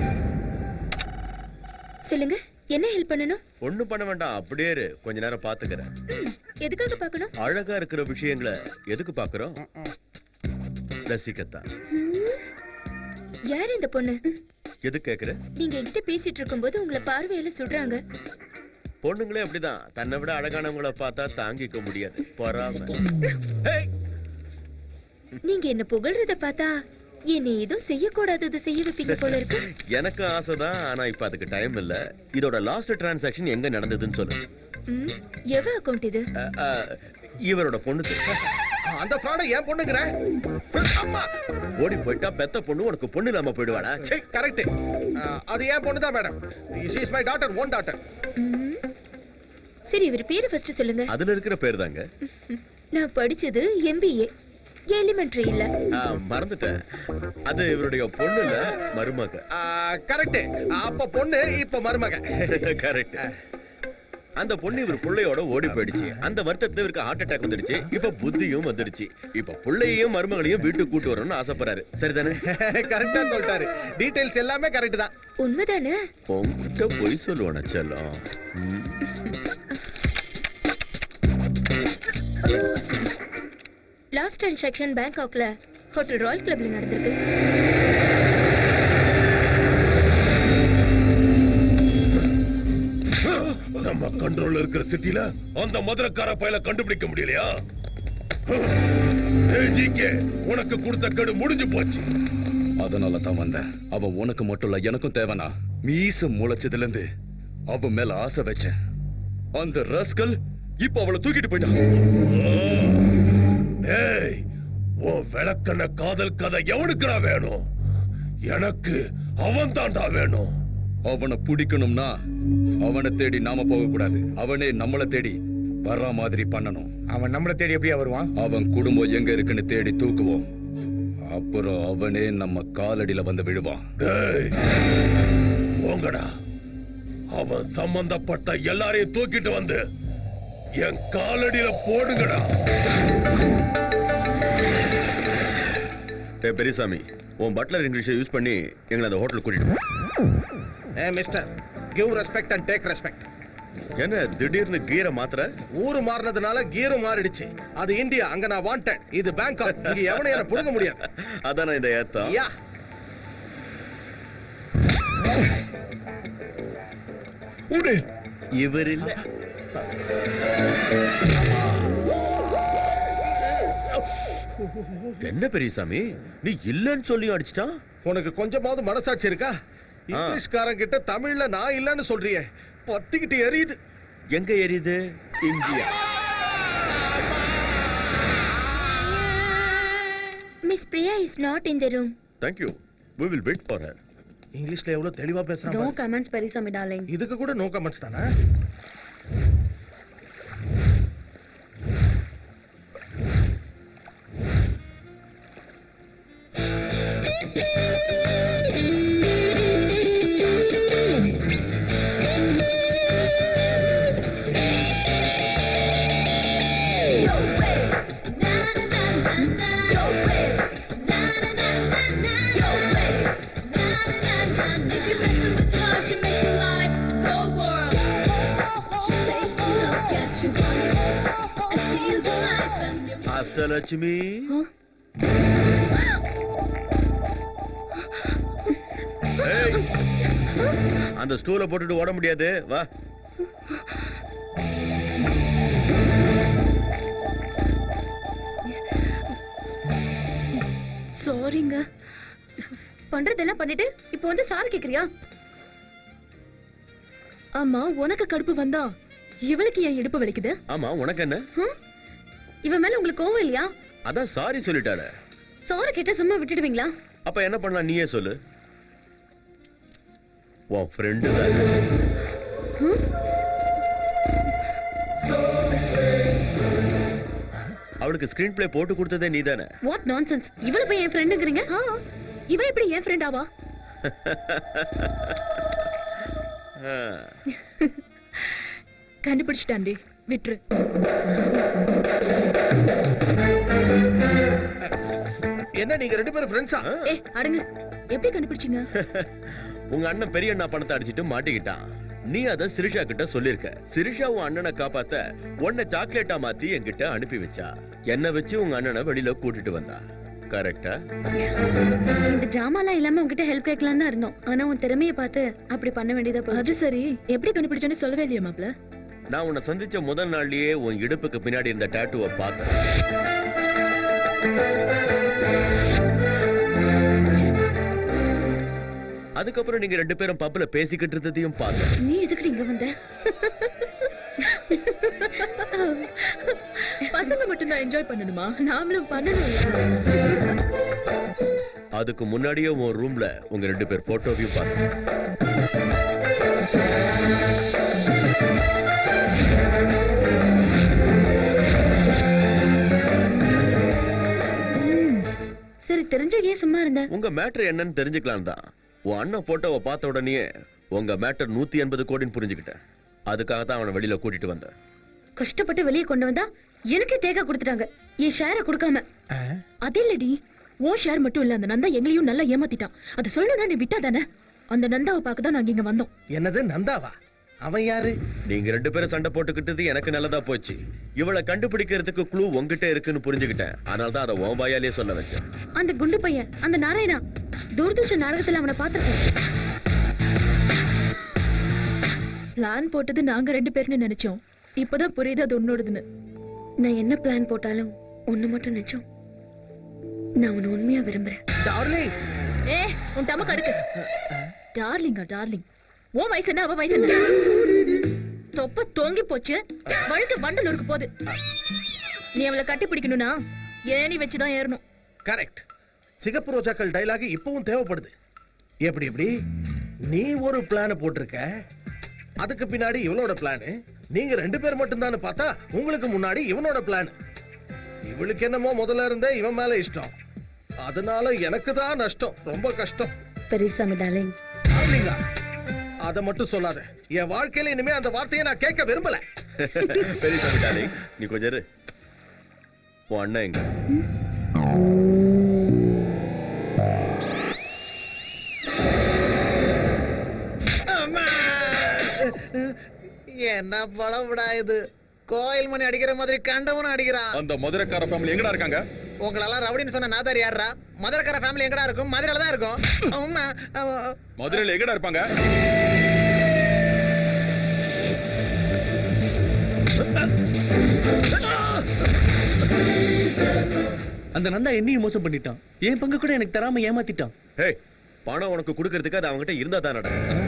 சொல்லுங்க என்ன ஹெல்ப் பண்ணணும் ஒண்ணும் பண்ண வேண்டாம் அப்படியே இரு கொஞ்ச நேரம் பாத்துக்கிறேன் எதுக்காக பார்க்கணும் அழகா இருக்கிற விஷயங்களை எதுக்கு பாக்குறோம் ரசிக்கத்தான் யார் இந்த பொண்ணு எது கேக்குற நீங்க என்கிட்ட பேசிட்டு இருக்கும்போது உங்களை பார்வையில சுடுறாங்க பொண்ணுங்களே அப்படிதான் தன்னை விட அழகானவங்கள பார்த்தா தாங்கிக்க முடியாது பொறாம ஏய், நீங்க என்ன புகழ்றத பார்த்தா என்னை எதுவும் செய்யக்கூடாதது செய்ய வைப்பீங்க போல இருக்கு எனக்கு ஆசைதான் ஆனா இப்ப அதுக்கு டைம் இல்ல இதோட லாஸ்ட் டிரான்சாக்ஷன் எங்க நடந்ததுன்னு சொல்லு ம், எவ அக்கவுண்ட் இது அ, அ, இவரோட பொண்ணு அந்த ஃப்ராட ஏன் பொண்ணுங்கிற அம்மா ஓடி போயிட்டா பெத்த பொண்ணு உனக்கு பொண்ணு இல்லாம போயிடுவாடா சே கரெக்ட் அது ஏன் பொண்ணு தான் madam is my daughter own daughter சரி இவர் பேரை ஃபர்ஸ்ட் சொல்லுங்க அதுல இருக்கிற பேர் தாங்க நான் படிச்சது எம்பிஏ எலிமெண்ட்ரி இல்ல ஆ, மறந்துட்டேன் அது இவருடைய பொண்ணு இல்ல மருமக கரெக்ட் அப்ப பொண்ணு இப்ப மருமக கரெக்ட் அந்த பொண்ணு இவர் புள்ளையோட ஓடி போயிடுச்சு அந்த வருத்தத்துல இவருக்கு ஹார்ட் அட்டாக் வந்துடுச்சு இப்ப புத்தியும் வந்துடுச்சு இப்ப புள்ளையையும் மருமகளையும் வீட்டுக்கு கூட்டு வரணும்னு ஆசைப்படுறாரு சரிதானே கரெக்டா சொல்லிட்டாரு டீடைல்ஸ் எல்லாமே கரெக்ட் தான் உண்மைதானே உங்ககிட்ட பொய் சொல்லுவான செல்லம் ம். லாஸ்ட் டிரான்சாக்ஷன் பேங்காக்ல ஹோட்டல் ராயல் கிளப்ல நடந்திருக்கு நம்ம கண்ட்ரோல்ல இருக்கிற சிட்டில அந்த மதுரக்கார பயல கண்டுபிடிக்க முடியலையா ஏய், GK, உனக்கு கொடுத்த கடு முடிஞ்சு போச்சு அதனால தான் வந்தேன் அவன் உனக்கு மட்டும் இல்ல எனக்கும் தேவனா மீச முளைச்சதுல இருந்து அவன் மேல ஆசை வச்சேன் அந்த ரஸ்கல் இப்ப அவளை தூக்கிட்டு போயிட்டான் ஏய் உன் விளக்கண்ண காதல் கதை எவனுக்குடா வேணும் எனக்கு அவன் தான்டா வேணும் அவனை பிடிக்கணும்னா அவனை தேடி நாம போக கூடாது அவனே நம்மளை தேடி வர்ற மாதிரி பண்ணணும் அவன் நம்மளை தேடி எப்படியா வருவான் அவன் குடும்பம் எங்க இருக்குன்னு தேடி தூக்குவோம் அப்புறம் அவனே நம்ம காலடியில வந்து விழுவான் டேய் போங்கடா அவன் சம்பந்தப்பட்ட எல்லாரையும் தூக்கிட்டு வந்து என் காலடியில போடுங்கடா டேய் பெரியசாமி உன் பட்லர் இங்கிலீஷை யூஸ் பண்ணி எங்களை அந்த ஹோட்டலுக்கு கூட்டிட்டு போ ஏ mister give respect and take respect என்ன திடீர்னு கீரை மாத்திர ஊரு மாறினதுனால கீரும் மாறிடுச்சு அது இந்தியா அங்க நான் வாண்டட் இது பேங்காக் இங்க எவனையும் என்ன புடுங்க முடியாது அதானே இந்த ஏத்தம் யா இவர் இல்ல என்ன பெரியசாமி நீ இல்லன்னு சொல்லி அடிச்சிட்டான் உனக்கு கொஞ்சமாவது மனசாட்சி இருக்கா இங்கிலீஷ்காரன் கிட்ட தமிழ்ல நான் இல்லன்னு சொல்றியே பத்திக்கிட்டு எரியுது எங்க எரியுது India miss Priya is not in the room thank you we will wait for her இங்கிலீஷ்ல எவ்வளவு தெளிவா நோ பேசுறான் கமெண்ட்ஸ் பெரியசாமி டார்லிங் இதுக்கு கூட நோ கமெண்ட்ஸ் தானே அஷ்டலட்சுமி ஏய், அந்த ஸ்டூலை போட்டுட்டு ஓட முடியாது வா சாரிங்க பண்றதெல்லாம் பண்ணிட்டு இப்போ வந்து சாரி கேக்குறியா ஆமா உனக்கு கடுப்பு வந்தா இவளுக்கு என் இடுப்பு வலிக்குது ஆமா உனக்கு என்ன இவன் மேல உங்களுக்கு கோவம் இல்லையா அதான் சாரி சொல்லிட்டாளே சாரி கேட்டா சும்மா விட்டுடுவீங்களா அப்ப என்ன பண்ணலாம் நீயே சொல்லு உன் ஃப்ரெண்டு தான் அவளுக்கு ஸ்கிரீன் பிளே போட்டு கொடுத்ததே நீதானே வாட் நான்சென்ஸ் இவள போய் என் ஃப்ரெண்டுங்கிறீங்க இவ எப்படி என் ஃப்ரெண்ட் ஆவா ஆ. கண்டுபிடிச்சிட்டாண்டி விட்டுரு என்ன நீங்க ரெண்டு பேரும் ஃப்ரெண்ட்ஸா ஏ அடங்கு எப்படி கண்டுபிடிச்சீங்க உங்க அண்ணன் பெரிய அண்ணா பணத்தை அடிச்சிட்டு மாட்டிக்கிட்டான் நீ அத சிரிஷா கிட்ட சொல்லிருக்க சிரிஷா உன் அண்ணனை காப்பாத்த உன்னை சாக்லேட்டா மாத்தி என்கிட்ட அனுப்பி வச்சா என்ன வச்சு உங்க அண்ணனை வெளியில கூட்டிட்டு வந்தா கரெக்டா இந்த டிராமாலாம் இல்லாம உங்ககிட்ட ஹெல்ப் கேட்கலாம் தான் இருந்தோம் ஆனா உன் திறமைய பார்த்து அப்படி பண்ண வேண்டியதா போச்சு அது சரி எப்படி கண்டுபிடிச்சேன்னு சொல்லவே இல்லையா மாப்ள நான் உன்னை சந்திச்ச முதல் நாள்லயே உன் இடுப்புக்கு பின்னாடி இருந்த டாட்டூவை பார்த்தேன் அதுக்கப்புறம் நீங்க ரெண்டு பேரும் பப்ல பேசிக்கிட்டு இருந்ததையும் பார்த்தேன் நீ எதுக்கு இங்க வந்த பசங்க மட்டும் தான் என்ஜாய் பண்ணணுமா நாமளும் பண்ணணும் அதுக்கு முன்னாடியே உன் ரூம்ல உங்க ரெண்டு பேர் போட்டோவையும் பார்த்தேன் சரி தெரிஞ்ச ஏன் சும்மா இருந்த உங்க மேட்டர் என்னன்னு தெரிஞ்சுக்கலாம் தான் உன் அண்ணன் போட்டோவை பார்த்த உடனே உங்க மேட்டர் நூத்தி எண்பது கோடின்னு புரிஞ்சுக்கிட்டேன் அதுக்காக தான் அவனை வெளியில கூட்டிட்டு வந்தேன் கஷ்டப்பட்டு வெளியே கொண்டு வந்தா எனக்கே தேக்கா கொடுத்துட்டாங்க என் ஷேரை கொடுக்காம அது இல்லடி ஓ ஷேர் மட்டும் இல்ல அந்த நந்தா எங்களையும் நல்லா ஏமாத்திட்டான் அது சொல்லணும்னா நீ விட்டா தானே அந்த நந்தாவை பார்க்க தான் நாங்க இங்க வந்தோம் என்னது நந்தாவா அவன் யாரு நீங்க ரெண்டு பேரும் சண்டை போட்டுக்கிட்டது எனக்கு நல்லதா போச்சு இவளை கண்டுபிடிக்கிறதுக்கு க்ளூ உங்ககிட்ட இருக்குன்னு புரிஞ்சுக்கிட்டேன் அதனால தான் அதை உன் வாயாலே சொல்ல வச்சேன் அந்த குண்டு பையன் அந்த நாராயணா தூர்தர்ஷன் நாடகத்துல அவனை பார்த்திருக்கேன் பிளான் போட்டது நாங்க ரெண்டு பேர்னு நினைச்சோம் இப்பதான் புரியுது அது உன்னோடதுன்னு நான் என்ன பிளான் போட்டாலும் ஒண்ணு மட்டும் நிச்சயம் நான் உன்னை உண்மையா விரும்புறேன் டார்லிங் ஏ உன் டமக்கு அடுக்கு டார்லிங்கா டார்லிங் உன் வயசு என்ன அவ வயசு என்ன தொப்ப தொங்கி போச்சு வழுக்கு வண்டலூருக்கு போகுது நீ அவளை கட்டி பிடிக்கணும்னா ஏணி வச்சுதான் ஏறணும் கரெக்ட் சிகப்பு ரோஜாக்கள் டைலாக் இப்பவும் தேவைப்படுது எப்படி எப்படி நீ ஒரு பிளான் போட்டிருக்க அதுக்கு பின்னாடி இவனோட பிளான் நீங்க ரெண்டு பேர் மட்டும்தான்னு பார்த்தா உங்களுக்கு முன்னாடி இவனோட பிளான் இவளுக்கு என்னமோ முதல்ல இருந்தே இவன் மேல இஷ்டம் அதனால எனக்கு தான் நஷ்டம் ரொம்ப கஷ்டம் பெரியசாமி டார்லிங் டார்லிங்கா, அத மட்டும் சொல்லாத என் வாழ்க்கையில இனிமே அந்த வார்த்தையை நான் கேட்க விரும்பல பெரிய சாமி டார்லிங் நீ கொஞ்சம் இரு. உன் அண்ணன் எங்க என்ன பழம்டா இது கோயில் மணி அடிக்கிற மாதிரி கண்டவனும் அடிக்கிறான் அந்த மதுரைக்கார ஃபேமிலி எங்கடா இருக்காங்க உங்களெல்லாம் ரவுடின்னு சொன்ன நாதாரி யாரா மதுரைக்கார ஃபேமிலி எங்கடா இருக்கும் மதுரையில தான் இருக்கும் உம்மா, அவ- மதுரையில எங்கடா இருப்பாங்க அந்த நந்தா என்னையும் மோசம் பண்ணிட்டான் என் பங்கு கூட எனக்கு தராம ஏமாத்திட்டான் ஏய் பணம் உனக்கு கொடுக்கறதுக்கு அது அவங்ககிட்ட இருந்தா தானடா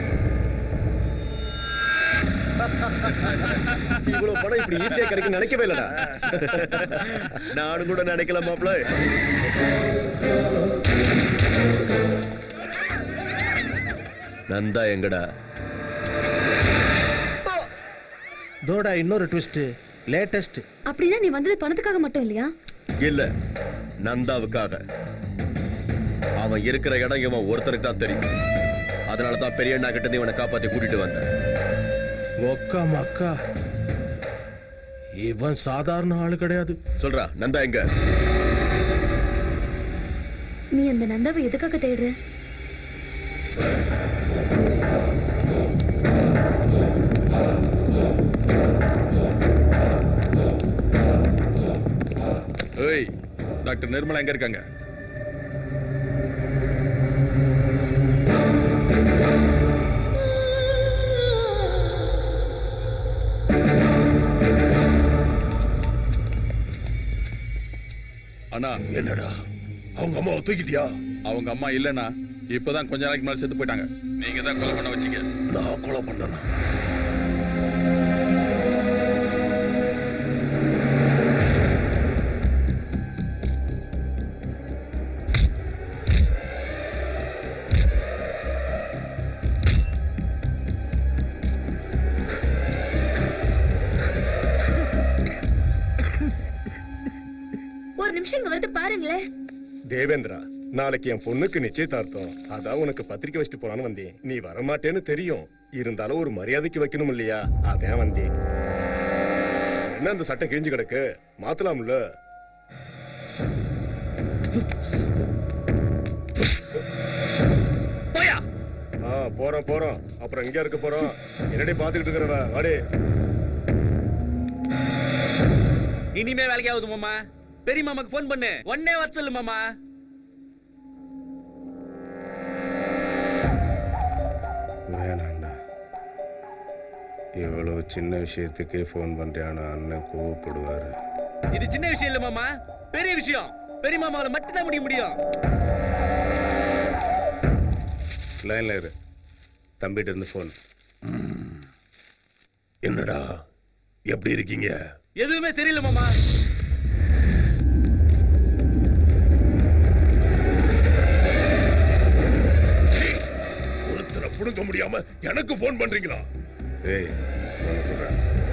இவ்வளவு பணம் இப்படி ஈஸியா கிடைக்கும் நினைக்கவே இல்லடா நானும் கூட நினைக்கல மாப்ள நந்தா எங்கடா தோடா இன்னொரு ட்விஸ்ட் லேட்டஸ்ட் அப்படின்னா நீ வந்தது பணத்துக்காக மட்டும் இல்லையா இல்ல நந்தாவுக்காக அவன் இருக்கிற இடம் இவன் ஒருத்தருக்கு தான் தெரியும் அதனால தான் பெரிய அண்ணா கிட்ட இருந்து இவனை காப்பாத்தி கூட்டிட்டு வந்தேன் ஒக்கா மக்கா இவன் சாதாரண ஆளு கிடையாது சொல்றா நந்தா எங்க நீ அந்த நந்தாவை எதுக்காக தேடுற ஏய் டாக்டர் நிர்மலா எங்க இருக்காங்க அண்ணா என்னடா அவங்க அம்மாவை தூக்கிட்டியா அவங்க அம்மா இல்லைண்ணா இப்பதான் கொஞ்ச நாளைக்கு முன்னாடி செத்து போயிட்டாங்க நீங்க தான் கொலை பண்ண வச்சீங்க நான் கொலை பண்ணனா ஒரு நிமிஷம் இங்க வந்து பாருங்களேன் தேவேந்திரா நாளைக்கு என் பொண்ணுக்கு நிச்சயதார்த்தம் அதான் உனக்கு பத்திரிக்கை வச்சுட்டு போலான்னு வந்தேன் நீ வரமாட்டேன்னு தெரியும் இருந்தாலும் ஒரு மரியாதைக்கு வைக்கணும் இல்லையா அதான் வந்தேன் என்ன அந்த சட்டம் கிழிஞ்சு கிடக்கு மாத்தலாம்ல போயா ஆ போறோம் போறோம் அப்புறம் எங்க இருக்க போறோம் என்னடி பாத்துக்கிட்டு இருக்கிறவ வாடி இனிமே வேலைக்கு ஆகுது மாமா பெரிய மாமாக்கு ஃபோன் பண்ணு உடனே வர சொல்லு மாமா வேணாண்டா இவ்வளவு சின்ன விஷயத்துக்கே ஃபோன் பண்றியான அண்ணன் கோவப்படுவாரு இது சின்ன விஷயம் இல்ல மாமா பெரிய விஷயம் பெரிய மாமாவால மட்டும்தான் முடிய முடியும் லைன்ல இரு தம்பிட்ட இருந்து ஃபோன் என்னடா எப்படி இருக்கீங்க எதுவுமே சரியில்லை மாமா ஒருத்தரை புடுங்க முடியாம எனக்கு ஃபோன் பண்றீங்களா ஏய் phone குடுறா.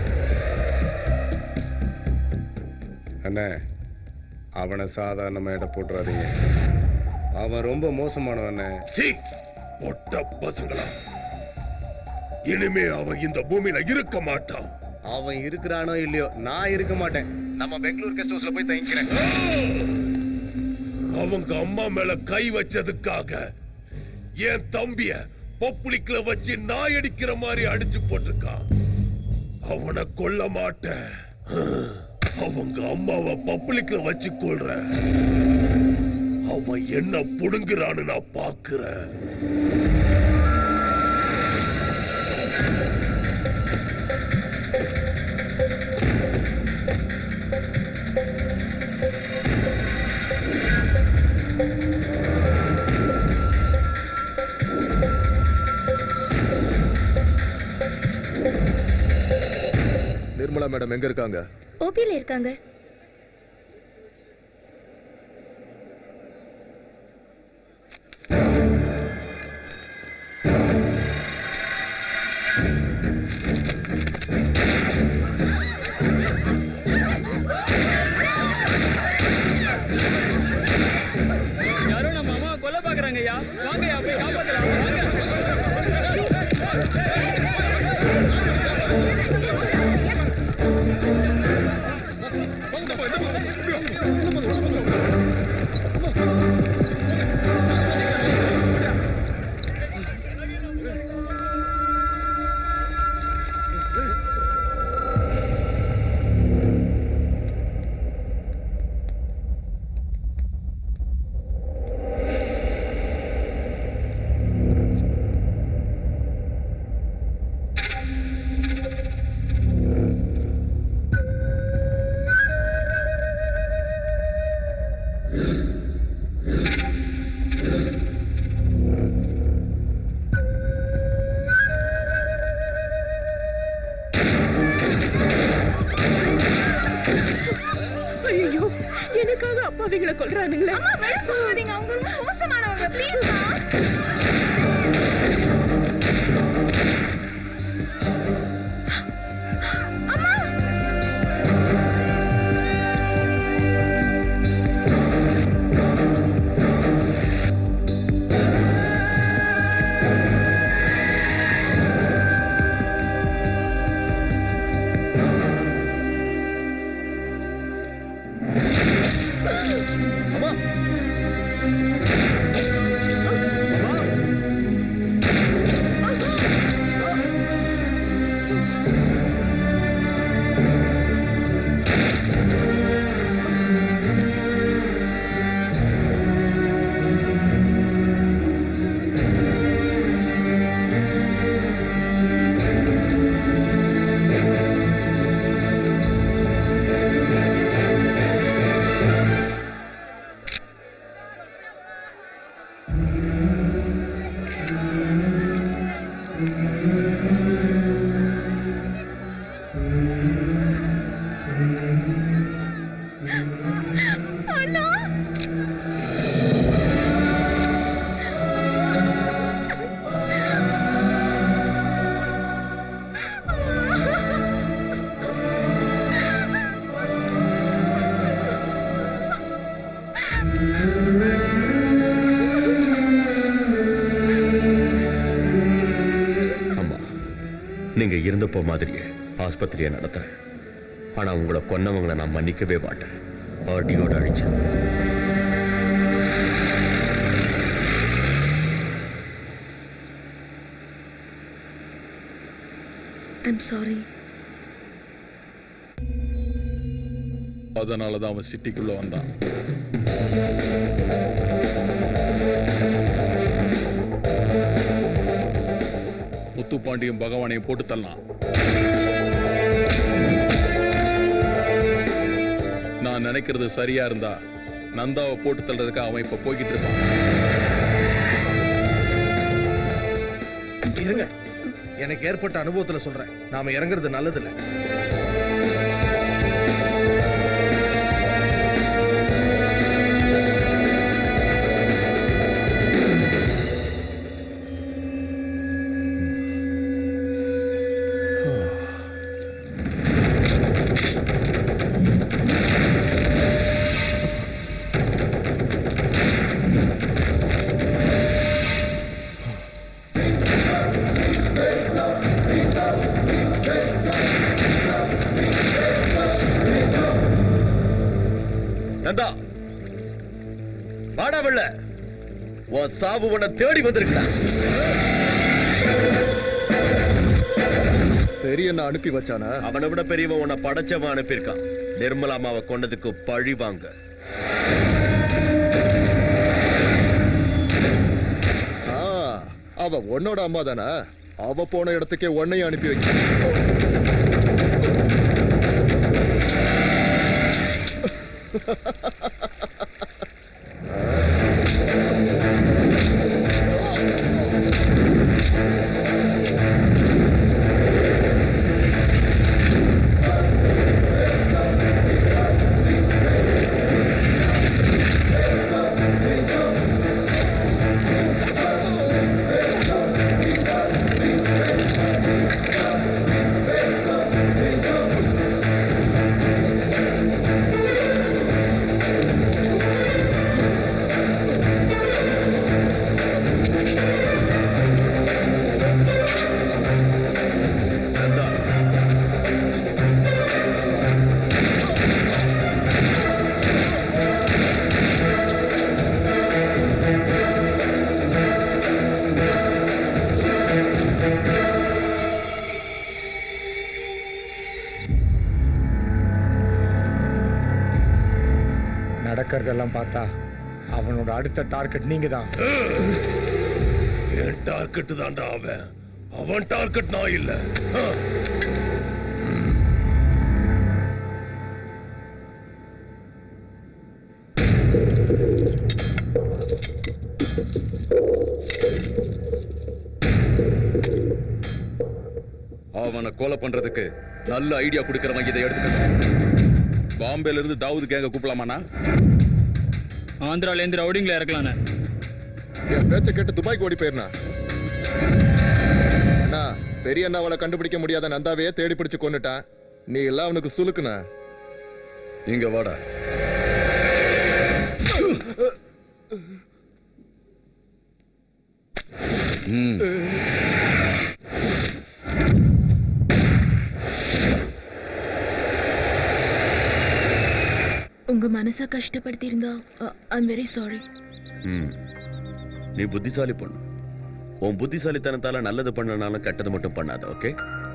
அண்ணே அவனை சாதாரணமா எடை போட்டுறாதீங்க அவன் ரொம்ப மோசமானவண்ணே பொட்ட பசங்களா இனிமே அவன் இந்த பூமியில இருக்க மாட்டான் அவன் இருக்கிறானோ இல்லையோ நான் இருக்க மாட்டேன் நம்ம பெங்களூர் கெஸ்ட் ஹவுஸ்ல போய் தங்கிக்கிறேன் அவங்க அம்மா மேல கை வச்சதுக்காக என் தம்பிய பப்ளிக்ல வச்சு நாய் அடிக்கிற மாதிரி அடிச்சு போட்டிருக்கான் அவனை கொல்ல மாட்டேன் அவங்க அம்மாவை பப்ளிக்ல வச்சு கொள்றேன் அவன் என்ன புடுங்குறான்னு நான் பாக்குறேன் நிர்மலா மேடம் எங்க இருக்காங்க ஓபியில இருக்காங்க யாரோ நம்ம அம்மா கொல்ல பாக்குறாங்க ஐயா வாங்க ஐயா போய் காப்பாத்தலாம் வாங்க எனக்காக அப்பாவிங்களை கொல்றானுங்களே நீங்க அவங்க ரொம்ப மோசமானவங்க ப்ளீஸ் அம்மா நீங்க இருந்தப்போ மாதிரியே ஆஸ்பத்திரியை நடத்துறேன் ஆனா உங்களை கொன்னவங்களை நான் மன்னிக்கவே மாட்டேன் பாட்டியோட அழிச்சேன் ஐம் சாரி அதனால தான் அவன் சிட்டிக்குள்ள வந்தான் முத்துப்பாண்டியும் பகவானையும் போட்டு தள்ளலாம் நான் நினைக்கிறது சரியா இருந்தா நந்தாவை போட்டு தள்ளுறதுக்கு அவன் இப்ப போய்கிட்டு இருப்பான் இருங்க எனக்கு ஏற்பட்ட அனுபவத்துல சொல்றேன் நாம இறங்குறது நல்லது இல்ல நந்தா வாடா வெள்ள உன் சாவு உன்னை தேடி வந்திருக்கா பெரியண்ணா அனுப்பி வச்சானா அவனை விட பெரியவன் உன்னை படைச்சவன் அனுப்பியிருக்கான் நிர்மலாமாவை கொண்டதுக்கு பழி வாங்க ஆ, அவ உன்னோட அம்மா தானே அவ போன இடத்துக்கே உன்னையும் அனுப்பி வைக்க நடக்கிறதெல்லாம் பார்த்தா அவனோட அடுத்த டார்கெட் நீங்க தான் என் டார்கெட் தான்டா அவன் அவன் டார்கெட் நான் இல்ல ஆ. அவனை கொலை பண்றதுக்கு நல்ல ஐடியா கொடுக்கறவங்க இதை எடுத்துக்க பாம்பேல இருந்து தாவூது கேங்க கூப்பிடலாமாண்ணா ஆந்திரால இருந்து ரவுடிங்ல இறக்கலான்னு என் பேச்ச கேட்டு துபாய்க்கு ஓடி போயிருந்தா அண்ணா பெரிய அண்ணாவால கண்டுபிடிக்க முடியாத நந்தாவையே தேடி பிடிச்சு கொண்டுட்டான் நீ எல்லாம் அவனுக்கு சுலுக்குண்ணா இங்க வாடா ம் உங்க மனசை கஷ்டப்படுத்தி இருந்தா ஐம் வெரி சாரி ம் நீ புத்திசாலி பொண்ணு உன் புத்திசாலித்தனத்தால நல்லது பண்ணனாலும் கெட்டது மட்டும் பண்ணாத ஓகே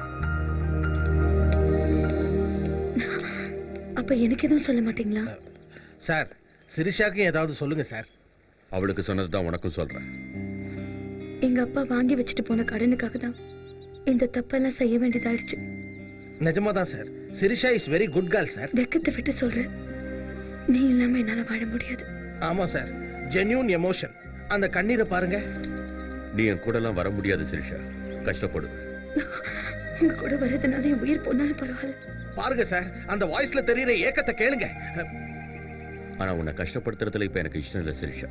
அப்ப எனக்கு எதுவும் சொல்ல மாட்டீங்களா சார் சிரிஷாக்கும் ஏதாவது சொல்லுங்க சார் அவளுக்கு சொன்னது தான் உனக்கும் சொல்றேன் எங்க அப்பா வாங்கி வச்சுட்டு போன கடனுக்காக தான் இந்த தப்பெல்லாம் செய்ய வேண்டியதாயிடுச்சு நிஜமா தான் sir Sirisha is very good girl sir வெக்கத்தை விட்டு சொல்றேன் நீ இல்லாம என்னால வாழ முடியாது ஆமா சார் ஜென்யூன் எமோஷன் அந்த கண்ணீரை பாருங்க நீ என் கூடலாம் வர முடியாது சிரிஷா கஷ்டப்படு உங்க கூட வர்றதுனால என் உயிர் போனாலும் பரவாயில்ல பாருங்க சார் அந்த வாய்ஸ்ல தெரியுற ஏக்கத்தை கேளுங்க ஆனா உன்னை கஷ்டப்படுத்துறதுல இப்ப எனக்கு இஷ்டம் இல்லை சிரிஷா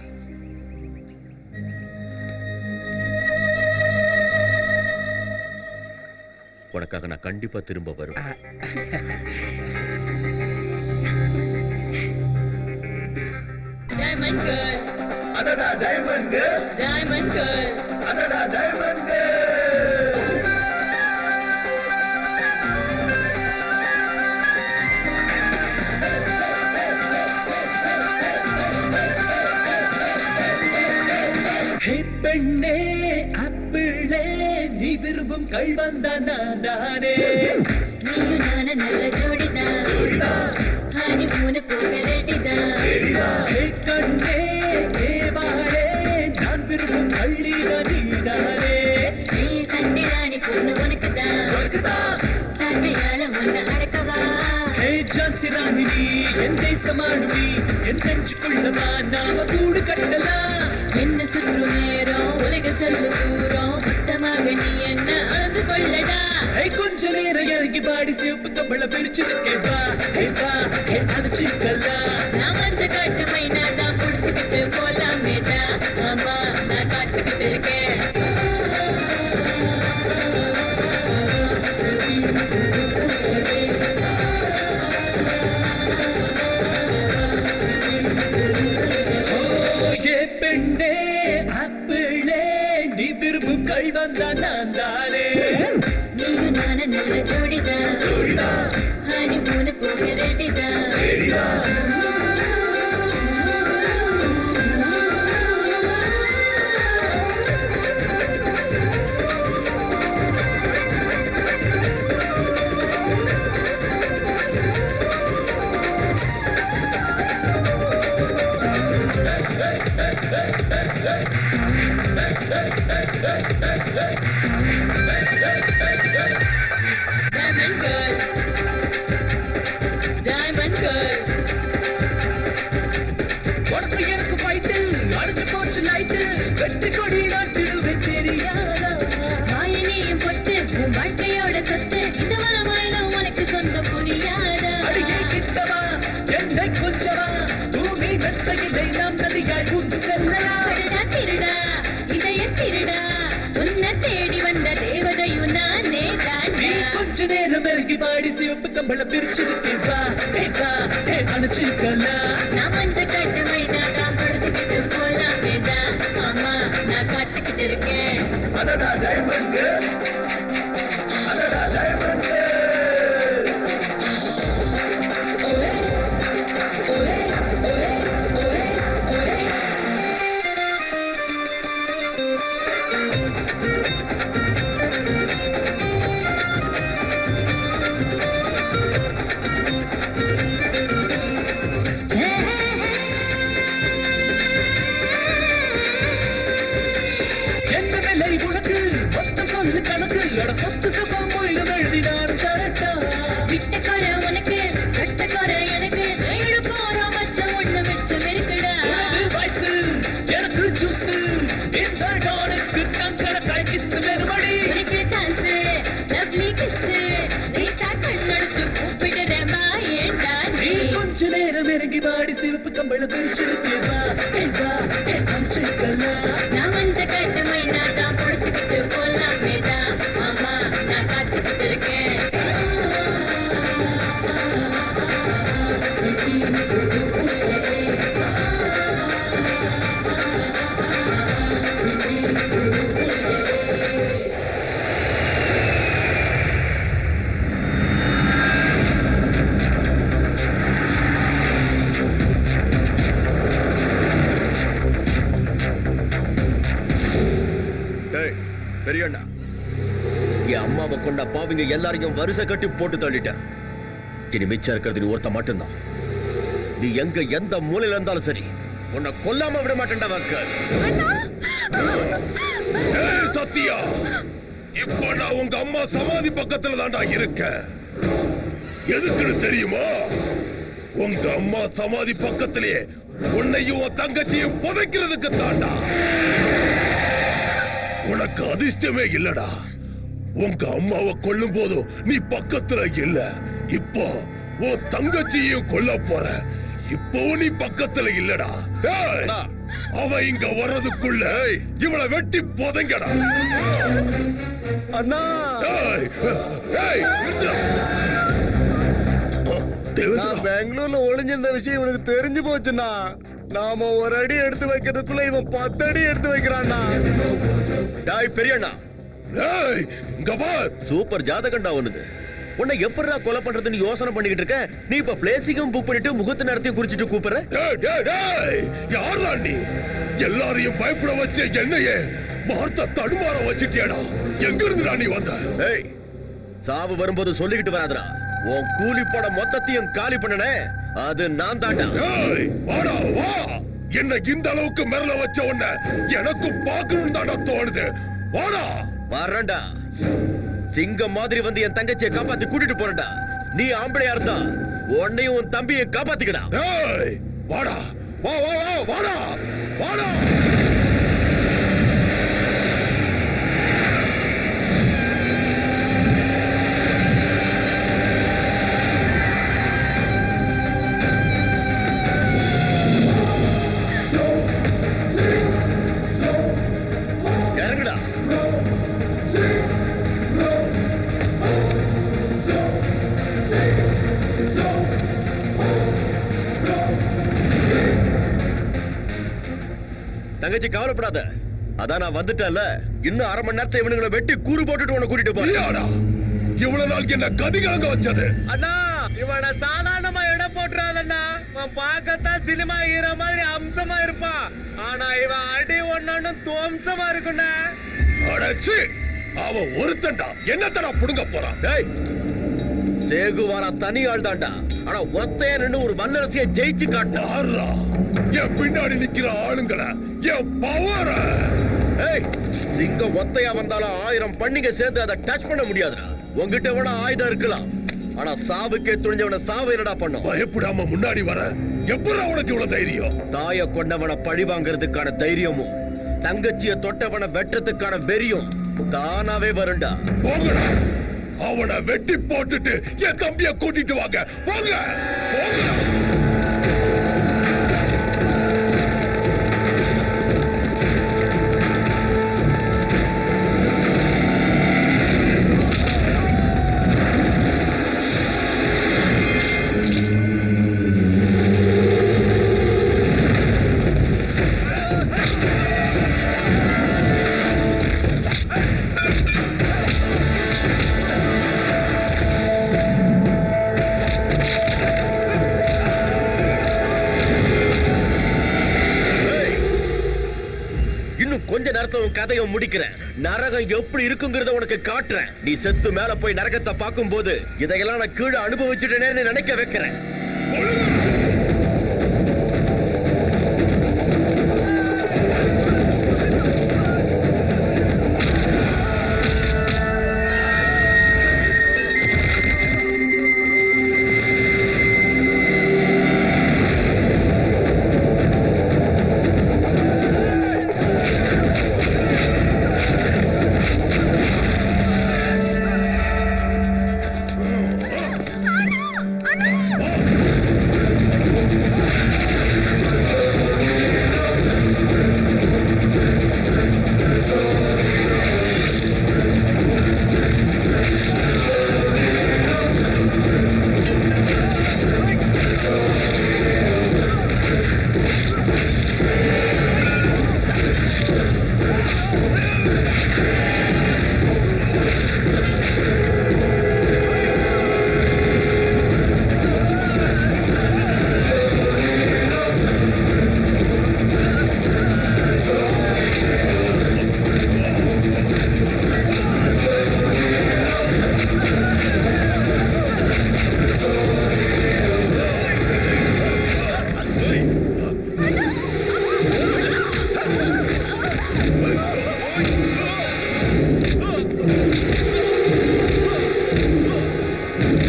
உனக்காக நான் கண்டிப்பா திரும்ப வருவேன் Diamond girl. அடடா diamond girl. Diamond girl. அடடா diamond girl. ஹே பெண்ணே ஆப்பிளே நீ விரும்பும் கை வந்த நான் தானே நீயும் நானும் நல்ல ஜோடிதான். honeymoon போக readyதான். ஹே கண்ணே ஹே வாழே நான் விரும்பும் கள்ளி நீதானே நீ சண்டை ராணி பொண்ணு உனக்குதான். சண்டையால உன்னை அடக்கவா ஹே ஜான்சி ராணி நீ என் தேசமானு என் நெஞ்சுக்குள்ளவா நாம கூடு கட்டலாம் என்ன சுற்றும் நேரம் உலகம் செல்லும் தூரம் மொத்தமாக நீ என்ன அளந்து கொள்ளடா ஹே கொஞ்ச நேரம் இறங்கி பாடி சிவப்பு கம்பள பிரிச்சிருக்கேன் வா ஹே வா ஹே அடிச்சுக்கலாம் நான் மஞ்ச காட்டு மைனா தான் புடிச்சுக்கிட்டு போலாமேடா ஆமா நான் காத்துக்கிட்டு இருக்கேன் ஏ பெண்ணே ஆப்பிளே நீ விரும்பும் கை வந்தா நான் தானே நீயும் நானும் நல்ல ஜோடிதான் honeymoon போக readyதான். Diamond girl. Diamond girl. உனக்கு எனக்கு ஃபைட்டு அடிச்சு போச்சு லைட்டு வெற்றி கொடி நாட்டிடுவேன் தெரியாதா மாலினியும் பொட்டு, உன் வாழ்க்கையோட சொத்து. இந்த மனமாயிலும் உனக்கு சொந்தம் புரியாதா? அடியே கிட்டவா என்னை கொஞ்சவா பூமி மெத்தையிலே நாம் நதியாய் ஊந்து செல்லலாம் திருடா, திருடா, இதயம் திருடா. உன்னை தேடி வந்த தேவதையும் நானே தாண்டா. நீ கொஞ்ச நேரம் இறங்கி பாடி சிவப்பு கம்பள பிரிச்சிருக்கேன் வா ஹே வா ஹே அணைச்சிருக்கலாம் நான் மஞ்ச காட்டு மைனா தான் புடிச்சுக்கிட்டு போலாமேடா. ஆமா, நான் காத்துக்கிட்டு இருக்கேன் அடடா டைமண்ட் அடடா டைமண்ட் என்ன விலை உனக்கு மொத்தம் சொல்லு கணக்கு எட சொத்து சுகம் போயிடும் எழுதினான் கரெக்டா விட்ட குறை உனக்கு கட்ட குறை எனக்கு ஏழு போறோம் மச்சம் ஒண்ணு மிச்சம் இருக்குடா உனது வயசு எனக்கு ஜூஸ் இந்த டானுக்கு கணக்காய் கிஸ் வெறுமடி உனக்கு சான்ஸ் லவ்லி கிஸ் லேசா கண்ணடிச்சு கூப்பிடுறேன் ஏண்டா நீ நீ கொஞ்ச நேரம் இறங்கி பாடி சிவப்பு கம்பள பிரிச்சிருக்கேன் வா பெரியண்ணா என் அம்மாவை கொண்ட பாவிங்க எல்லாரையும் வரிசை கட்டி போட்டு தள்ளிட்டேன் இனி மிச்சம் இருக்கிறது நீ ஒருத்த மட்டும்தான் நீ எங்க எந்த மூலையில இருந்தாலும் சரி உன்னை கொல்லாம விட மாட்டேன்டா வக்கல் ஏய் சத்யா இப்ப நான் உங்க அம்மா சமாதி பக்கத்துல தான்டா இருக்கேன் எதுக்குன்னு தெரியுமா உங்க அம்மா சமாதி பக்கத்திலேயே உன்னையும் உன் தங்கச்சியும் புதைக்கிறதுக்கு தாண்டா உனக்கு அதிர்ஷ்டமே இல்லடா உங்க அம்மாவை கொல்லும் போதும் நீ பக்கத்துல இல்ல இப்போ உன் தங்கச்சியையும் கொல்ல போற இப்பவும் நீ பக்கத்துல இல்லடா ஏய், அவ இங்க வர்றதுக்குள்ள இவளை வெட்டி புதைங்கடா அண்ணா ஏய், ஏய், நிறுத்துடா. நான் பெங்களூர்ல ஒளிஞ்சிருந்த விஷயம் இவனுக்கு தெரிஞ்சு போச்சுண்ணா நாம ஒரு அடி எடுத்து வைக்கிறதுக்குள்ள இவன் பத்து அடி எடுத்து வைக்கிறான்னா டாய் பெரியண்ணா ஏய் இங்க பார் சூப்பர் ஜாதகண்டா உனது உன்னை எப்படிடா கொலை பண்றதுன்னு யோசனை பண்ணிக்கிட்டு இருக்க நீ இப்ப பிளேசிங்கும் புக் பண்ணிட்டு முகத்து நேரத்தையும் குறிச்சிட்டு கூப்பிடுற டேய், டேய், டேய், யார்டா நீ எல்லாரையும் பயப்பட வச்ச என்னையே வார்த்தை தடுமாற வச்சிட்டியாடா எங்க இருந்துடா நீ வந்த ஏய் சாவு வரும்போது சொல்லிக்கிட்டு வராதடா உன் கூலி போட மொத்தத்தையும் காலி பண்ணனே அது நான் தாண்டா ஏய் வாடா வா என்ன இந்த அளவுக்கு மிரள வச்ச உன்னை எனக்கும் பார்க்கணும் தாண்டா தோணுது வாடா வரேன்டா சிங்கம் மாதிரி வந்து என் தங்கச்சியை காப்பாத்தி கூட்டிட்டு போறேன்டா நீ ஆம்பளையா இருந்தா உன்னையும் உன் தம்பியை காப்பாத்திக்கடா ஏய் வாடா வா வா வா வாடா வாடா இறங்குடா தங்கச்சி கவலைப்படாத அதான் நான் வந்துட்டேன்ல இன்னும் அரை மணி நேரத்தை இவனுங்களை வெட்டி கூறு போட்டுட்டு உன்னை கூட்டிட்டு நீயாடா? போறேன் இவ்வளவு நாள் என்ன கதிகாங்க வச்சது அண்ணா இவனை சாதாரணமா இடம் போட்டுறாதண்ணா இவன் பார்க்கத்தான் சினிமா ஹீரோ மாதிரி அம்சமா இருப்பான் ஆனா இவன் அடி ஒன்னு துவம்சமா இருக்குண்ணா அடச்சி அவன் ஒருத்தன்டா என்னத்தடா புடுங்க போறான் டேய் சேகுவாரா தனி ஆள் தான்டா ஆனா ஒத்தைய நின்னு ஒரு வல்லரசியை ஜெயிச்சு காட்டான் ஆறா என் பின்னாடி நிக்கிற ஆளுங்களை என் பவர ஏய் சிங்கம் ஒத்தையா வந்தாலும் ஆயிரம் பண்ணிங்க சேர்த்து அதை டச் பண்ண முடியாதுடா உன்கிட்ட வேணா ஆயுதம் இருக்கலாம் ஆனா சாவுக்கே துணிஞ்சவன சாவு என்னடா பண்ணும் பயப்படாம முன்னாடி வர எப்படா உனக்கு இவ்வளவு தைரியம் தாய கொண்டவனை பழி வாங்குறதுக்கான தைரியமும் தங்கச்சிய தொட்டவனை வெட்டுறதுக்கான வெறியும் தானாவே வரும்டா போங்கடா அவனை வெட்டி போட்டுட்டு என் தம்பிய கூட்டிட்டு வாங்க போங்க போங்கடா இன்னும் கொஞ்ச நேரத்துல உன் கதையை முடிக்கிறேன் நரகம் எப்படி இருக்குங்கிறத உனக்கு காட்டுறேன் நீ செத்து மேல போய் நரகத்தை பார்க்கும்போது இதையெல்லாம் நான் கீழே அனுபவிச்சுட்டேனேன்னு நினைக்க வைக்கிறேன் ஏய்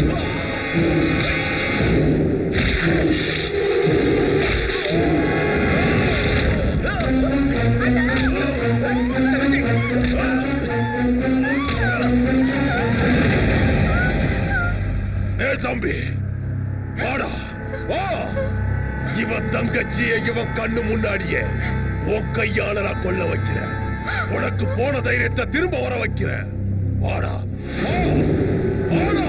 ஏ தம்பி வாடா வா இவன் தங்கச்சியை இவன் கண்ணு முன்னாடியே உன் கையால நான் கொல்ல வைக்கிறேன் உனக்கு போன தைரியத்தை திரும்ப வர வைக்கிறேன் வாடா வா. வாடா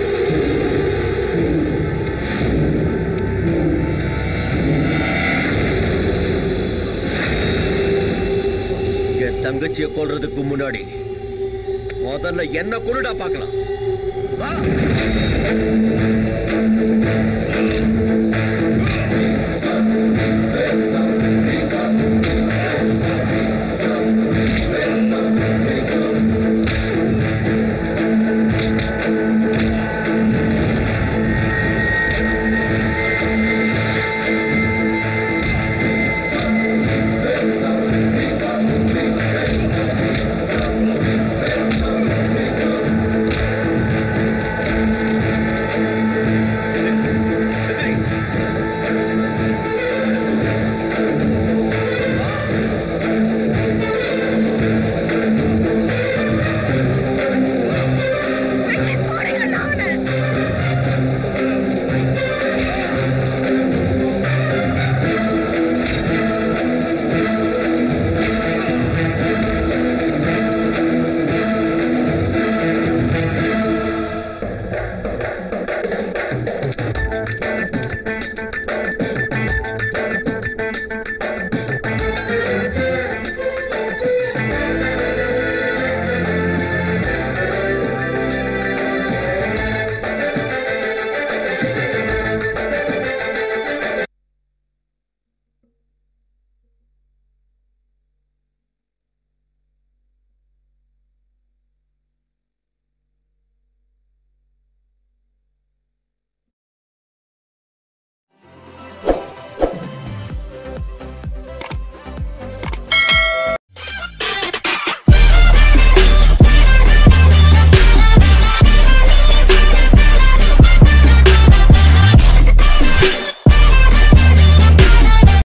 என் தங்கச்சியை கொல்றதுக்கு முன்னாடி முதல்ல என்ன கொண்டுடா பார்க்கலாம் வா